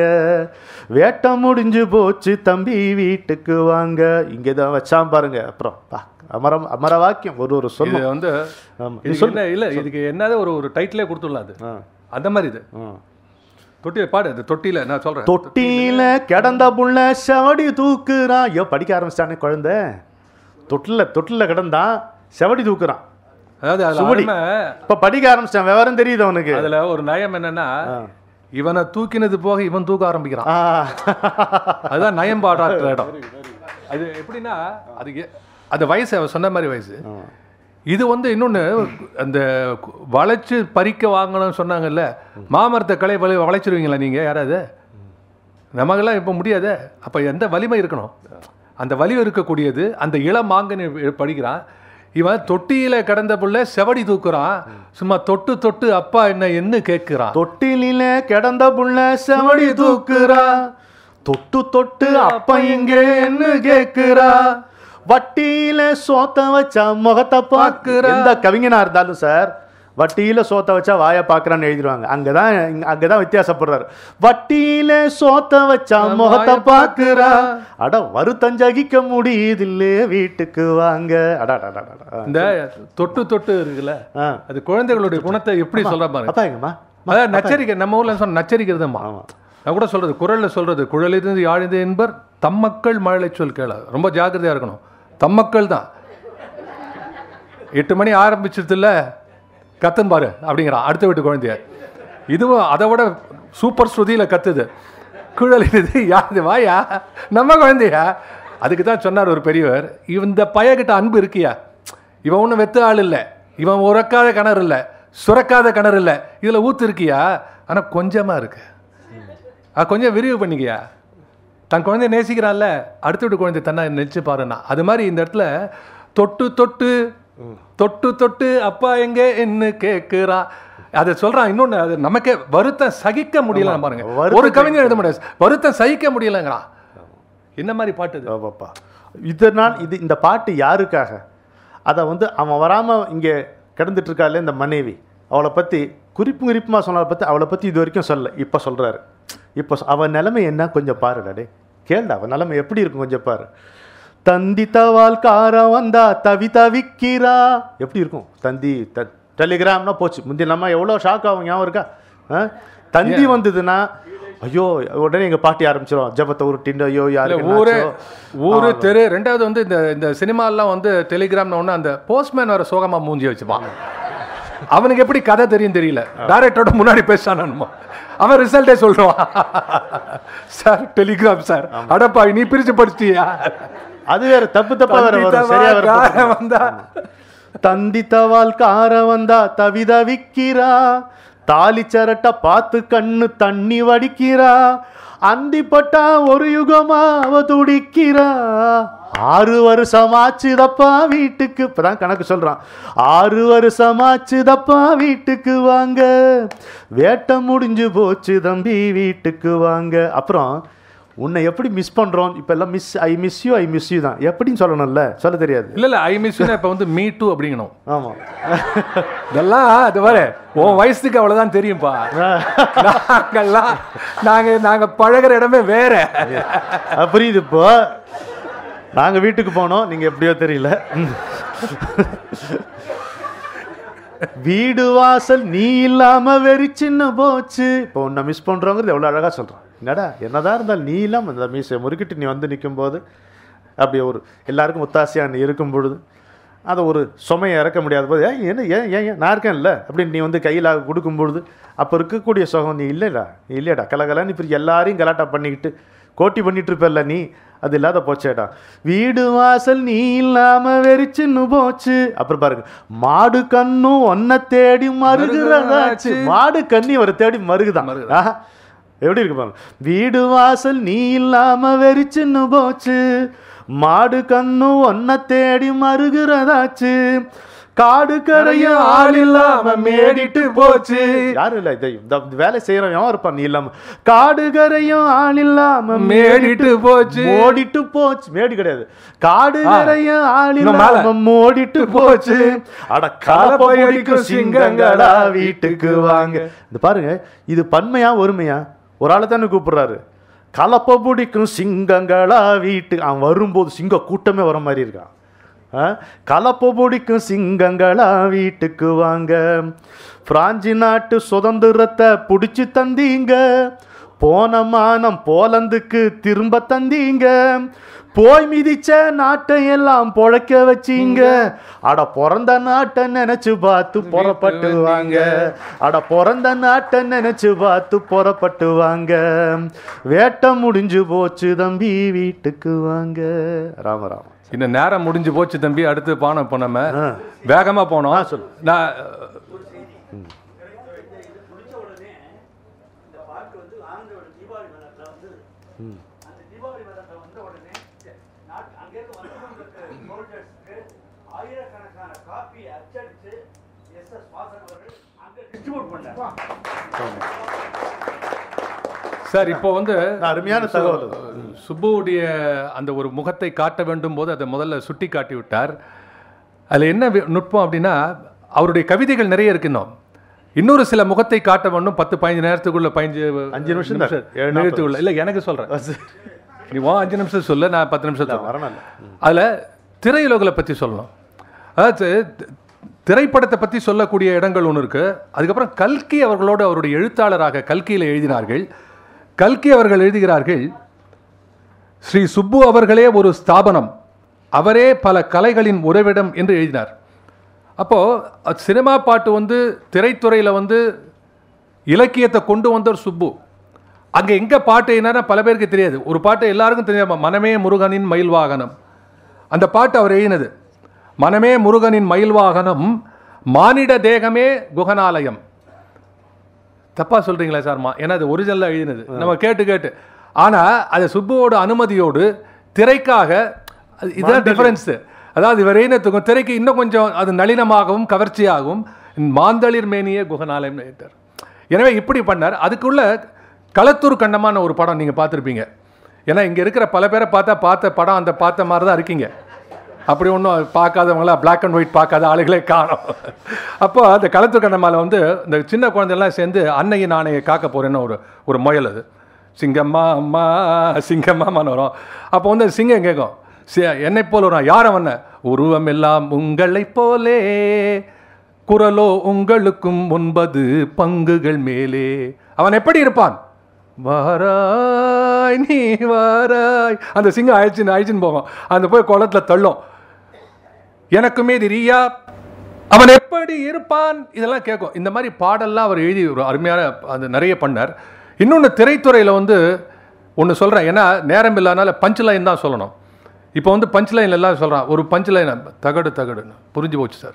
வேட்டை முடிஞ்சு போச்சு தம்பி வீட்டுக்கு வாங்க இங்கே தான் வச்சான் பாருங்க அப்புறம் பா, அமரம் அமர வாக்கியம் ஒரு ஒரு இது சொல்லும் வந்து ஆமா. இதுக்கு என்ன இல்ல இதுக்கு என்னது ஒரு ஒரு டைட்டிலே கொடுத்துடலாம் அது ஆ, அந்த மாதிரி இது ஆ. தொட்டில பாடு அது தொட்டில நான் சொல்றேன் தொட்டியில கிடந்த புள்ள செவடி தூக்குறான் ஐயோ படிக்க ஆரம்பிச்சிட்டானே குழந்தை தொட்டில தொட்டில கிடந்தான் செவடி தூக்குறான் அதாவது அதுல சுவடி. அருமை, இப்ப படிக்க ஆரம்பிச்சிட்டான் விவரம் தெரியுது அவனுக்கு அதுல ஒரு நயம் என்னன்னா இவனை தூக்கினது போக இவன் தூக்க ஆரம்பிக்கிறான் ஆ. அதுதான் நயம் பாடுற இடம் அது எப்படின்னா அது எ- அந்த வயசு அவன் சொன்ன மாதிரி வயசு இது வந்து இன்னொன்று அந்த கு- வளைச்சு பறிக்க வாங்கணும்னு சொன்னாங்கல்ல மாமரத்தை களை வளை வளைச்சிருவீங்களா நீங்கள் யாராவது நமக்கெல்லாம் இப்போ முடியாதே அப்போ எந்த வலிமை இருக்கணும் அந்த வலிமை இருக்கக்கூடியது அந்த இளம் மாங்கனி படிக்கிறான் இவன் தொட்டியில கடந்த புள்ள செவடி தூக்குறான் சும்மா தொட்டு தொட்டு அப்பா என்ன என்ன கேட்கிறான் தொட்டிலில கிடந்த புள்ள செவடி தூக்குறா தொட்டு தொட்டு அப்ப இங்க என்ன கேக்குறா வட்டியில சோத்த வச்சா முகத்தை பாக்குற எந்த கவிஞனா இருந்தாலும் சார் வட்டியில சோத்த வச்சா வாய பாக்குறான்னு எழுதிடுவாங்க அங்கதான் இங்க- அங்கதான் வித்தியாசப்படுறாரு வட்டியில சோத்த வச்சா முகத்தை பாக்குறா அட வருத்தஞ்சகிக்க முடியுதில்லே வீட்டுக்கு வாங்க அட அட, அட, அட, அட. இந்த தொட்டு தொட்டு இருக்குல்ல ஆ. அது குழந்தைகளுடைய குணத்தை எப்படி சொல்ற பாருங்க அப்பா எங்கம்மா அதாவது நச்சரிக்கை நம்ம ஊர்ல சொன்ன நச்சரிக்கிறதுமா ஆமா நான் கூட சொல்றது குரல்ல சொல்றது குழலிருந்து யாழிந்து என்பர் தம்மக்கள் மழலை சொல் கேள ரொம்ப ஜாக்கிரதையா இருக்கணும் தம்மக்கள் தான் எட்டு மணி ஆரம்பிச்சதுல கத்தும் பாரு அப்படிங்கிறான் அடுத்த வீட்டு குழந்தைய இதுவும் அதை விட சூப்பர் ஸ்ருதியில கத்துது குழல் இது யாரு வாயா நம்ம குழந்தையா அதுக்கு தான் சொன்னார் ஒரு பெரியவர் இந்த பையகிட்ட அன்பு இருக்கியா இவன் ஒன்றும் வெத்த ஆள் இல்லை இவன் உறக்காத கிணறு இல்லை சுரக்காத கிணறு இல்லை இதில் ஊத்து இருக்கியா ஆனால் கொஞ்சமாக இருக்கு அது கொஞ்சம் விரிவு பண்ணிக்கியா தன் குழந்தைய நேசிக்கிறான்ல அடுத்த வீட்டு குழந்தை தன்னை நினைச்சு பாருன்னா அது மாதிரி இந்த இடத்துல தொட்டு தொட்டு தொட்டு தொட்டு அப்பா எங்க என்ன கேட்குறா அதை சொல்றான் இன்னொன்னு அது நமக்கே வருத்தம் சகிக்க முடியல பாருங்க வருத்தம் ஒரு கவிஞர் எழுத முடியாது வருத்தம் சகிக்க முடியலங்கிறான் என்ன மாதிரி பாட்டு இது ஆமாப்பா இதனால் இது இந்த பாட்டு யாருக்காக அதை வந்து அவன் வராமல் இங்கே கிடந்துட்டு இருக்காளே இந்த மனைவி அவளை பற்றி குறிப்பு குறிப்புமாக சொன்னதை பற்றி அவளை பற்றி இது வரைக்கும் சொல்ல இப்போ சொல்கிறாரு இப்போ சொ- அவன் நிலைமை என்ன கொஞ்சம் பாருடா டே கேளுடா அவன் நிலைமை எப்படி இருக்கும் கொஞ்சம் பாரு தந்தி தவால் காரம் வந்தா தவி தவிக்கிறா எப்படி இருக்கும் தந்தி த டெலிகிராம்னா போச்சு முந்தி நம்ம எவ்வளோ ஷாக் ஆகும் ஞாபகம் இருக்கா ஆ? தந்தி வந்ததுன்னா ஐயோ உடனே எங்க பாட்டி ஆரம்பிச்சிடும் ஜபத்தை உருட்டின்னு ஐயோ இல்ல யாரு ஊரு ஊரு தெரு ரெண்டாவது வந்து இந்த இந்த சினிமாலாம் வந்து டெலிகிராம்னு ஒன்று அந்த போஸ்ட்மேன் வர சோகமா மூஞ்சி வச்சுப்பான் அவனுக்கு எப்படி கதை தெரியும் தெரியல டைரக்டரோட முன்னாடி பேசானுமா அவன் ரிசல்ட்டே சொல்றான் சார் டெலிகிராம் சார் அடப்பா நீ பிரிச்சு படிச்சிட்டியா அது வேற தப்பு தப்பா வேற வரும் சரியா வேற போட்டு. காரம் வந்தா தந்தி தவால் கார வந்தா தவி தவிக்கிறா தாலி சரட்ட பார்த்து கண்ணு தண்ணி வடிக்கிறா அந்திப்பட்டா ஒரு யுகமா அவ துடிக்கிறா ஆறு வருஷமாச்சுதப்பா வீட்டுக்கு இப்பதான் கணக்கு சொல்றான் ஆறு வருஷமாச்சுதப்பா வீட்டுக்கு வாங்க வேட்டை முடிஞ்சு போச்சு தம்பி வீட்டுக்கு வாங்க அப்புறம் உன்னை எப்படி மிஸ் பண்றோம் இப்ப எல்லாம் miss I miss you I miss you தான் எப்படின்னு சொல்லணும்ல சொல்ல தெரியாது இல்ல இல்ல ஐ மிஸ் இப்ப வந்து மீ டூ அப்படிங்கணும் ஆமா இதெல்லாம் அது வர உன் வயசுக்கு அவ்வளவுதான் தெரியும்பா நாங்கெல்லாம் நாங்க நாங்க பழகுற இடமே வேற அது புரியுது இப்போ நாங்க வீட்டுக்கு போனோம் நீங்க எப்படியோ தெரியல வீடு வாசல் நீ இல்லாம வெறி சின்ன போச்சு இப்போ உன்னை மிஸ் பண்றோங்கிறது எவ்வளவு அழகா சொல்றான் என்னடா என்னதான் இருந்தாலும் நீ இல்லாம இந்த மீசை முறுக்கிட்டு நீ வந்து நிற்கும் போது அப்படி ஒரு எல்லாருக்கும் ஒத்தாசையா நீ இருக்கும் பொழுது அதை ஒரு சுமையை இறக்க முடியாத போது ஏன் என்ன ஏன் ஏன் ஏன் நான் இருக்கேன்ல அப்படின்னு நீ வந்து கையில் கொடுக்கும் பொழுது அப்போ இருக்கக்கூடிய சுகம் நீ இல்லைடா நீ இல்லையடா கலகலன்னு இப்படி எல்லாரையும் கலாட்டா பண்ணிக்கிட்டு கோட்டி பண்ணிட்டு இருப்பல்ல நீ அது இல்லாத போச்சேடா வீடு வாசல் நீ இல்லாம வெறிச்சுன்னு போச்சு அப்புறம் பாருங்க மாடு கண்ணும் ஒன்ன தேடி மருகுறதாச்சு மாடு கண்ணி ஒரு தேடி மருகுதான் ஆஹா. எப்படி இருக்கு பாருங்க வீடு வாசல் நீ இல்லாம வெறிச்சுன்னு போச்சு மாடு கண்ணும் ஒன்ன தேடி மருகுறதாச்சு காடு கரையும் ஆள் இல்லாம மேடிட்டு போச்சு யாரும் இல்ல இதை இந்த வேலை செய்யறவன் எவன் இருப்பான் நீ இல்லாம காடு கரையும் ஆள் இல்லாம மேடிட்டு போச்சு மோடிட்டு போச்சு மேடு கிடையாது காடு கரையும் ஆள் இன்னும் மேல. இல்லாம மோடிட்டு போச்சு அட கலப்பை அடிக்கும் சிங்கங்களா வீட்டுக்கு வாங்க இந்த பாருங்க இது பன்மையா ஒருமையா ஒரு ஆளை தானே கூப்பிடுறாரு கலப்பை பிடிக்கும் சிங்கங்களா வீட்டுக்கு அவன் வரும்போது சிங்க கூட்டமே வர மாதிரி இருக்கான் ஆ? கலப்பை பிடிக்கும் சிங்கங்களா வீட்டுக்கு வாங்க பிரான்சி நாட்டு சுதந்திரத்தை பிடிச்சி தந்தீங்க போன மானம் போலந்துக்கு திரும்ப தந்தீங்க போய் மிதிச்ச நாட்டை எல்லாம் பொழைக்க வச்சீங்க அட பிறந்த நாட்டை நினைச்சு பார்த்து புறப்பட்டு வாங்க அட பிறந்த நாட்டை நினைச்சு பார்த்து புறப்பட்டு வாங்க வேட்டை முடிஞ்சு போச்சு தம்பி வீட்டுக்கு வாங்க ராமராம இந்த நேரம் முடிஞ்சு போச்சு தம்பி அடுத்து போனோம் இப்போ நம்ம ஆ. வேகமா போனோம் ஆ, சொல்லு. நான் முடிச்ச உடனே இந்த பாட்டு வந்து ஆனந்தோட தீபாவளி மேளத்துல வந்து அந்த தீபாவளி மேளத்துல வந்த உடனே நாட்டு அங்கேருந்து வந்தவங்களுக்கு சோல்ஜர்ஸ்க்கு ஆயிரக்கணக்கான காப்பி அச்சடிச்சு எஸ் எஸ் வாசன் அவர்கள் அங்க டிஸ்ட்ரிபியூட் பண்ணார் சார் இப்போ வந்து நான் அருமையான தகவல் அது. சுப்புவுடைய அந்த ஒரு முகத்தை காட்ட வேண்டும் போது அதை முதல்ல சுட்டி காட்டி விட்டார் அதில் என்ன வி- நுட்பம் அப்படின்னா அவருடைய கவிதைகள் நிறைய இருக்கு இன்னும் இன்னொரு சில முகத்தை காட்ட வேண்டும் பத்து பதினஞ்சு நேரத்துக்குள்ள பதினஞ்சு அஞ்சு நிமிஷம் தான். ஏழு நாற்பது. நிமிஷத்துக்குள்ள இல்லை எனக்கு சொல்றேன் நீ உன் அஞ்சு நிமிஷம் சொல்ல நான் பத்து நிமிஷம் சொல்றேன் வரணும் அதில் திரையுலகளை பற்றி சொல்லணும் அதாவது தி- திரைப்படத்தை பற்றி சொல்லக்கூடிய இடங்கள் ஒன்று இருக்கு அதுக்கப்புறம் கல்கி அவர்களோடு அவருடைய எழுத்தாளராக கல்கியில் எழுதினார்கள் கல்கி அவர்கள் எழுதுகிறார்கள் ஸ்ரீ சுப்பு அவர்களே ஒரு ஸ்தாபனம் அவரே பல கலைகளின் உறைவிடம் என்று எழுதினார் அப்போ அஹ், சினிமா பாட்டு வந்து திரைத்துறையில் வந்து இலக்கியத்தை கொண்டு வந்தவர் சுப்பு அங்கே எங்கே பாட்டு என்னன்னா பல பேருக்கு தெரியாது ஒரு பாட்டு எல்லாருக்கும் தெரியாம மனமே முருகனின் மயில் வாகனம் அந்த பாட்டு அவர் எழுதினது மனமே முருகனின் மயில் வாகனம் மானிட தேகமே குகனாலயம் தப்பா சொல்றீங்களா சார் மா ஏன்னா அது ஒரிஜினலாக எழுதினது நம்ம கேட்டு கேட்டு ஆனா அது சுப்புவோட அனுமதியோடு திரைக்காக அது- இதுதான் டிஃபரன்ஸ் அதாவது இவர் எழுதினத்துக்கும் திரைக்கு இன்னும் கொஞ்சம் அது நளினமாகவும் கவர்ச்சியாகவும் மாந்தளிர் மேனிய குகனாலயம் எழுதிட்டார் எனவே இப்படி பண்ணார் அதுக்குள்ள களத்தூர் கண்டமான ஒரு படம் நீங்க பார்த்துருப்பீங்க ஏன்னா இங்க இருக்கிற பல பேரை பார்த்தா பார்த்த படம் அந்த பார்த்த மாதிரி தான் இருக்கீங்க அப்படி ஒன்றும் பார்க்காதவங்களா பிளாக் அண்ட் ஒயிட் பார்க்காத ஆளுகளே காணும் அப்போ அந்த களத்தூர் கண்டமால வந்து இந்த சின்ன குழந்தைலாம் சேர்ந்து அன்னையின் ஆணையை காக்க போறேன்னு ஒரு ஒரு முயல் அது சிங்கம்மா அம்மா சிங்கம்மான்னு வரும் அப்போ வந்து அந்த சிங்கம் கேட்கும் சி- என்னை போல வரும் யார் அவன உருவம் எல்லாம் உங்களைப் போலே குரலோ உங்களுக்கும் ஒன்பது பங்குகள் மேலே அவன் எப்படி இருப்பான் வாராய் நீ வாராய் அந்த சிங்கம் அழிச்சுன்னு அழிச்சுன்னு போகும் அந்த போய் குளத்துல தள்ளும் எனக்குமே தெரியா அவன் எப்படி இருப்பான் இதெல்லாம் கேட்கும் இந்த மாதிரி பாடல்லாம் அவர் எழுதி ஒரு அருமையான அந்த நிறைய பண்ணார் இன்னொன்று திரைத்துறையில் வந்து ஒன்று சொல்கிறேன் ஏன்னா நேரம் இல்லாதனால பஞ்ச் லைன் தான் சொல்லணும் இப்போ வந்து பஞ்ச் லைன் எல்லாம் சொல்கிறான் ஒரு பஞ்ச் லைன் தகடு தகடுன்னு புரிஞ்சு போச்சு சார்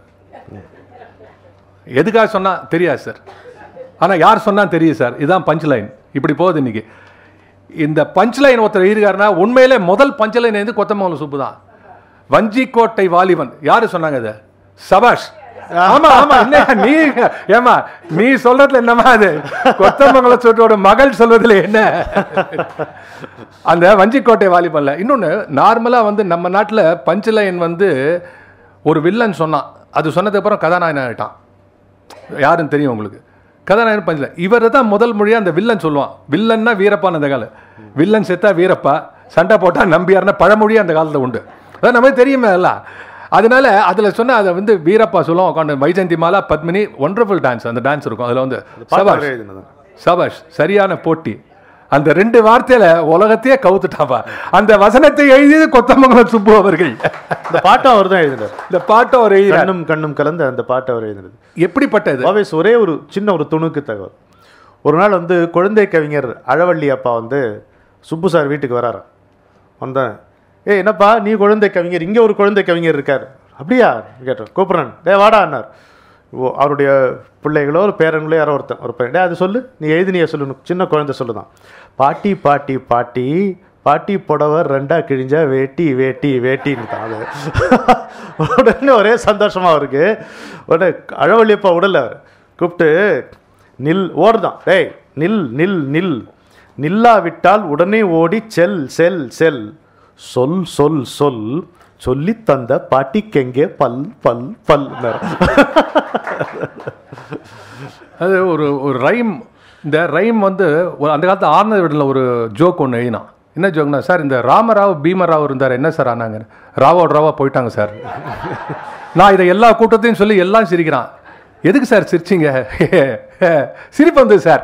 எதுக்காக சொன்னா தெரியாது சார் ஆனால் யார் சொன்னா தெரியும் சார் இதுதான் பஞ்ச் லைன் இப்படி போகுது இன்னைக்கு இந்த பஞ்ச் லைன் ஒருத்தர் எழுதுகாருன்னா உண்மையிலே முதல் பஞ்ச் லைன் வந்து கொத்தமங்கலம் சுப்பு தான் வஞ்சிக்கோட்டை வாலிபன் யாரு சொன்னாங்க இதை சபாஷ் ஆமா ஆமா என்ன நீ ஏமா நீ சொல்றதுல என்னமா அது கொத்தமங்கல சொட்டோட மகள் சொல்வதில் என்ன அந்த வஞ்சிக்கோட்டை வாலிபன்ல இன்னொன்னு நார்மலா வந்து நம்ம நாட்டுல பஞ்ச் லைன் வந்து ஒரு வில்லன் சொன்னான் அது சொன்னதுக்கு அப்புறம் கதாநாயகன் ஆயிட்டான் யாருன்னு தெரியும் உங்களுக்கு கதாநாயகன் பஞ்சல இவர் தான் முதல் மொழியா அந்த வில்லன் சொல்லுவான் வில்லன்னா வீரப்பான்னு அந்த காலம் வில்லன் செத்தா வீரப்பா சண்டை போட்டா நம்பியார்னா பழமொழியா அந்த காலத்துல உண்டு அதான் நமக்கு தெரியுமே எல்லாம் அதனால அதுல சொன்ன அதை வந்து வீரப்பா சொல்லுவோம் உட்காந்து வைஜந்தி மாலா பத்மினி ஒண்டர்ஃபுல் டான்ஸ் அந்த டான்ஸ் இருக்கும் அதுல வந்து பாட்டு சபாஷ் அவரே எழுதினது. சபாஷ் சரியான போட்டி அந்த ரெண்டு வார்த்தையில உலகத்தையே கவுத்துட்டாப்பா அந்த வசனத்தை எழுதியது கொத்தமங்கலம் சுப்பு அவர்கள் இந்த பாட்டும் அவர் தான் எழுதினார் இந்த பாட்டை அவர் எழுதினார் கண்ணும் கண்ணும் கலந்து அந்த பாட்டை அவர் எழுதினது எப்படிப்பட்டது வாவேஸ் ஒரே ஒரு சின்ன ஒரு துணுக்கு தகவல் ஒரு நாள் வந்து குழந்தை கவிஞர் அழவள்ளி அப்பா வந்து சுப்பு சார் வீட்டுக்கு வராரு வந்தேன் ஏய் என்னப்பா நீ குழந்தை கவிஞர் இங்கே ஒரு குழந்தை கவிஞர் இருக்கார் அப்படியா கேட்டேன் கூப்பிட்றேன் டே வாடா அண்ணார் ஓ அவருடைய பிள்ளைகளோ ஒரு பேரங்களோ யாரோ ஒருத்தன் ஒரு பையன் டே அது சொல்லு நீ எழுதினிய சொல்லு சின்ன குழந்தை சொல்லுதான் பாட்டி பாட்டி பாட்டி பாட்டி புடவை ரெண்டா கிழிஞ்சா வேட்டி வேட்டி வேட்டின்னு தான் அது உடனே ஒரே சந்தோஷமா இருக்கு உடனே அழவள்ளியப்பா உடல அவர் கூப்பிட்டு நில் ஓடுதான் டேய் நில் நில் நில் நில்லாவிட்டால் உடனே ஓடி செல் செல் செல் சொல் சொல் சொல் சொல்லி தந்த பாட்டிக்கெங்கே பல் பல் பல் அது ஒரு ஒரு ரைம் இந்த ரைம் வந்து ஒரு அந்த காலத்து ஆனந்த வீட்டில் ஒரு ஜோக் ஒன்று எழுதினான் என்ன ஜோக்னா சார் இந்த ராமராவ் பீமராவ் இருந்தார் என்ன சார் ஆனாங்க ராவோட ராவா போயிட்டாங்க சார் நான் இதை எல்லா கூட்டத்தையும் சொல்லி எல்லாம் சிரிக்கிறான் எதுக்கு சார் சிரிச்சிங்க சிரிப்பு வந்து சார்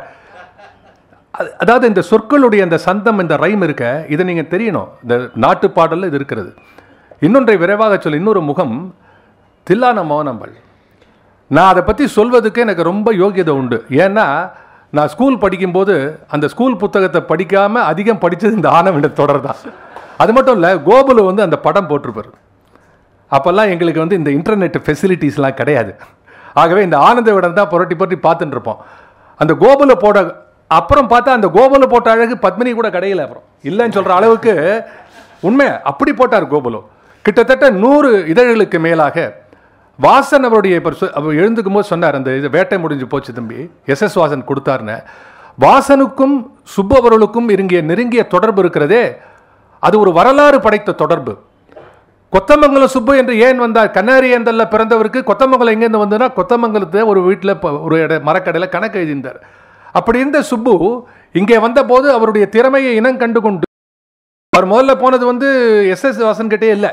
அது- அதாவது இந்த சொற்களுடைய இந்த சந்தம் இந்த ரைம் இருக்க இதை நீங்கள் தெரியணும் இந்த நாட்டு பாடல்ல இது இருக்கிறது இன்னொன்றை விரைவாக சொல்ல இன்னொரு முகம் தில்லான மோனம்பல் நான் அதை பற்றி சொல்வதுக்கு எனக்கு ரொம்ப யோகியதை உண்டு ஏன்னா நான் ஸ்கூல் படிக்கும்போது அந்த ஸ்கூல் புத்தகத்தை படிக்காமல் அதிகம் படித்தது இந்த ஆனவிட தொடர் தான் அது மட்டும் இல்லை கோகுலு வந்து அந்த படம் போட்டிருப்பார் அப்போல்லாம் எங்களுக்கு வந்து இந்த இன்டர்நெட் ஃபெசிலிட்டிஸ்லாம் கிடையாது ஆகவே இந்த ஆனந்த விடம் தான் புரட்டி புரட்டி பார்த்துட்டு இருப்போம் அந்த கோகுல போட அப்புறம் பார்த்தா அந்த கோகுல போட்ட அழகு பத்மினி கூட கிடையல அப்புறம் இல்லைன்னு சொல்கிற அளவுக்கு உண்மை அப்படி போட்டார் கோகுலு கிட்டத்தட்ட நூறு இதழ்களுக்கு மேலாக வாசன் அவருடைய இப்போ சொ- அவர் எழுந்துக்கும் போது சொன்னார் அந்த இது வேட்டை முடிஞ்சு போச்சு தம்பி எஸ் எஸ் வாசன் கொடுத்தாருன்னு வாசனுக்கும் சுப்பு அவர்களுக்கும் இருங்கிய நெருங்கிய தொடர்பு இருக்கிறதே அது ஒரு வரலாறு படைத்த தொடர்பு கொத்தமங்கலம் சுப்பு என்று ஏன் வந்தார் கண்ணாரி ஏந்தல்ல பிறந்தவருக்கு கொத்தமங்கலம் எங்கேருந்து வந்ததுன்னா கொத்தமங்கலத்தை ஒரு வீட்டில் ஒரு இட மரக்கடையில் கணக்கு எழுதியிருந்தார் அப்படி இருந்த சுப்பு இங்கே வந்தபோது அவருடைய திறமையை இனம் கண்டு கொண்டு அவர் முதல்ல போனது வந்து எஸ் எஸ் வாசன் கிட்டே இல்லை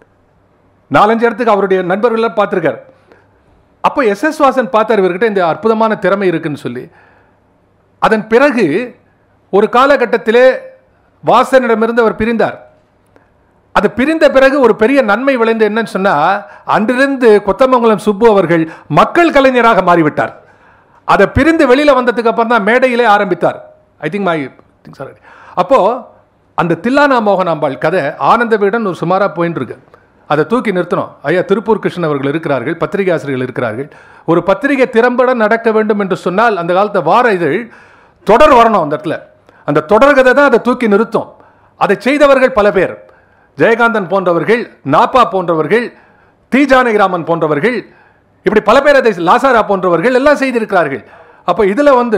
நாலஞ்சு இடத்துக்கு அவருடைய நண்பர்கள்லாம் பார்த்துருக்கார் அப்போ எஸ் எஸ் வாசன் பார்த்தார் இவர்கிட்ட இந்த அற்புதமான திறமை இருக்குன்னு சொல்லி அதன் பிறகு ஒரு காலகட்டத்திலே வாசனிடமிருந்து அவர் பிரிந்தார் அது பிரிந்த பிறகு ஒரு பெரிய நன்மை விளைந்து என்னன்னு சொன்னா அன்றிலிருந்து கொத்தமங்கலம் சுப்பு அவர்கள் மக்கள் கலைஞராக மாறிவிட்டார் அதை பிரிந்து வெளியில வந்ததுக்கு அப்புறம் தான் மேடையிலே ஆரம்பித்தார் ஐ திங்க் மை சார் அப்போ அந்த தில்லானா மோகனாம்பாள் கதை ஆனந்த வீடன் ஒரு சுமாரா போயின்னு இருக்கு அதை தூக்கி நிறுத்தணும் ஐயா திருப்பூர் கிருஷ்ணன் அவர்கள் இருக்கிறார்கள் பத்திரிகை ஆசிரியர்கள் இருக்கிறார்கள் ஒரு பத்திரிகை திறம்பட நடக்க வேண்டும் என்று சொன்னால் அந்த காலத்து வார இதழ் தொடர் வரணும் அந்த இடத்துல அந்த தொடர் கதை தான் அதை தூக்கி நிறுத்தும் அதை செய்தவர்கள் பல பேர் ஜெயகாந்தன் போன்றவர்கள் நாப்பா போன்றவர்கள் தி ஜானகிராமன் போன்றவர்கள் இப்படி பல பேர் அதை லாசாரா போன்றவர்கள் எல்லாம் செய்திருக்கிறார்கள் அப்போ இதில் வந்து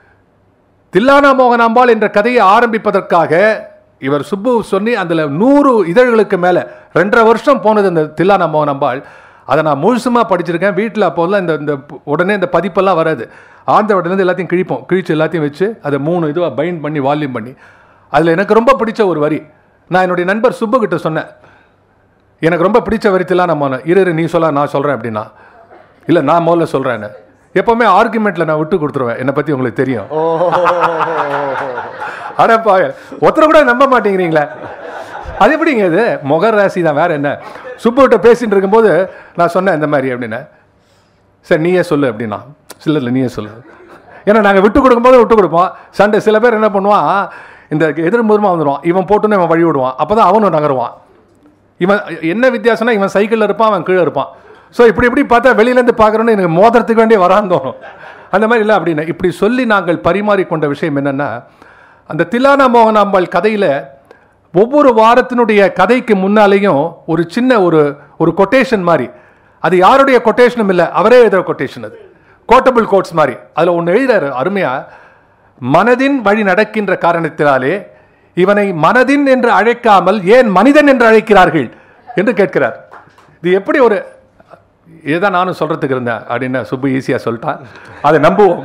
தில்லானா மோகனாம்பாள் என்ற கதையை ஆரம்பிப்பதற்காக இவர் சுப்பு சொல்லி அதில் நூறு இதழ்களுக்கு மேலே ரெண்டரை வருஷம் போனது அந்த தில்லானா மோகனாம்பாள் அதை நான் முழுசுமாக படிச்சிருக்கேன் வீட்டில் அப்போல்லாம் இந்த இந்த உடனே இந்த பதிப்பெல்லாம் வராது ஆந்த உடனே எல்லாத்தையும் கிழிப்போம் கிழிச்சு எல்லாத்தையும் வச்சு அதை மூணு இதுவாக பைண்ட் பண்ணி வால்யூம் பண்ணி அதில் எனக்கு ரொம்ப பிடிச்ச ஒரு வரி நான் என்னுடைய நண்பர் சுப்பு கிட்ட சொன்னேன் எனக்கு ரொம்ப பிடிச்ச வரி தில்லானா மோகன் இரு இரு, நீ சொல்ல நான் சொல்கிறேன் அப்படின்னா இல்லை நான் முதல்ல சொல்கிறேன்னு எப்போவுமே ஆர்குமெண்ட்டில் நான் விட்டு கொடுத்துருவேன் என்னை பற்றி உங்களுக்கு தெரியும் அடப்பா ஒருத்தரை கூட நம்ப மாட்டேங்கிறீங்களே அது எப்படிங்க இது முகர் ராசி தான் வேற என்ன சுப்புகிட்ட பேசிட்டு இருக்கும்போது நான் சொன்னேன் இந்த மாதிரி அப்படின்னு சரி நீயே சொல்லு அப்படின்னா சில இல்லை நீயே சொல்லு ஏன்னா நாங்கள் விட்டு கொடுக்கும்போது விட்டு கொடுப்போம் சண்டை சில பேர் என்ன பண்ணுவான் இந்த எதிர்முதமாக வந்துடுவான் இவன் போட்டுன்னு இவன் வழி விடுவான் அப்போ தான் அவனும் நகருவான் இவன் என்ன வித்தியாசம்னா இவன் சைக்கிளில் இருப்பான் அவன் கீழே இருப்பான் ஸோ இப்படி இப்படி பார்த்தா வெளியிலேருந்து பார்க்குறோன்னு எனக்கு மோதிரத்துக்கு வேண்டிய வரான்னு தோணும் அந்த மாதிரி இல்லை அப்படின்னு இப்படி சொல்லி நாங்கள் பரிமாறிக்கொண்ட விஷயம் என்னென்னா அந்த தில்லானா மோகனாம்பாள் கதையில் ஒவ்வொரு வாரத்தினுடைய கதைக்கு முன்னாலேயும் ஒரு சின்ன ஒரு ஒரு கொட்டேஷன் மாதிரி அது யாருடைய கொட்டேஷனும் இல்லை அவரே எழுதுகிற கொட்டேஷன் அது கோட்டபிள் கோட்ஸ் மாதிரி அதில் ஒன்று எழுதுறாரு அருமையாக மனதின் வழி நடக்கின்ற காரணத்தினாலே இவனை மனதின் என்று அழைக்காமல் ஏன் மனிதன் என்று அழைக்கிறார்கள் என்று கேட்கிறார் இது எப்படி ஒரு இதுதான் நானும் சொல்றதுக்கு இருந்தேன் அப்படின்னு சுப்பு ஈஸியாக சொல்லிட்டான் அதை நம்புவோம்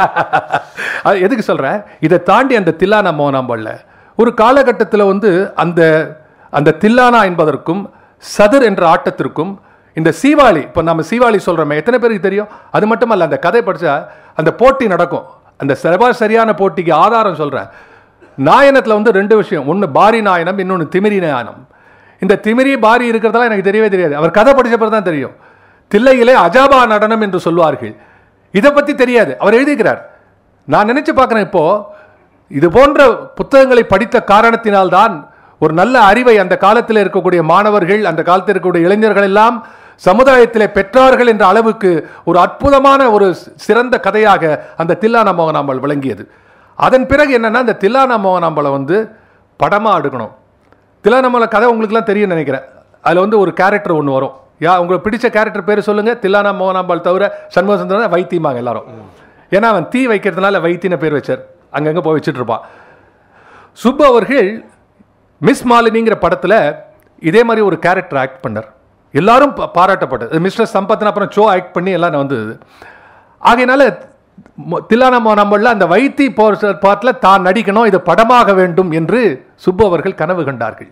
அது எதுக்கு சொல்றேன் இதை தாண்டி அந்த தில்லானா மோனாம்பல்ல ஒரு காலகட்டத்தில் வந்து அந்த அந்த தில்லானா என்பதற்கும் சதுர் என்ற ஆட்டத்திற்கும் இந்த சீவாளி இப்போ நம்ம சீவாளி சொல்றோமே எத்தனை பேருக்கு தெரியும் அது மட்டும் அல்ல அந்த கதை படிச்சா அந்த போட்டி நடக்கும் அந்த சர்வா சரியான போட்டிக்கு ஆதாரம் சொல்றேன் நாயனத்தில் வந்து ரெண்டு விஷயம் ஒன்று பாரி நாயனம் இன்னொன்று திமிரி நாயனம் இந்த திமிரி பாரி இருக்கிறதெல்லாம் எனக்கு தெரியவே தெரியாது அவர் கதை படிச்ச பிறகு தான் தெரியும் தில்லையிலே அஜாபா நடனம் என்று சொல்வார்கள் இதை பற்றி தெரியாது அவர் எழுதிக்கிறார் நான் நினைச்சு பார்க்குறேன் இப்போ இது போன்ற புத்தகங்களை படித்த காரணத்தினால்தான் ஒரு நல்ல அறிவை அந்த காலத்தில் இருக்கக்கூடிய மாணவர்கள் அந்த காலத்தில் இருக்கக்கூடிய இளைஞர்கள் எல்லாம் சமுதாயத்திலே பெற்றார்கள் என்ற அளவுக்கு ஒரு அற்புதமான ஒரு சிறந்த கதையாக அந்த தில்லானா மோகனாம்பாள் விளங்கியது அதன் பிறகு என்னன்னா அந்த தில்லானா மோகனாம்பாளை வந்து படமா எடுக்கணும் தில்லானாமலை கதை உங்களுக்குலாம் தெரியும் நினைக்கிறேன் அதில் வந்து ஒரு கேரக்டர் ஒன்று வரும் யா உங்களுக்கு பிடிச்ச கேரக்டர் பேர் சொல்லுங்க தில்லானா மோகனாம்பாள் தவிர சண்முகசுந்தரன் வைத்தியமாங்க எல்லாரும் ஏன்னா அவன் தீ வைக்கிறதுனால வைத்தியன பேர் வச்சார் அங்கங்கே போய் வச்சுட்டு இருப்பான் சுப்பு அவர்கள் மிஸ் மாலினிங்கிற படத்தில் இதே மாதிரி ஒரு கேரக்டர் ஆக்ட் பண்ணார் எல்லாரும் பா- பாராட்டப்பட்டது மிஸ்டர் சம்பத்னு அப்புறம் ஷோ ஆக்ட் பண்ணி எல்லாம் வந்தது ஆகையினால மொ- தில்லானா மோகனாம்பல்ல அந்த வைத்தி பாட்டில் தான் நடிக்கணும் இது படமாக வேண்டும் என்று சுப்பு அவர்கள் கனவு கண்டார்கள்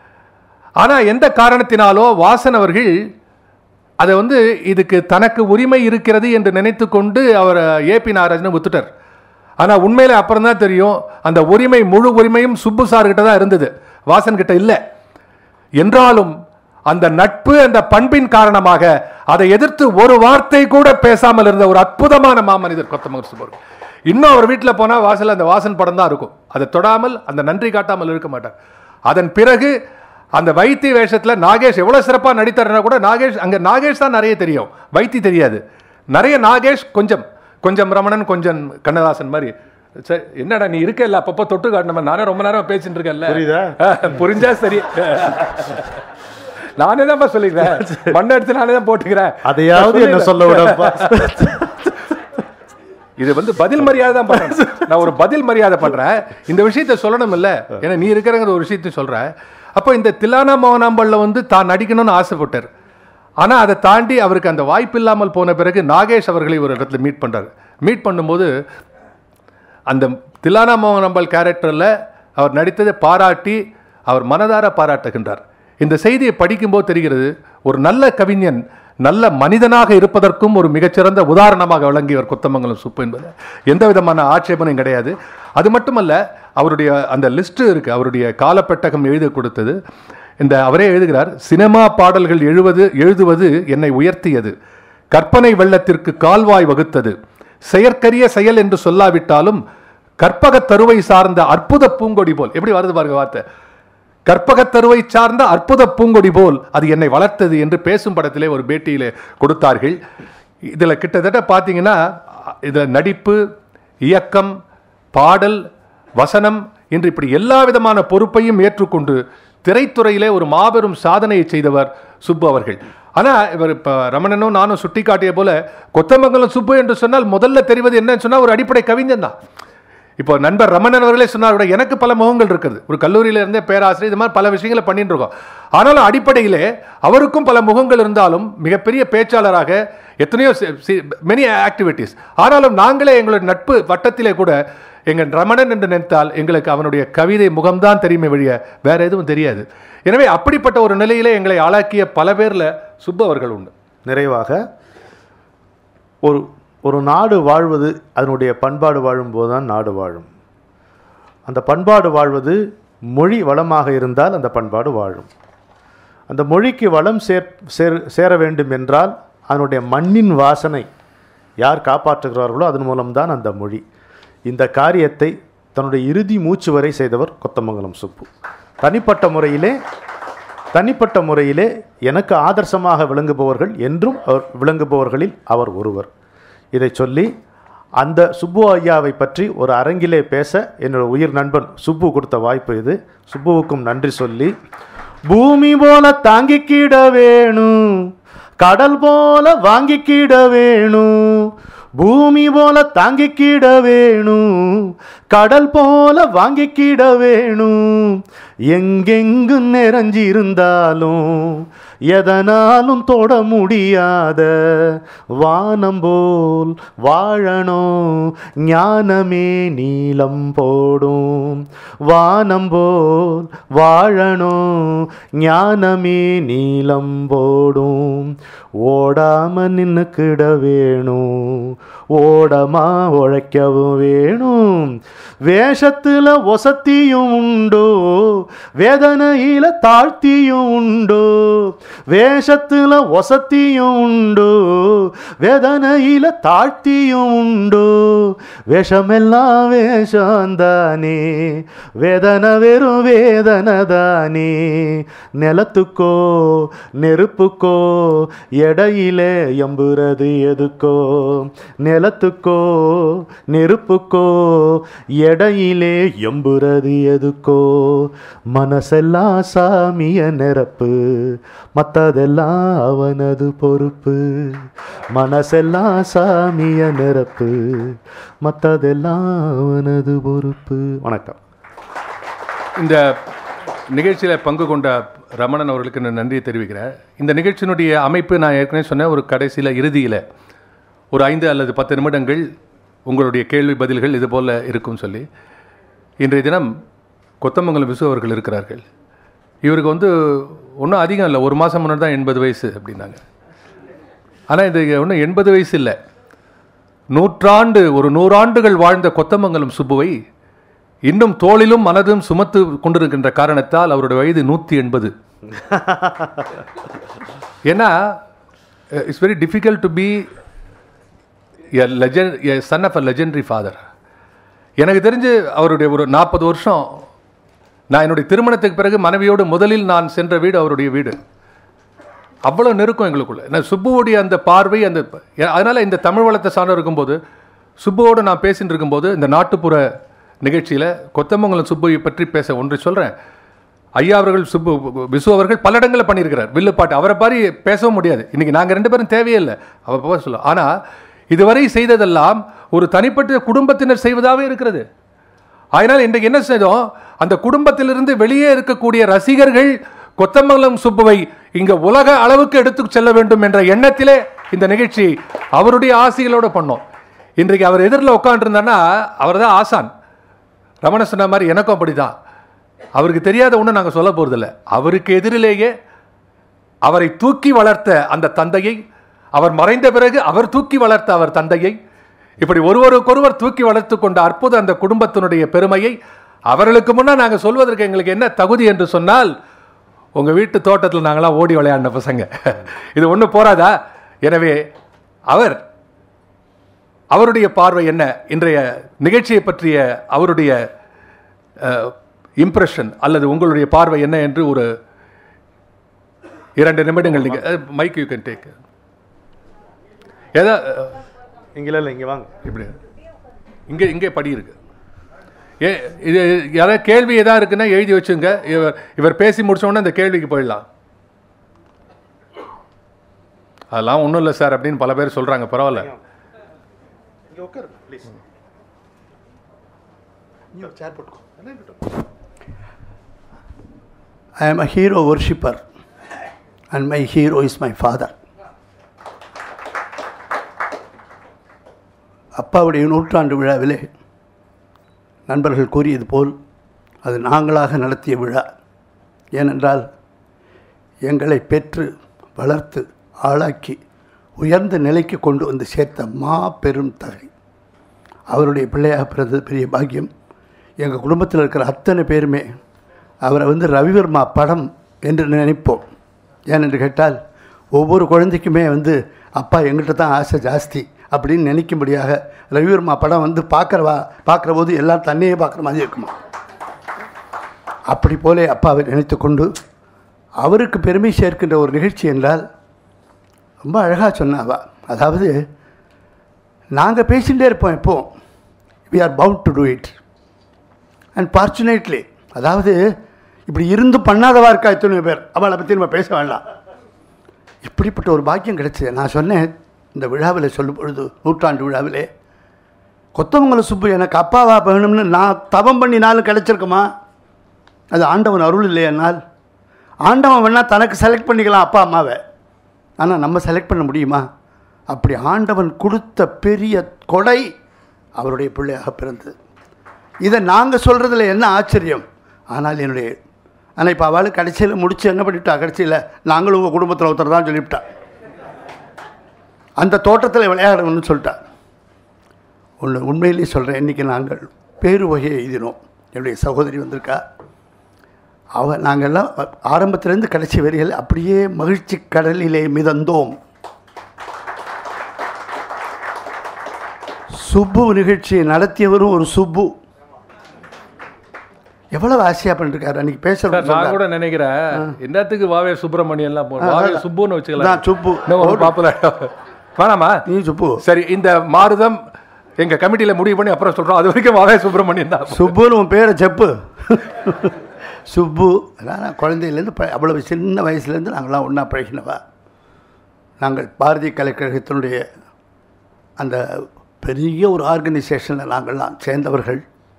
ஆனால் எந்த காரணத்தினாலோ வாசன் அவர்கள் அதை வந்து இதுக்கு தனக்கு உரிமை இருக்கிறது என்று நினைத்து கொண்டு அவர் ஏபி நாகராஜனை வித்துட்டார் ஆனால் உண்மையில அப்புறம் தான் தெரியும் அந்த உரிமை முழு உரிமையும் சுப்பு சார் கிட்ட தான் இருந்தது வாசன் கிட்ட இல்லை என்றாலும் அந்த நட்பு அந்த பண்பின் காரணமாக அதை எதிர்த்து ஒரு வார்த்தை கூட பேசாமல் இருந்த ஒரு அற்புதமான மாமனிதர் கொத்தமங்கர் சுப்பு அவர்கள். இன்னும் அவர் வீட்டில் போனால் வாசல் அந்த வாசன் படம் தான் இருக்கும் அதை தொடாமல் அந்த நன்றி காட்டாமல் இருக்க மாட்டார் அதன் பிறகு அந்த வைத்தி வேஷத்தில் நாகேஷ் எவ்வளோ சிறப்பாக நடித்தாருன்னா கூட நாகேஷ் அங்கே நாகேஷ் தான் நிறைய தெரியும் வைத்தி தெரியாது நிறைய நாகேஷ் கொஞ்சம் கொஞ்சம் ரமணன் கொஞ்சம் கண்ணதாசன் மாதிரி சரி என்னடா நீ இருக்க இல்ல அப்பப்போ தொட்டு காட்டின மாதிரி நானே ரொம்ப நேரம் பேசிட்டு இருக்கேன்ல புரியுதா? புரிஞ்சா சரி நானே தான் சொல்லிக்கிறேன் மண்ணை எடுத்து நானே தான் போட்டுக்கிறேன் அதையாவது என்ன சொல்ல விடப்பா இது வந்து பதில் மரியாதை தான் பண்றேன் நான் ஒரு பதில் மரியாதை பண்றேன் இந்த விஷயத்தை சொல்லணும் இல்ல ஏன்னா நீ இருக்கிறங்கிற ஒரு விஷயத்தை சொல்றேன் அப்போ இந்த தில்லானா மோகனாம்பல்ல வந்து தான் நடிக்கணும்னு ஆசைப்பட்டார் ஆனா அதை தாண்டி அவருக்கு அந்த வாய்ப்பு இல்லாமல் போன பிறகு நாகேஷ் அவர்களை ஒரு இடத்துல மீட் பண்றாரு மீட் பண்ணும்போது அந்த தில்லானா மோகனாம்பாள் கேரக்டரில் அவர் நடித்ததை பாராட்டி அவர் மனதார பாராட்டுகின்றார் இந்த செய்தியை படிக்கும்போது தெரிகிறது ஒரு நல்ல கவிஞன் நல்ல மனிதனாக இருப்பதற்கும் ஒரு மிகச்சிறந்த உதாரணமாக விளங்கியவர் கொத்தமங்கலம் சுப்பு என்பது எந்த விதமான ஆட்சேபனையும் கிடையாது அது மட்டுமல்ல அவருடைய அந்த லிஸ்ட்டு இருக்கு அவருடைய காலப்பெட்டகம் எழுத கொடுத்தது இந்த அவரே எழுதுகிறார் சினிமா பாடல்கள் எழுவது எழுதுவது என்னை உயர்த்தியது கற்பனை வெள்ளத்திற்கு கால்வாய் வகுத்தது செயற்கரிய செயல் என்று சொல்லாவிட்டாலும் கற்பகத் தருவை சார்ந்த அற்புத பூங்கொடி போல் எப்படி வருது பாருங்க வார்த்தை கற்பகத் தருவை சார்ந்த அற்புத பூங்கொடி போல் அது என்னை வளர்த்தது என்று பேசும் படத்திலே ஒரு பேட்டியிலே கொடுத்தார்கள் இதில் கிட்டத்தட்ட பார்த்தீங்கன்னா இதில் நடிப்பு இயக்கம் பாடல் வசனம் என்று இப்படி எல்லா விதமான பொறுப்பையும் ஏற்றுக்கொண்டு திரைத்துறையிலே ஒரு மாபெரும் சாதனையை செய்தவர் சுப்பு அவர்கள் ஆனால் இவர் இப்போ ரமணனும் நானும் சுட்டி காட்டிய போல கொத்தமங்கலம் சுப்பு என்று சொன்னால் முதல்ல தெரிவது என்னன்னு சொன்னால் ஒரு அடிப்படை கவிஞன் தான் இப்போ நண்பர் ரமணன் அவர்களே சொன்னார் கூட எனக்கு பல முகங்கள் இருக்குது ஒரு கல்லூரியில இருந்தே பேராசிரியர் இது மாதிரி பல விஷயங்களை பண்ணிட்டு இருக்கோம் ஆனாலும் அடிப்படையிலே அவருக்கும் பல முகங்கள் இருந்தாலும் மிகப்பெரிய பேச்சாளராக எத்தனையோ மெனி ஆக்டிவிட்டீஸ் ஆனாலும் நாங்களே எங்களுடைய நட்பு வட்டத்திலே கூட எங்கள் ரமணன் என்று நினைத்தால் எங்களுக்கு அவனுடைய கவிதை முகம்தான் தெரியுமே வழிய வேற எதுவும் தெரியாது எனவே அப்படிப்பட்ட ஒரு நிலையிலே எங்களை ஆளாக்கிய பல பேர்ல சுப்பு அவர்கள் உண்டு நிறைவாக ஒரு ஒரு நாடு வாழ்வது அதனுடைய பண்பாடு வாழும்போது தான் நாடு வாழும் அந்த பண்பாடு வாழ்வது மொழி வளமாக இருந்தால் அந்த பண்பாடு வாழும் அந்த மொழிக்கு வளம் சேர் சேர் சேர வேண்டும் என்றால் அதனுடைய மண்ணின் வாசனை யார் காப்பாற்றுகிறார்களோ அதன் மூலம்தான் அந்த மொழி இந்த காரியத்தை தன்னுடைய இறுதி மூச்சு வரை செய்தவர் கொத்தமங்கலம் சுப்பு தனிப்பட்ட முறையிலே தனிப்பட்ட முறையிலே எனக்கு ஆதர்சமாக விளங்குபவர்கள் என்றும் அவர் விளங்குபவர்களில் அவர் ஒருவர் இதை சொல்லி அந்த சுப்பு ஐயாவை பற்றி ஒரு அரங்கிலே பேச என்னோட உயிர் நண்பன் சுப்பு கொடுத்த வாய்ப்பு இது சுப்புவுக்கும் நன்றி சொல்லி பூமி போல தாங்கிக்கிட வேணும் கடல் போல வாங்கிக்கிட வேணும் பூமி போல தாங்கிக்கிட வேணும் கடல் போல வாங்கிக்கிட வேணும் எங்கெங்கு நிறைஞ்சிருந்தாலும் எதனாலும் தொட முடியாத வானம் போல் வாழணும் ஞானமே நீளம் போடும் வானம் போல் வாழணும் ஞானமே நீளம் போடும் ஓடாம நின்னுக்கிட வேணும் ஓடமா உழைக்கவும் வேணும் வேஷத்துல ஒசத்தியும் உண்டோ வேதனையில தாழ்த்தியும் உண்டோ வேஷத்துல ஒசத்தியும் உண்டோ வேதனையில தாழ்த்தியும் உண்டோ வேஷமெல்லாம் வேஷந்தானே வேதனை வெறும் வேதனை தானே நிலத்துக்கோ நெருப்புக்கோ எடையிலே எம்புறது எதுக்கோ நிலத்துக்கோ நெருப்புக்கோ எடையிலே எம்புறது எதுக்கோ மனசெல்லாம் சாமிய நிரப்பு மற்றதெல்லாம் அவனது பொறுப்பு மனசெல்லாம் சாமிய நிரப்பு மற்றதெல்லாம் அவனது பொறுப்பு வணக்கம் இந்த நிகழ்ச்சியில் பங்கு கொண்ட ரமணன் அவர்களுக்கு நான் நன்றியை தெரிவிக்கிறேன் இந்த நிகழ்ச்சியினுடைய அமைப்பு நான் ஏற்கனவே சொன்னேன் ஒரு கடைசியில் இறுதியில் ஒரு ஐந்து அல்லது பத்து நிமிடங்கள் உங்களுடைய கேள்வி பதில்கள் இது போல் இருக்கும் சொல்லி இன்றைய தினம் கொத்தமங்கலம் விசு அவர்கள் இருக்கிறார்கள் இவருக்கு வந்து ஒன்றும் அதிகம் இல்லை ஒரு மாதம் முன்னாடி தான் எண்பது வயசு அப்படின்னாங்க ஆனால் இது ஒன்றும் எண்பது வயசு இல்லை நூற்றாண்டு ஒரு நூறாண்டுகள் வாழ்ந்த கொத்தமங்கலம் சுப்புவை இன்னும் தோளிலும் மனதும் சுமத்து கொண்டிருக்கின்ற காரணத்தால் அவருடைய வயது நூற்றி எண்பது ஏன்னா it's very difficult to be a legend a son of a legendary father எனக்கு தெரிஞ்சு அவருடைய ஒரு நாற்பது வருஷம் நான் என்னுடைய திருமணத்துக்கு பிறகு மனைவியோடு முதலில் நான் சென்ற வீடு அவருடைய வீடு அவ்வளோ நெருக்கம் எங்களுக்குள்ள நான் சுப்புவோடைய அந்த பார்வை அந்த அதனால் இந்த தமிழ் வளத்தை சார்ந்து இருக்கும்போது சுப்புவோடு நான் பேசிட்டு இருக்கும்போது இந்த நாட்டுப்புற நிகழ்ச்சியில் கொத்தமங்கலம் சுப்புவை பற்றி பேச ஒன்று சொல்கிறேன் ஐயா அவர்கள் சுப்பு விசு அவர்கள் பல இடங்களில் பண்ணியிருக்கிறார் வில்லுப்பாட்டு அவரை பாரி பேசவும் முடியாது இன்னைக்கு நாங்கள் ரெண்டு பேரும் தேவையே இல்லை அவர் சொல்ல ஆனால் இதுவரை செய்ததெல்லாம் ஒரு தனிப்பட்ட குடும்பத்தினர் செய்வதாகவே இருக்கிறது அதனால் இன்றைக்கு என்ன செய்தோம் அந்த குடும்பத்திலிருந்து வெளியே இருக்கக்கூடிய ரசிகர்கள் கொத்தமங்கலம் சுப்புவை இங்க உலக அளவுக்கு எடுத்து செல்ல வேண்டும் என்ற எண்ணத்திலே இந்த நிகழ்ச்சி அவருடைய ஆசைகளோட பண்ணோம் இன்றைக்கு அவர் எதிரில் உட்காந்துருந்தான்னா அவர் தான் ஆசான் ரமண சொன்ன மாதிரி எனக்கும் அப்படிதான் அவருக்கு தெரியாத ஒன்று நாங்கள் சொல்ல போகிறதில்ல அவருக்கு எதிரிலேயே அவரை தூக்கி வளர்த்த அந்த தந்தையை அவர் மறைந்த பிறகு அவர் தூக்கி வளர்த்த அவர் தந்தையை இப்படி ஒருவருக்கொருவர் தூக்கி வளர்த்து கொண்ட அற்புத அந்த குடும்பத்தினுடைய பெருமையை அவர்களுக்கு முன்னால் நாங்கள் சொல்வதற்கு எங்களுக்கு என்ன தகுதி என்று சொன்னால் உங்கள் வீட்டு தோட்டத்தில் நாங்களாம் ஓடி விளையாடின பசங்க இது ஒன்றும் போராதா எனவே அவர் அவருடைய பார்வை என்ன இன்றைய நிகழ்ச்சியை பற்றிய அவருடைய இம்ப்ரெஷன் அல்லது உங்களுடைய பார்வை என்ன என்று ஒரு இரண்டு நிமிடங்கள் நீங்கள் மைக் யூ கேன் டேக் ஏதா இங்கே இல்லை இங்கே வாங்க இப்படி இங்கே இங்கே படி இருக்கு ஏ இது யாராவது கேள்வி எதாவது இருக்குன்னா எழுதி வச்சுங்க இவர் இவர் பேசி முடிச்ச உடனே அந்த கேள்விக்கு போயிடலாம் அதெல்லாம் ஒன்றும் இல்லை சார் அப்படின்னு பல பேர் சொல்கிறாங்க பரவாயில்ல இங்கே உட்காரு ப்ளீஸ் சேர் போட்டுக்கோ I am a hero worshipper, and my hero is my father. அப்பாவுடைய நூற்றாண்டு விழாவிலே நண்பர்கள் கூறியது போல் அது நாங்களாக நடத்திய விழா ஏனென்றால் எங்களை பெற்று வளர்த்து ஆளாக்கி உயர்ந்த நிலைக்கு கொண்டு வந்து சேர்த்த மா பெரும் தகை அவருடைய பிள்ளையாக பிறந்தது பெரிய பாக்கியம் எங்கள் குடும்பத்தில் இருக்கிற அத்தனை பேருமே அவரை வந்து ரவிவர்மா படம் என்று நினைப்போம் ஏனென்று கேட்டால் ஒவ்வொரு குழந்தைக்குமே வந்து அப்பா எங்கிட்ட தான் ஆசை ஜாஸ்தி அப்படின்னு நினைக்கும்படியாக ரவிவர்மா படம் வந்து பார்க்குறவா பார்க்குற போது எல்லாம் தன்னையே பார்க்குற மாதிரி இருக்குமா அப்படி போலே அப்பாவை நினைத்து கொண்டு அவருக்கு பெருமை சேர்க்கின்ற ஒரு நிகழ்ச்சி என்றால் ரொம்ப அழகாக சொன்னாவா அதாவது நாங்கள் பேசிகிட்டே இருப்போம் எப்போ we are bound to do it and fortunately அதாவது இப்படி இருந்து பண்ணாதவா இருக்கா இத்தனை பேர் அவளை பற்றி நம்ம பேச வேண்டாம் இப்படிப்பட்ட ஒரு பாக்கியம் கிடைச்சது நான் சொன்னேன் இந்த விழாவில் சொல்லும் பொழுது நூற்றாண்டு விழாவிலே கொத்தமங்கல சுப்பு எனக்கு அப்பாவா வேணும்னு நான் தவம் பண்ணினாலும் கிடைச்சிருக்குமா அது ஆண்டவன் அருள் இல்லையானால் ஆண்டவன் வேணால் தனக்கு செலக்ட் பண்ணிக்கலாம் அப்பா அம்மாவை ஆனால் நம்ம செலக்ட் பண்ண முடியுமா அப்படி ஆண்டவன் கொடுத்த பெரிய கொடை அவருடைய பிள்ளையாக பிறந்தது இதை நாங்கள் சொல்கிறதுல என்ன ஆச்சரியம் ஆனால் என்னுடைய ஆனால் இப்போ அவள் கடைசியில் முடித்து என்ன பண்ணிவிட்டா கடைசியில் நாங்களும் உங்கள் குடும்பத்தில் ஒருத்தர் தான் சொல்லிவிட்டா அந்த தோட்டத்தில் விளையாடணும்னு சொல்லிட்டா ஒன்று உண்மையிலேயே சொல்கிறேன் இன்றைக்கி நாங்கள் பேரு வகையை எழுதினோம் என்னுடைய சகோதரி வந்திருக்கா அவ நாங்கள்லாம் ஆரம்பத்திலேருந்து கடைசி வரிகள் அப்படியே மகிழ்ச்சி கடலிலே மிதந்தோம் சுப்பு நிகழ்ச்சியை நடத்தியவரும் ஒரு சுப்பு எவ்வளவு ஆசையா பண்ணிருக்காரு அன்னைக்கு சார் நான் பேசுறது கூட நினைக்கிறேன் என்னத்துக்கு வாவே சுப்பிரமணியன்லாம் போ வாவே சுப்புன்னு வச்சுக்கலாம் நான் சுப்பு. இன்னும் ஒரு பாப்புலர் வேணாமா நீ சுப்பு சரி இந்த மாறுதம் எங்க கமிட்டியில முடிவு பண்ணி அப்புறம் சொல்றோம் அது வரைக்கும் வாவே சுப்பிரமணியன் தான் சுப்புன்னு உன் பேரை செப்பு சுப்பு அதான் நான் குழந்தையிலேருந்து ப அவ்வளவு சின்ன வயசுலேருந்து நாங்கள்லாம் ஒன்றா பழகினவா நாங்கள் பாரதிய கலைக்கழகத்தினுடைய அந்த பெரிய ஒரு ஆர்கனைசேஷனில் நாங்கள்லாம் சேர்ந்தவர்கள்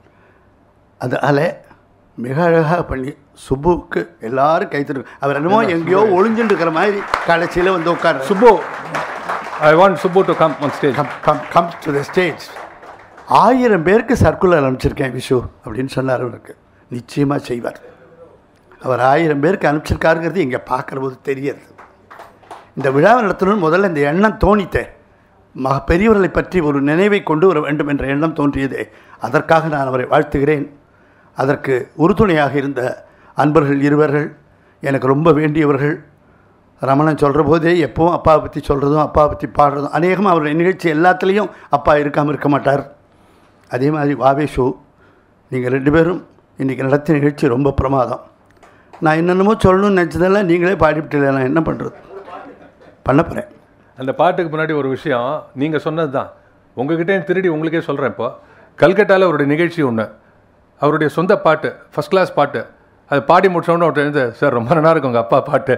அதனால் மிக அழகாக பண்ணி சுப்புவுக்கு எல்லாரும் கைத்தரு அவர் என்னமோ எங்கேயோ ஒளிஞ்சுட்டு இருக்கிற மாதிரி கடைசியில் வந்து உட்கார் Subbu I want Subbu to come on stage come come comes to the stage ஆயிரம் பேருக்கு சர்க்குலர் அனுப்பிச்சிருக்கேன் விஷு அப்படின்னு சொன்னார் அவருக்கு நிச்சயமாக செய்வார் அவர் ஆயிரம் பேருக்கு அனுப்பிச்சிருக்காருங்கிறது இங்கே பார்க்குற போது தெரியாது இந்த விழாவை நடத்தணும்னு முதல்ல இந்த எண்ணம் தோணித்தேன் மக பெரியவர்களை பற்றி ஒரு நினைவை கொண்டு வர வேண்டும் என்ற எண்ணம் தோன்றியதே அதற்காக நான் அவரை வாழ்த்துகிறேன் அதற்கு உறுதுணையாக இருந்த அன்பர்கள் இருவர்கள் எனக்கு ரொம்ப வேண்டியவர்கள் ரமணன் சொல்கிற போதே எப்பவும் அப்பாவை பற்றி சொல்கிறதும் அப்பாவை பற்றி பாடுறதும் அநேகமாக அவருடைய நிகழ்ச்சி எல்லாத்துலேயும் அப்பா இருக்காமல் இருக்க மாட்டார் அதே மாதிரி வாவேஷு நீங்கள் ரெண்டு பேரும் இன்றைக்கி நடத்திய நிகழ்ச்சி ரொம்ப பிரமாதம் நான் என்னென்னமோ சொல்லணும்னு நினச்சதெல்லாம் நீங்களே பாடிவிட்டு நான் என்ன பண்ணுறது பண்ண போகிறேன் அந்த பாட்டுக்கு முன்னாடி ஒரு விஷயம் நீங்க சொன்னது தான் உங்ககிட்டே திருடி உங்களுக்கே சொல்றேன் இப்போ கல்கட்டாவில் அவருடைய நிகழ்ச்சி ஒன்று அவருடைய சொந்த பாட்டு ஃபர்ஸ்ட் கிளாஸ் பாட்டு அது பாடி முடிச்சோன்னு அவர்கிட்ட இருந்து சார் ரொம்ப நல்லா இருக்கும் உங்க அப்பா பாட்டு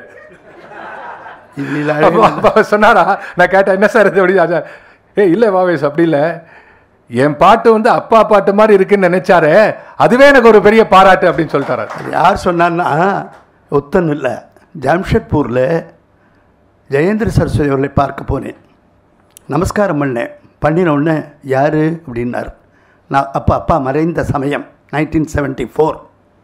இதில் அப்போ அப்பா சொன்னாரா நான் கேட்டேன் என்ன சார் இது அப்படி ஆச்சா ஏ இல்லை வாவேஸ் அப்படி இல்லை என் பாட்டு வந்து அப்பா பாட்டு மாதிரி இருக்குன்னு நினைச்சாரே அதுவே எனக்கு ஒரு பெரிய பாராட்டு அப்படின்னு சொல்லிட்டாரு அது யார் சொன்னான்னா ஒத்தன் இல்லை ஜாம்ஷெட்பூரில் ஜெயேந்திர சரஸ்வதி அவர்களை பார்க்க போனேன் நமஸ்காரம் பண்ணேன் பண்ணின உடனே யார் அப்படின்னார் நான் அப்பா அப்பா மறைந்த சமயம் நைன்டீன் செவன்ட்டி ஃபோர்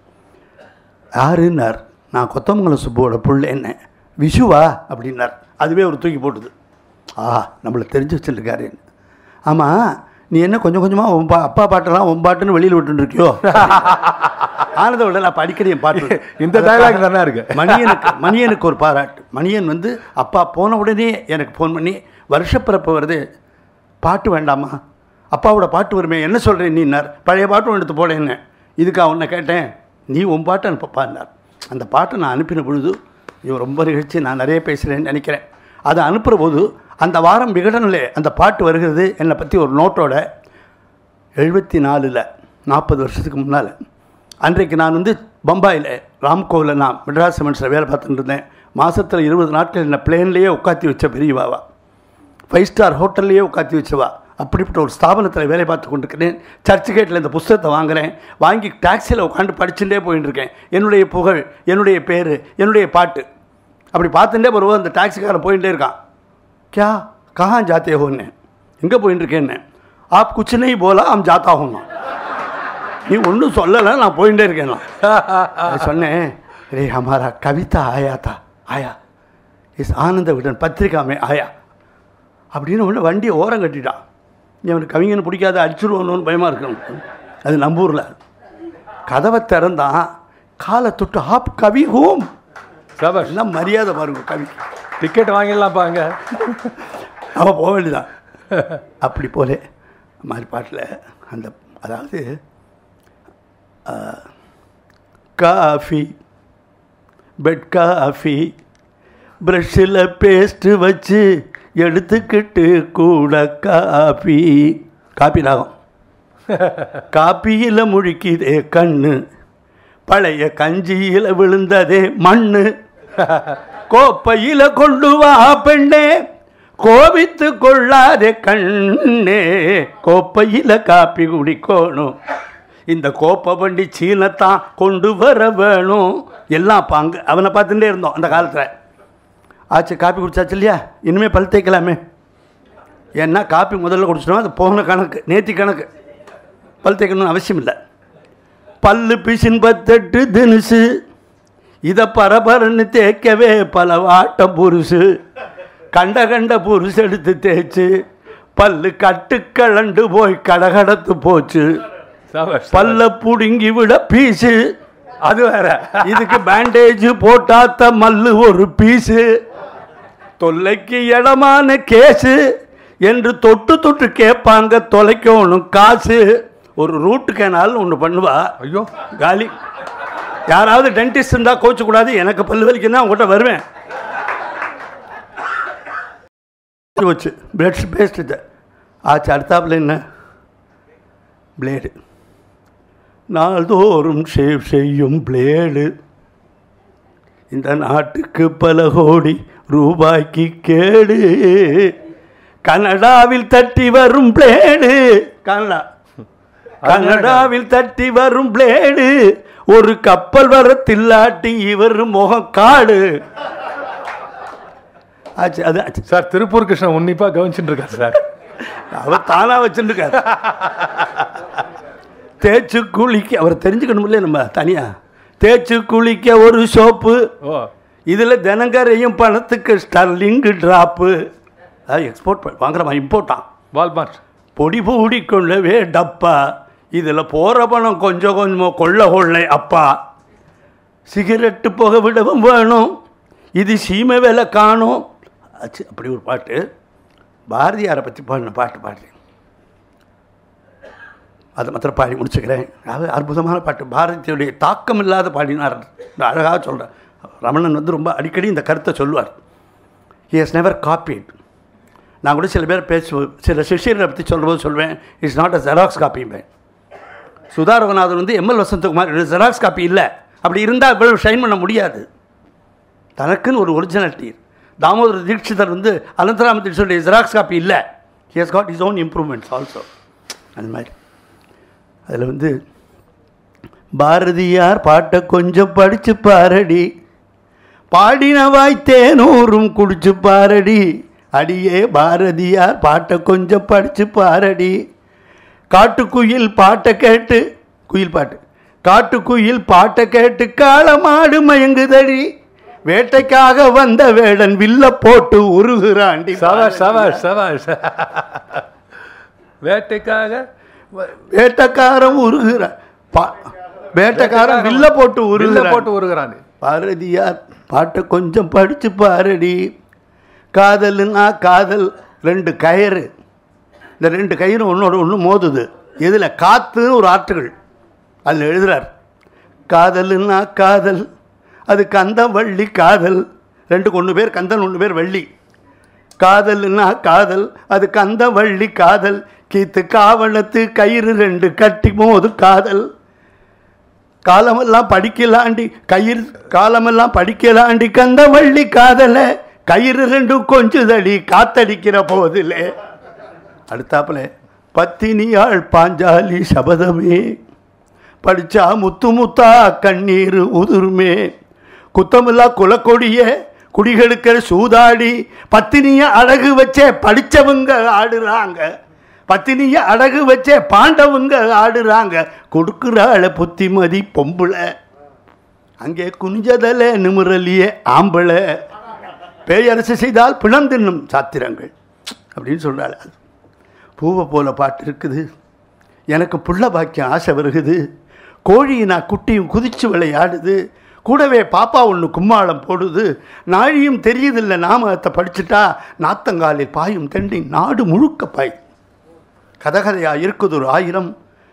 யாருன்னார் நான் கொத்தமங்கலம் சுப்புவோட புள்ள என்ன விஷுவா அப்படின்னார் அதுவே ஒரு தூக்கி போட்டுது ஆஹா நம்மளை தெரிஞ்சு வச்சுருக்காரு ஆமாம் நீ என்ன கொஞ்சம் கொஞ்சமாக உன் பா அப்பா பாட்டெல்லாம் உன் பாட்டுன்னு வெளியில் விட்டுருக்கியோ ஆனதை விட நான் இப்ப அடிக்கடி என் பாட்டு இந்த dialogue தானே இருக்கு. மணியனுக்கு மணியனுக்கு ஒரு பாராட்டு மணியன் வந்து அப்பா போன உடனே எனக்கு ஃபோன் பண்ணி வருஷப்பிறப்பு வருது பாட்டு வேண்டாமா அப்பாவோட பாட்டு வருமே என்ன சொல்கிறேன் நீன்னார் பழைய பாட்டு ஒன்று எடுத்து போடேன்னு இதுக்கு அவனை கேட்டேன் நீ உன் பாட்டு அனுப்பப்பான்னார் அந்த பாட்டை நான் அனுப்பின பொழுது இவன் ரொம்ப நிகழ்ச்சி நான் நிறைய பேசுகிறேன்னு நினைக்கிறேன் அதை அனுப்புகிற போது அந்த வாரம் விகடனில் அந்த பாட்டு வருகிறது என்னை பற்றி ஒரு நோட்டோட எழுபத்தி நாலில் நாற்பது வருஷத்துக்கு முன்னால் அன்றைக்கு நான் வந்து பம்பாயில் ராம்கோவில் நான் மெட்ராஸ் சிமெண்ட்ஸில் வேலை பார்த்துட்டு இருந்தேன் மாதத்தில் இருபது நாட்கள் என்னை பிளேன்லேயே உட்காத்தி வச்ச பெரியவாவா ஃபைவ் ஸ்டார் ஹோட்டல்லையே உட்காத்தி வச்சவா அப்படிப்பட்ட ஒரு ஸ்தாபனத்தில் வேலை பார்த்து கொண்டிருக்கிறேன் சர்ச் கேட்டில் இந்த புஸ்தகத்தை வாங்குறேன் வாங்கி டாக்ஸியில் உட்காந்து படிச்சுட்டே போயின்னு இருக்கேன் என்னுடைய புகழ் என்னுடைய பேர் என்னுடைய பாட்டு அப்படி பார்த்துட்டே வரும்போது அந்த டாக்ஸிக்காரன் போயிட்டே இருக்கான் क्या कहाँ जाते हो ने எங்கே போயின்னு இருக்கேன்னு ஆப் குச் नहीं போலா हम जाता हूँ நான் நீ ஒன்றும் சொல்லலை நான் போயிட்டே இருக்கேன் நான் நான் சொன்னேன் ரே हमारा கவிதா ஆயா தா ஆயா இஸ் ஆனந்த விடன் பத்திரிகா மே ஆயா அப்படின்னு ஒன்று வண்டியை ஓரம் கட்டிட்டான் நீ அவனுக்கு கவிஞனை பிடிக்காத அடிச்சுடுவானோன்னு பயமாக இருக்கணும் அது நம்பூரில் கதவை திறந்தான் காலை தொட்டு ஆப் கவி ஹோம் சபாஷ் எல்லாம் மரியாதை பாருங்க கவி டிக்கெட் வாங்கிடலாம்ப்பா அங்க அவன் போக வேண்டியதான் அப்படி போலே மாதிரி பாட்டில் அந்த அதாவது ஆ, காஃபி பெட் காஃபி ப்ரஷ்ஷில் பேஸ்ட்டு வச்சு எடுத்துக்கிட்டு கூட காபி காப்பி ராகம் காப்பியில் முழுக்கிதே கண்ணு பழைய கஞ்சியில் விழுந்ததே மண்ணு கோப்பையில் கொண்டு வா பெண்ணே கோபித்து கொள்ளாதே கண்ணே கோப்பையில் காப்பி குடிக்கணும் இந்த கோப்பை வண்டி சீனத்தான் கொண்டு வர வேணும் எல்லாம் பாங்க அவனை பார்த்துட்டே இருந்தோம் அந்த காலத்தில் ஆச்சு காப்பி குடிச்சாச்சு இல்லையா இனிமேல் பல் தேய்க்கலாமே ஏன்னா காப்பி முதல்ல குடிச்சிட்டோம் அது போன கணக்கு நேத்தி கணக்கு பல் தேய்க்கணும்னு அவசியம் இல்லை பல்லு பிசின் பத்தெட்டு தினுசு இதை பரபரன்னு தேய்க்கவே பல வாட்டம் புருசு கண்ட கண்ட புருஷு எடுத்து தேய்ச்சு பல்லு கட்டு கலண்டு போய் கடகடத்து போச்சு சபாஷ் பல்ல புடுங்கி விட பீஸு அது வேற இதுக்கு பேண்டேஜ் போட்டாத்த மல்லு ஒரு பீஸு தொல்லைக்கு இடமான கேஸு என்று தொட்டு தொட்டு கேட்பாங்க தொலைக்கணும் காசு ஒரு ரூட்டு கேனால் ஒன்று பண்ணுவா ஐயோ காலி யாராவது டென்டிஸ்ட் இருந்தால் கோச்சக்கூடாது எனக்கு பல்லு வலிக்குன்னா உங்கள்கிட்ட வருவேன் வச்சு பிளட் பேஸ்ட் ஆச்சு அடுத்தாப்புல என்ன பிளேடு நாள்தோறும் ஷேவ் செய்யும் பிளேடு இந்த நாட்டுக்கு பல கோடி ரூபாய்க்கு கேடு கனடாவில் தட்டி வரும் பிளேடு கனடா கனடாவில் தட்டி வரும் பிளேடு ஒரு கப்பல் வர தில்லாட்டி இவர் முகம் காடு ஆச்சு அது ஆச்சு சார் திருப்பூர் கிருஷ்ணன் உன்னிப்பா கவனிச்சுட்டு இருக்காரு சார் அவர் தானா வச்சுருக்காரு தேய்ச்சு குளிக்க அவர் தெரிஞ்சுக்கணும்ல நம்ம தனியா தேய்ச்சு குளிக்க ஒரு சோப்பு ஓ இதில் தினங்கரையும் பணத்துக்கு ஸ்டர்லிங்கு ட்ராப்பு அது எக்ஸ்போர்ட் வாங்குறமா இம்போர்ட்டான் வால்மார்ட் பொடி பூடி கொள்ளவே டப்பா இதில் போகிற பணம் கொஞ்சம் கொஞ்சமாக கொள்ள கொள்ளை அப்பா சிகரெட்டு புகை விடவும் வேணும் இது சீமை வேலை காணும் ஆச்சு அப்படி ஒரு பாட்டு பாரதியாரை பற்றி பாடின பாட்டு பாடுறேன் அதை மாத்திரம் பாடி முடிச்சுக்கிறேன் அது அற்புதமான பாட்டு பாரதியுடைய தாக்கம் இல்லாத பாடினார் நான் அழகாக சொல்கிறேன் ரமணன் வந்து ரொம்ப அடிக்கடி இந்த கருத்தை சொல்லுவார் ஹி ஹஸ் நெவர் காப்பீட் நான் கூட சில பேர் பேசுவேன் சில சிஷியர்களை பற்றி சொல்லும்போது சொல்வேன் இட்ஸ் நாட் அ ஜெராக்ஸ் காப்பிம்பேன் சுதா ரகுநாதன் வந்து எம்எல் வசந்தகுமார் ஜெராக்ஸ் காப்பி இல்லை அப்படி இருந்தால் இவ்வளவு ஷைன் பண்ண முடியாது தனக்குன்னு ஒரு ஒரிஜினாலிட்டி தாமோதர தீட்சிதர் வந்து அனந்தராம தீட்சிதருடைய ஜெராக்ஸ் காப்பி இல்லை he has got his own improvements also அந்த மாதிரி அதில் வந்து பாரதியார் பாட்டை கொஞ்சம் படிச்சு பாரடி பாடின வாய்த்தேனூரும் குடிச்சு பாரடி அடியே பாரதியார் பாட்டை கொஞ்சம் படிச்சு பாரடி காட்டுக்குயில் பாட்டை கேட்டு குயில் பாட்டு காட்டுக்குயில் பாட்டை கேட்டு காளமாடு மயங்குதடி வேட்டைக்காக வந்த வேடன் வில்ல போட்டு உருகுறாண்டி சவாஷ் சவாஷ் சவாஷ் வேட்டைக்காக வேட்டைக்காரன் உருகுறான் பா வேட்டைக்காரன் வில்ல போட்டு வில்ல உருகுறான் போட்டு உருகிறான் பாரதியார் பாட்டை கொஞ்சம் படிச்சு பாரடி காதல்னா காதல் ரெண்டு கயிறு இந்த ரெண்டு கயிறு ஒன்றோட ஒன்று மோதுது எதில் காத்துன்னு ஒரு ஆற்றுகள் அதில் எழுதுறார் காதல்னா காதல் அது கந்தம் வள்ளி காதல் ரெண்டுக்கு ஒன்று பேர் கந்தன் ஒன்று பேர் வள்ளி காதல்னா காதல் அது கந்த வள்ளி காதல் கீத்து காவலத்து கயிறு ரெண்டு கட்டி மோது காதல் காலமெல்லாம் படிக்கலாண்டி கயிறு காலமெல்லாம் படிக்கலாண்டி கந்த வள்ளி காதல கயிறு ரெண்டும் கொஞ்சுதடி காத்தடிக்கிற போதிலே அடுத்தாப்புல பத்தினியாள் பாஞ்சாலி சபதமே படிச்சா முத்து முத்தா கண்ணீர் உதிருமே குத்தமில்லா குலக்கொடிய குடிகளுக்கிற சூதாடி பத்தினிய அழகு வச்சே படிச்சவங்க ஆடுறாங்க பத்தினிய அழகு வச்சே பாண்டவங்க ஆடுறாங்க கொடுக்குறாள புத்திமதி பொம்புள அங்கே குனிஞ்சதல நிமுரலியே ஆம்பளை பேயரசு செய்தால் பிணம் தின்னும் சாத்திரங்கள் அப்படின்னு சொல்கிறாள் பூவை போல பாட்டு இருக்குது எனக்கு புள்ள பாக்கியம் ஆசை வருகுது கோழியினா குட்டியும் குதிச்சு விளையாடுது கூடவே பாப்பா ஒன்று கும்மாளம் போடுது நாழியும் தெரியுதில்ல நாமத்தை படிச்சுட்டா நாத்தங்காலில் பாயும் தெண்டி நாடு முழுக்க பாய் கதகதையா இருக்குது ஒரு ஆயிரம்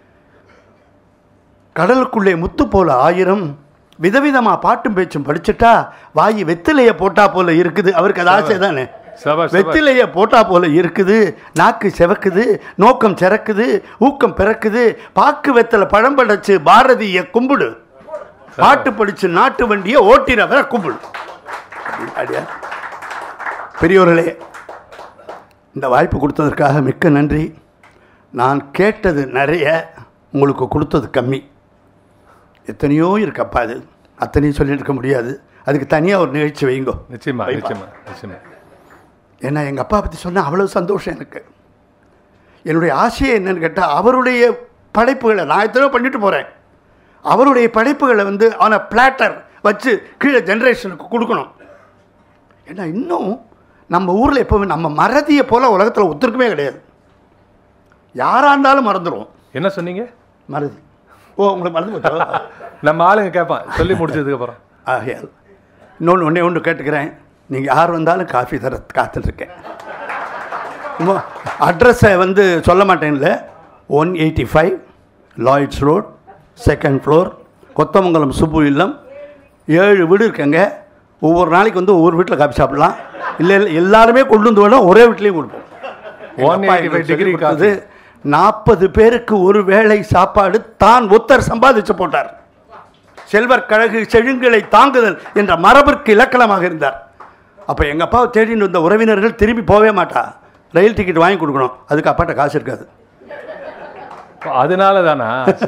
கடலுக்குள்ளே முத்து போல ஆயிரம் விதவிதமா பாட்டும் பேச்சும் படிச்சுட்டா வாய் வெத்திலைய போட்டா போல இருக்குது அவருக்கு அது ஆசை தானே சபாஷ், சபாஷ். வெத்திலைய போட்டா போல இருக்குது நாக்கு செவக்குது நோக்கம் சிறக்குது ஊக்கம் பிறக்குது பாக்கு வெத்தலை பழம் படைச்சு பாரதிய கும்பிடு பாட்டு படிச்சு நாட்டு வண்டியை ஓட்டினவரை கும்பிடு அப்படியா? பெரியோர்களே இந்த வாய்ப்பு கொடுத்ததற்காக மிக்க நன்றி நான் கேட்டது நிறைய உங்களுக்கு கொடுத்தது கம்மி எத்தனையோ இருக்கப்பா அது அத்தனையும் சொல்லிட்டு இருக்க முடியாது அதுக்கு தனியாக ஒரு நிகழ்ச்சி வைங்கோ நிச்சயமா வைப்பா. நிச்சயமா நிச்சயமா ஏன்னா எங்கள் அப்பா பற்றி சொன்னால் அவ்வளோ சந்தோஷம் எனக்கு என்னுடைய ஆசையே என்னன்னு கேட்டால் அவருடைய படைப்புகளை நான் எத்தனையோ பண்ணிட்டு போகிறேன் அவருடைய படைப்புகளை வந்து ஆன பிளாட்டர் வச்சு கீழே ஜென்ரேஷனுக்கு கொடுக்கணும் ஏன்னா இன்னும் நம்ம ஊரில் எப்போவுமே நம்ம மறதியை போல் உலகத்தில் ஒத்துருக்குமே கிடையாது யாராக இருந்தாலும் மறந்துடுவோம் என்ன சொன்னீங்க மறதி ஓ உங்களுக்கு மறந்து போச்சோ நம்ம ஆளுங்க கேட்பான் சொல்லி முடிச்சதுக்கு அப்புறம் ஆகையால் இன்னொன்று ஒன்றே ஒன்று கேட்டுக்கிறேன் நீங்கள் யார் வந்தாலும் காஃபி தர காத்துட்ருக்கேன் அட்ரஸை வந்து சொல்ல மாட்டேன்ல one eighty five Lloyds road second floor Kothamangalam Subbu இல்லம் ஏழு வீடு இருக்குங்க ஒவ்வொரு நாளைக்கு வந்து ஒவ்வொரு வீட்டில் காஃபி சாப்பிடலாம் இல்லை இல்லை எல்லாருமே கொண்டு வந்து வேணும் ஒரே வீட்லேயும் கொடுப்போம் எங்க அப்பா 185 எங்களுக்கு degree சொல்லிக் கொடுத்தது, நாற்பது பேருக்கு ஒரு வேளை சாப்பாடு தான் ஒத்தர் சம்பாதிச்சு போட்டார் செல்வர் கழகு செழுங்களை தாங்குதல் என்ற மரபிற்கு இலக்கணமாக இருந்தார் அப்போ எங்கள் அப்பாவை தேடின்னு வந்த உறவினர்கள் திரும்பி போகவே மாட்டா ரயில் டிக்கெட் வாங்கி கொடுக்கணும் அதுக்கு அப்பாட்ட காசு இருக்காது அதனால தானா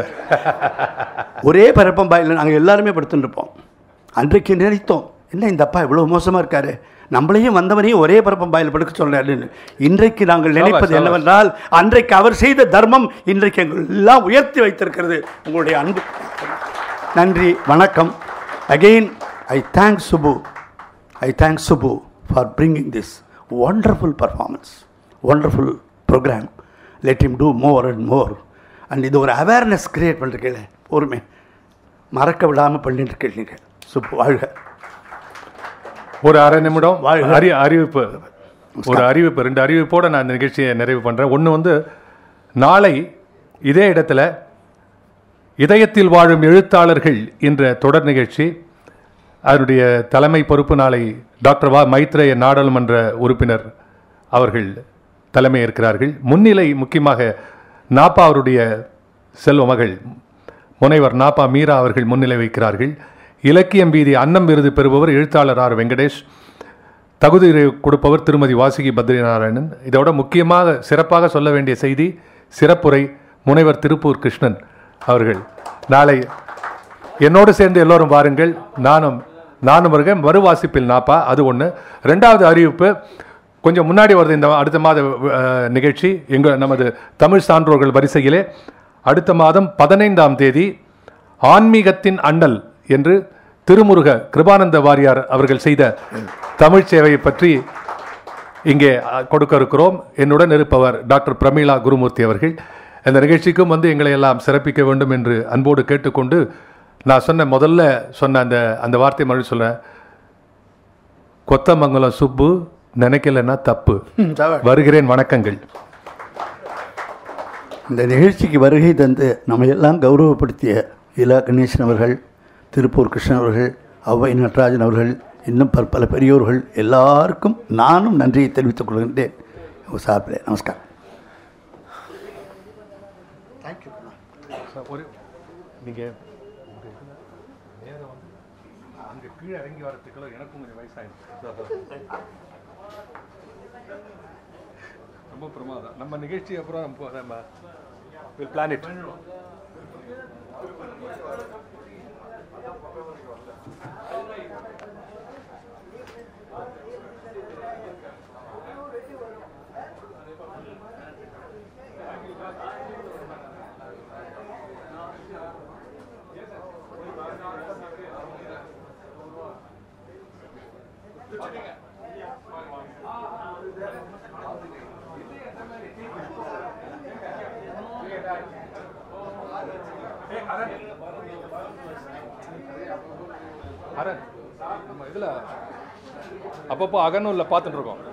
ஒரே பரப்பம்பாயில் நாங்கள் எல்லாருமே படுத்துட்டு இருப்போம் அன்றைக்கு நினைத்தோம் என்ன இந்த அப்பா இவ்வளோ மோசமாக இருக்காரு நம்மளையும் வந்தவனையும் ஒரே பரப்பம்பாயில் படுக்க சொல்கிறாருன்னு இன்றைக்கு நாங்கள் நினைப்பது சாபாஷ். என்னவென்றால் அன்றைக்கு அவர் செய்த தர்மம் இன்றைக்கு எங்கள் எல்லாம் உயர்த்தி வைத்திருக்கிறது உங்களுடைய அன்பு நன்றி வணக்கம் again I thank Subbu I thank Subbu for bringing this wonderful performance wonderful programme let him do more and more and இது ஒரு அவேர்னஸ் கிரியேட் பண்ணிருக்கீங்க பொறுமை மறக்க விடாமல் பண்ணிட்டு இருக்கீங்க சுப்பு வாழ்க ஒரு அரை நிமிடம் வாழ்க. அறி அறிவிப்பு ஒரு அறிவிப்பு ரெண்டு அறிவிப்போட நான் இந்த நிகழ்ச்சியை நிறைவு பண்றேன் ஒன்று வந்து நாளை இதே இடத்துல இதயத்தில் வாழும் எழுத்தாளர்கள் என்ற தொடர் நிகழ்ச்சி அதனுடைய தலைமை பொறுப்பு நாளை டாக்டர் வா மைத்ரேய நாடாளுமன்ற உறுப்பினர் அவர்கள் தலைமை இருக்கிறார்கள் முன்னிலை முக்கியமாக நாப்பா அவருடைய செல்வ மகள் முனைவர் நாப்பா மீரா அவர்கள் முன்னிலை வைக்கிறார்கள் இலக்கியம் வீதி அன்னம் விருது பெறுபவர் எழுத்தாளர் ஆர் வெங்கடேஷ் தகுதி கொடுப்பவர் திருமதி வாசுகி பத்ரிநாராயணன் இதோட முக்கியமாக சிறப்பாக சொல்ல வேண்டிய செய்தி சிறப்புரை முனைவர் திருப்பூர் கிருஷ்ணன் அவர்கள் நாளை என்னோடு சேர்ந்து எல்லோரும் வாருங்கள் நானும் நானும் வருக மறுவாசிப்பில் நாப்பா அது ஒன்று ரெண்டாவது அறிவிப்பு கொஞ்சம் முன்னாடி வருது இந்த அடுத்த மாத அஹ், நிகழ்ச்சி எங்கள் நமது தமிழ் சான்றோர்கள் வரிசையிலே அடுத்த மாதம் பதினைந்தாம் தேதி ஆன்மீகத்தின் அண்ணல் என்று திருமுருக கிருபானந்த வாரியார் அவர்கள் செய்த தமிழ் சேவையை பற்றி இங்கே அ, கொடுக்க இருக்கிறோம் என்னுடன் இருப்பவர் டாக்டர் பிரமீளா குருமூர்த்தி அவர்கள் இந்த நிகழ்ச்சிக்கும் வந்து எங்களை எல்லாம் சிறப்பிக்க வேண்டும் என்று அன்போடு கேட்டுக்கொண்டு நான் சொன்ன முதல்ல சொன்ன அந்த அந்த வார்த்தை மறுபடியும் சொல்றேன் கொத்தமங்கலம் சுப்பு நினைக்கலன்னா தப்பு வருகிறேன் வணக்கங்கள் இந்த நிகழ்ச்சிக்கு வருகை தந்து நம்ம எல்லாம் கௌரவப்படுத்திய இலா கணேசன் அவர்கள் திருப்பூர் கிருஷ்ணன் அவர்கள் ஔவை நடராஜன் அவர்கள் இன்னும் பற்பல பெரியோர்கள் எல்லாருக்கும் நானும் நன்றியை தெரிவித்துக் கொள்கின்றேன் உங்கள் சார்பிலே நமஸ்காரம் ஒரு நீங்க அங்க கீழே இறங்கி வரதுக்குள்ள எனக்கும் கொஞ்சம் வயசாயிடுச்சு ரொம்ப பிரமாதம் நம்ம நிகழ்ச்சி அப்புறம் நம்ம- நம்ம பிளான் இட் ஏய், அரண். அரண் நம்ம இதில் அப்பப்போ அகநூலில் பார்த்துட்டு இருக்கோம்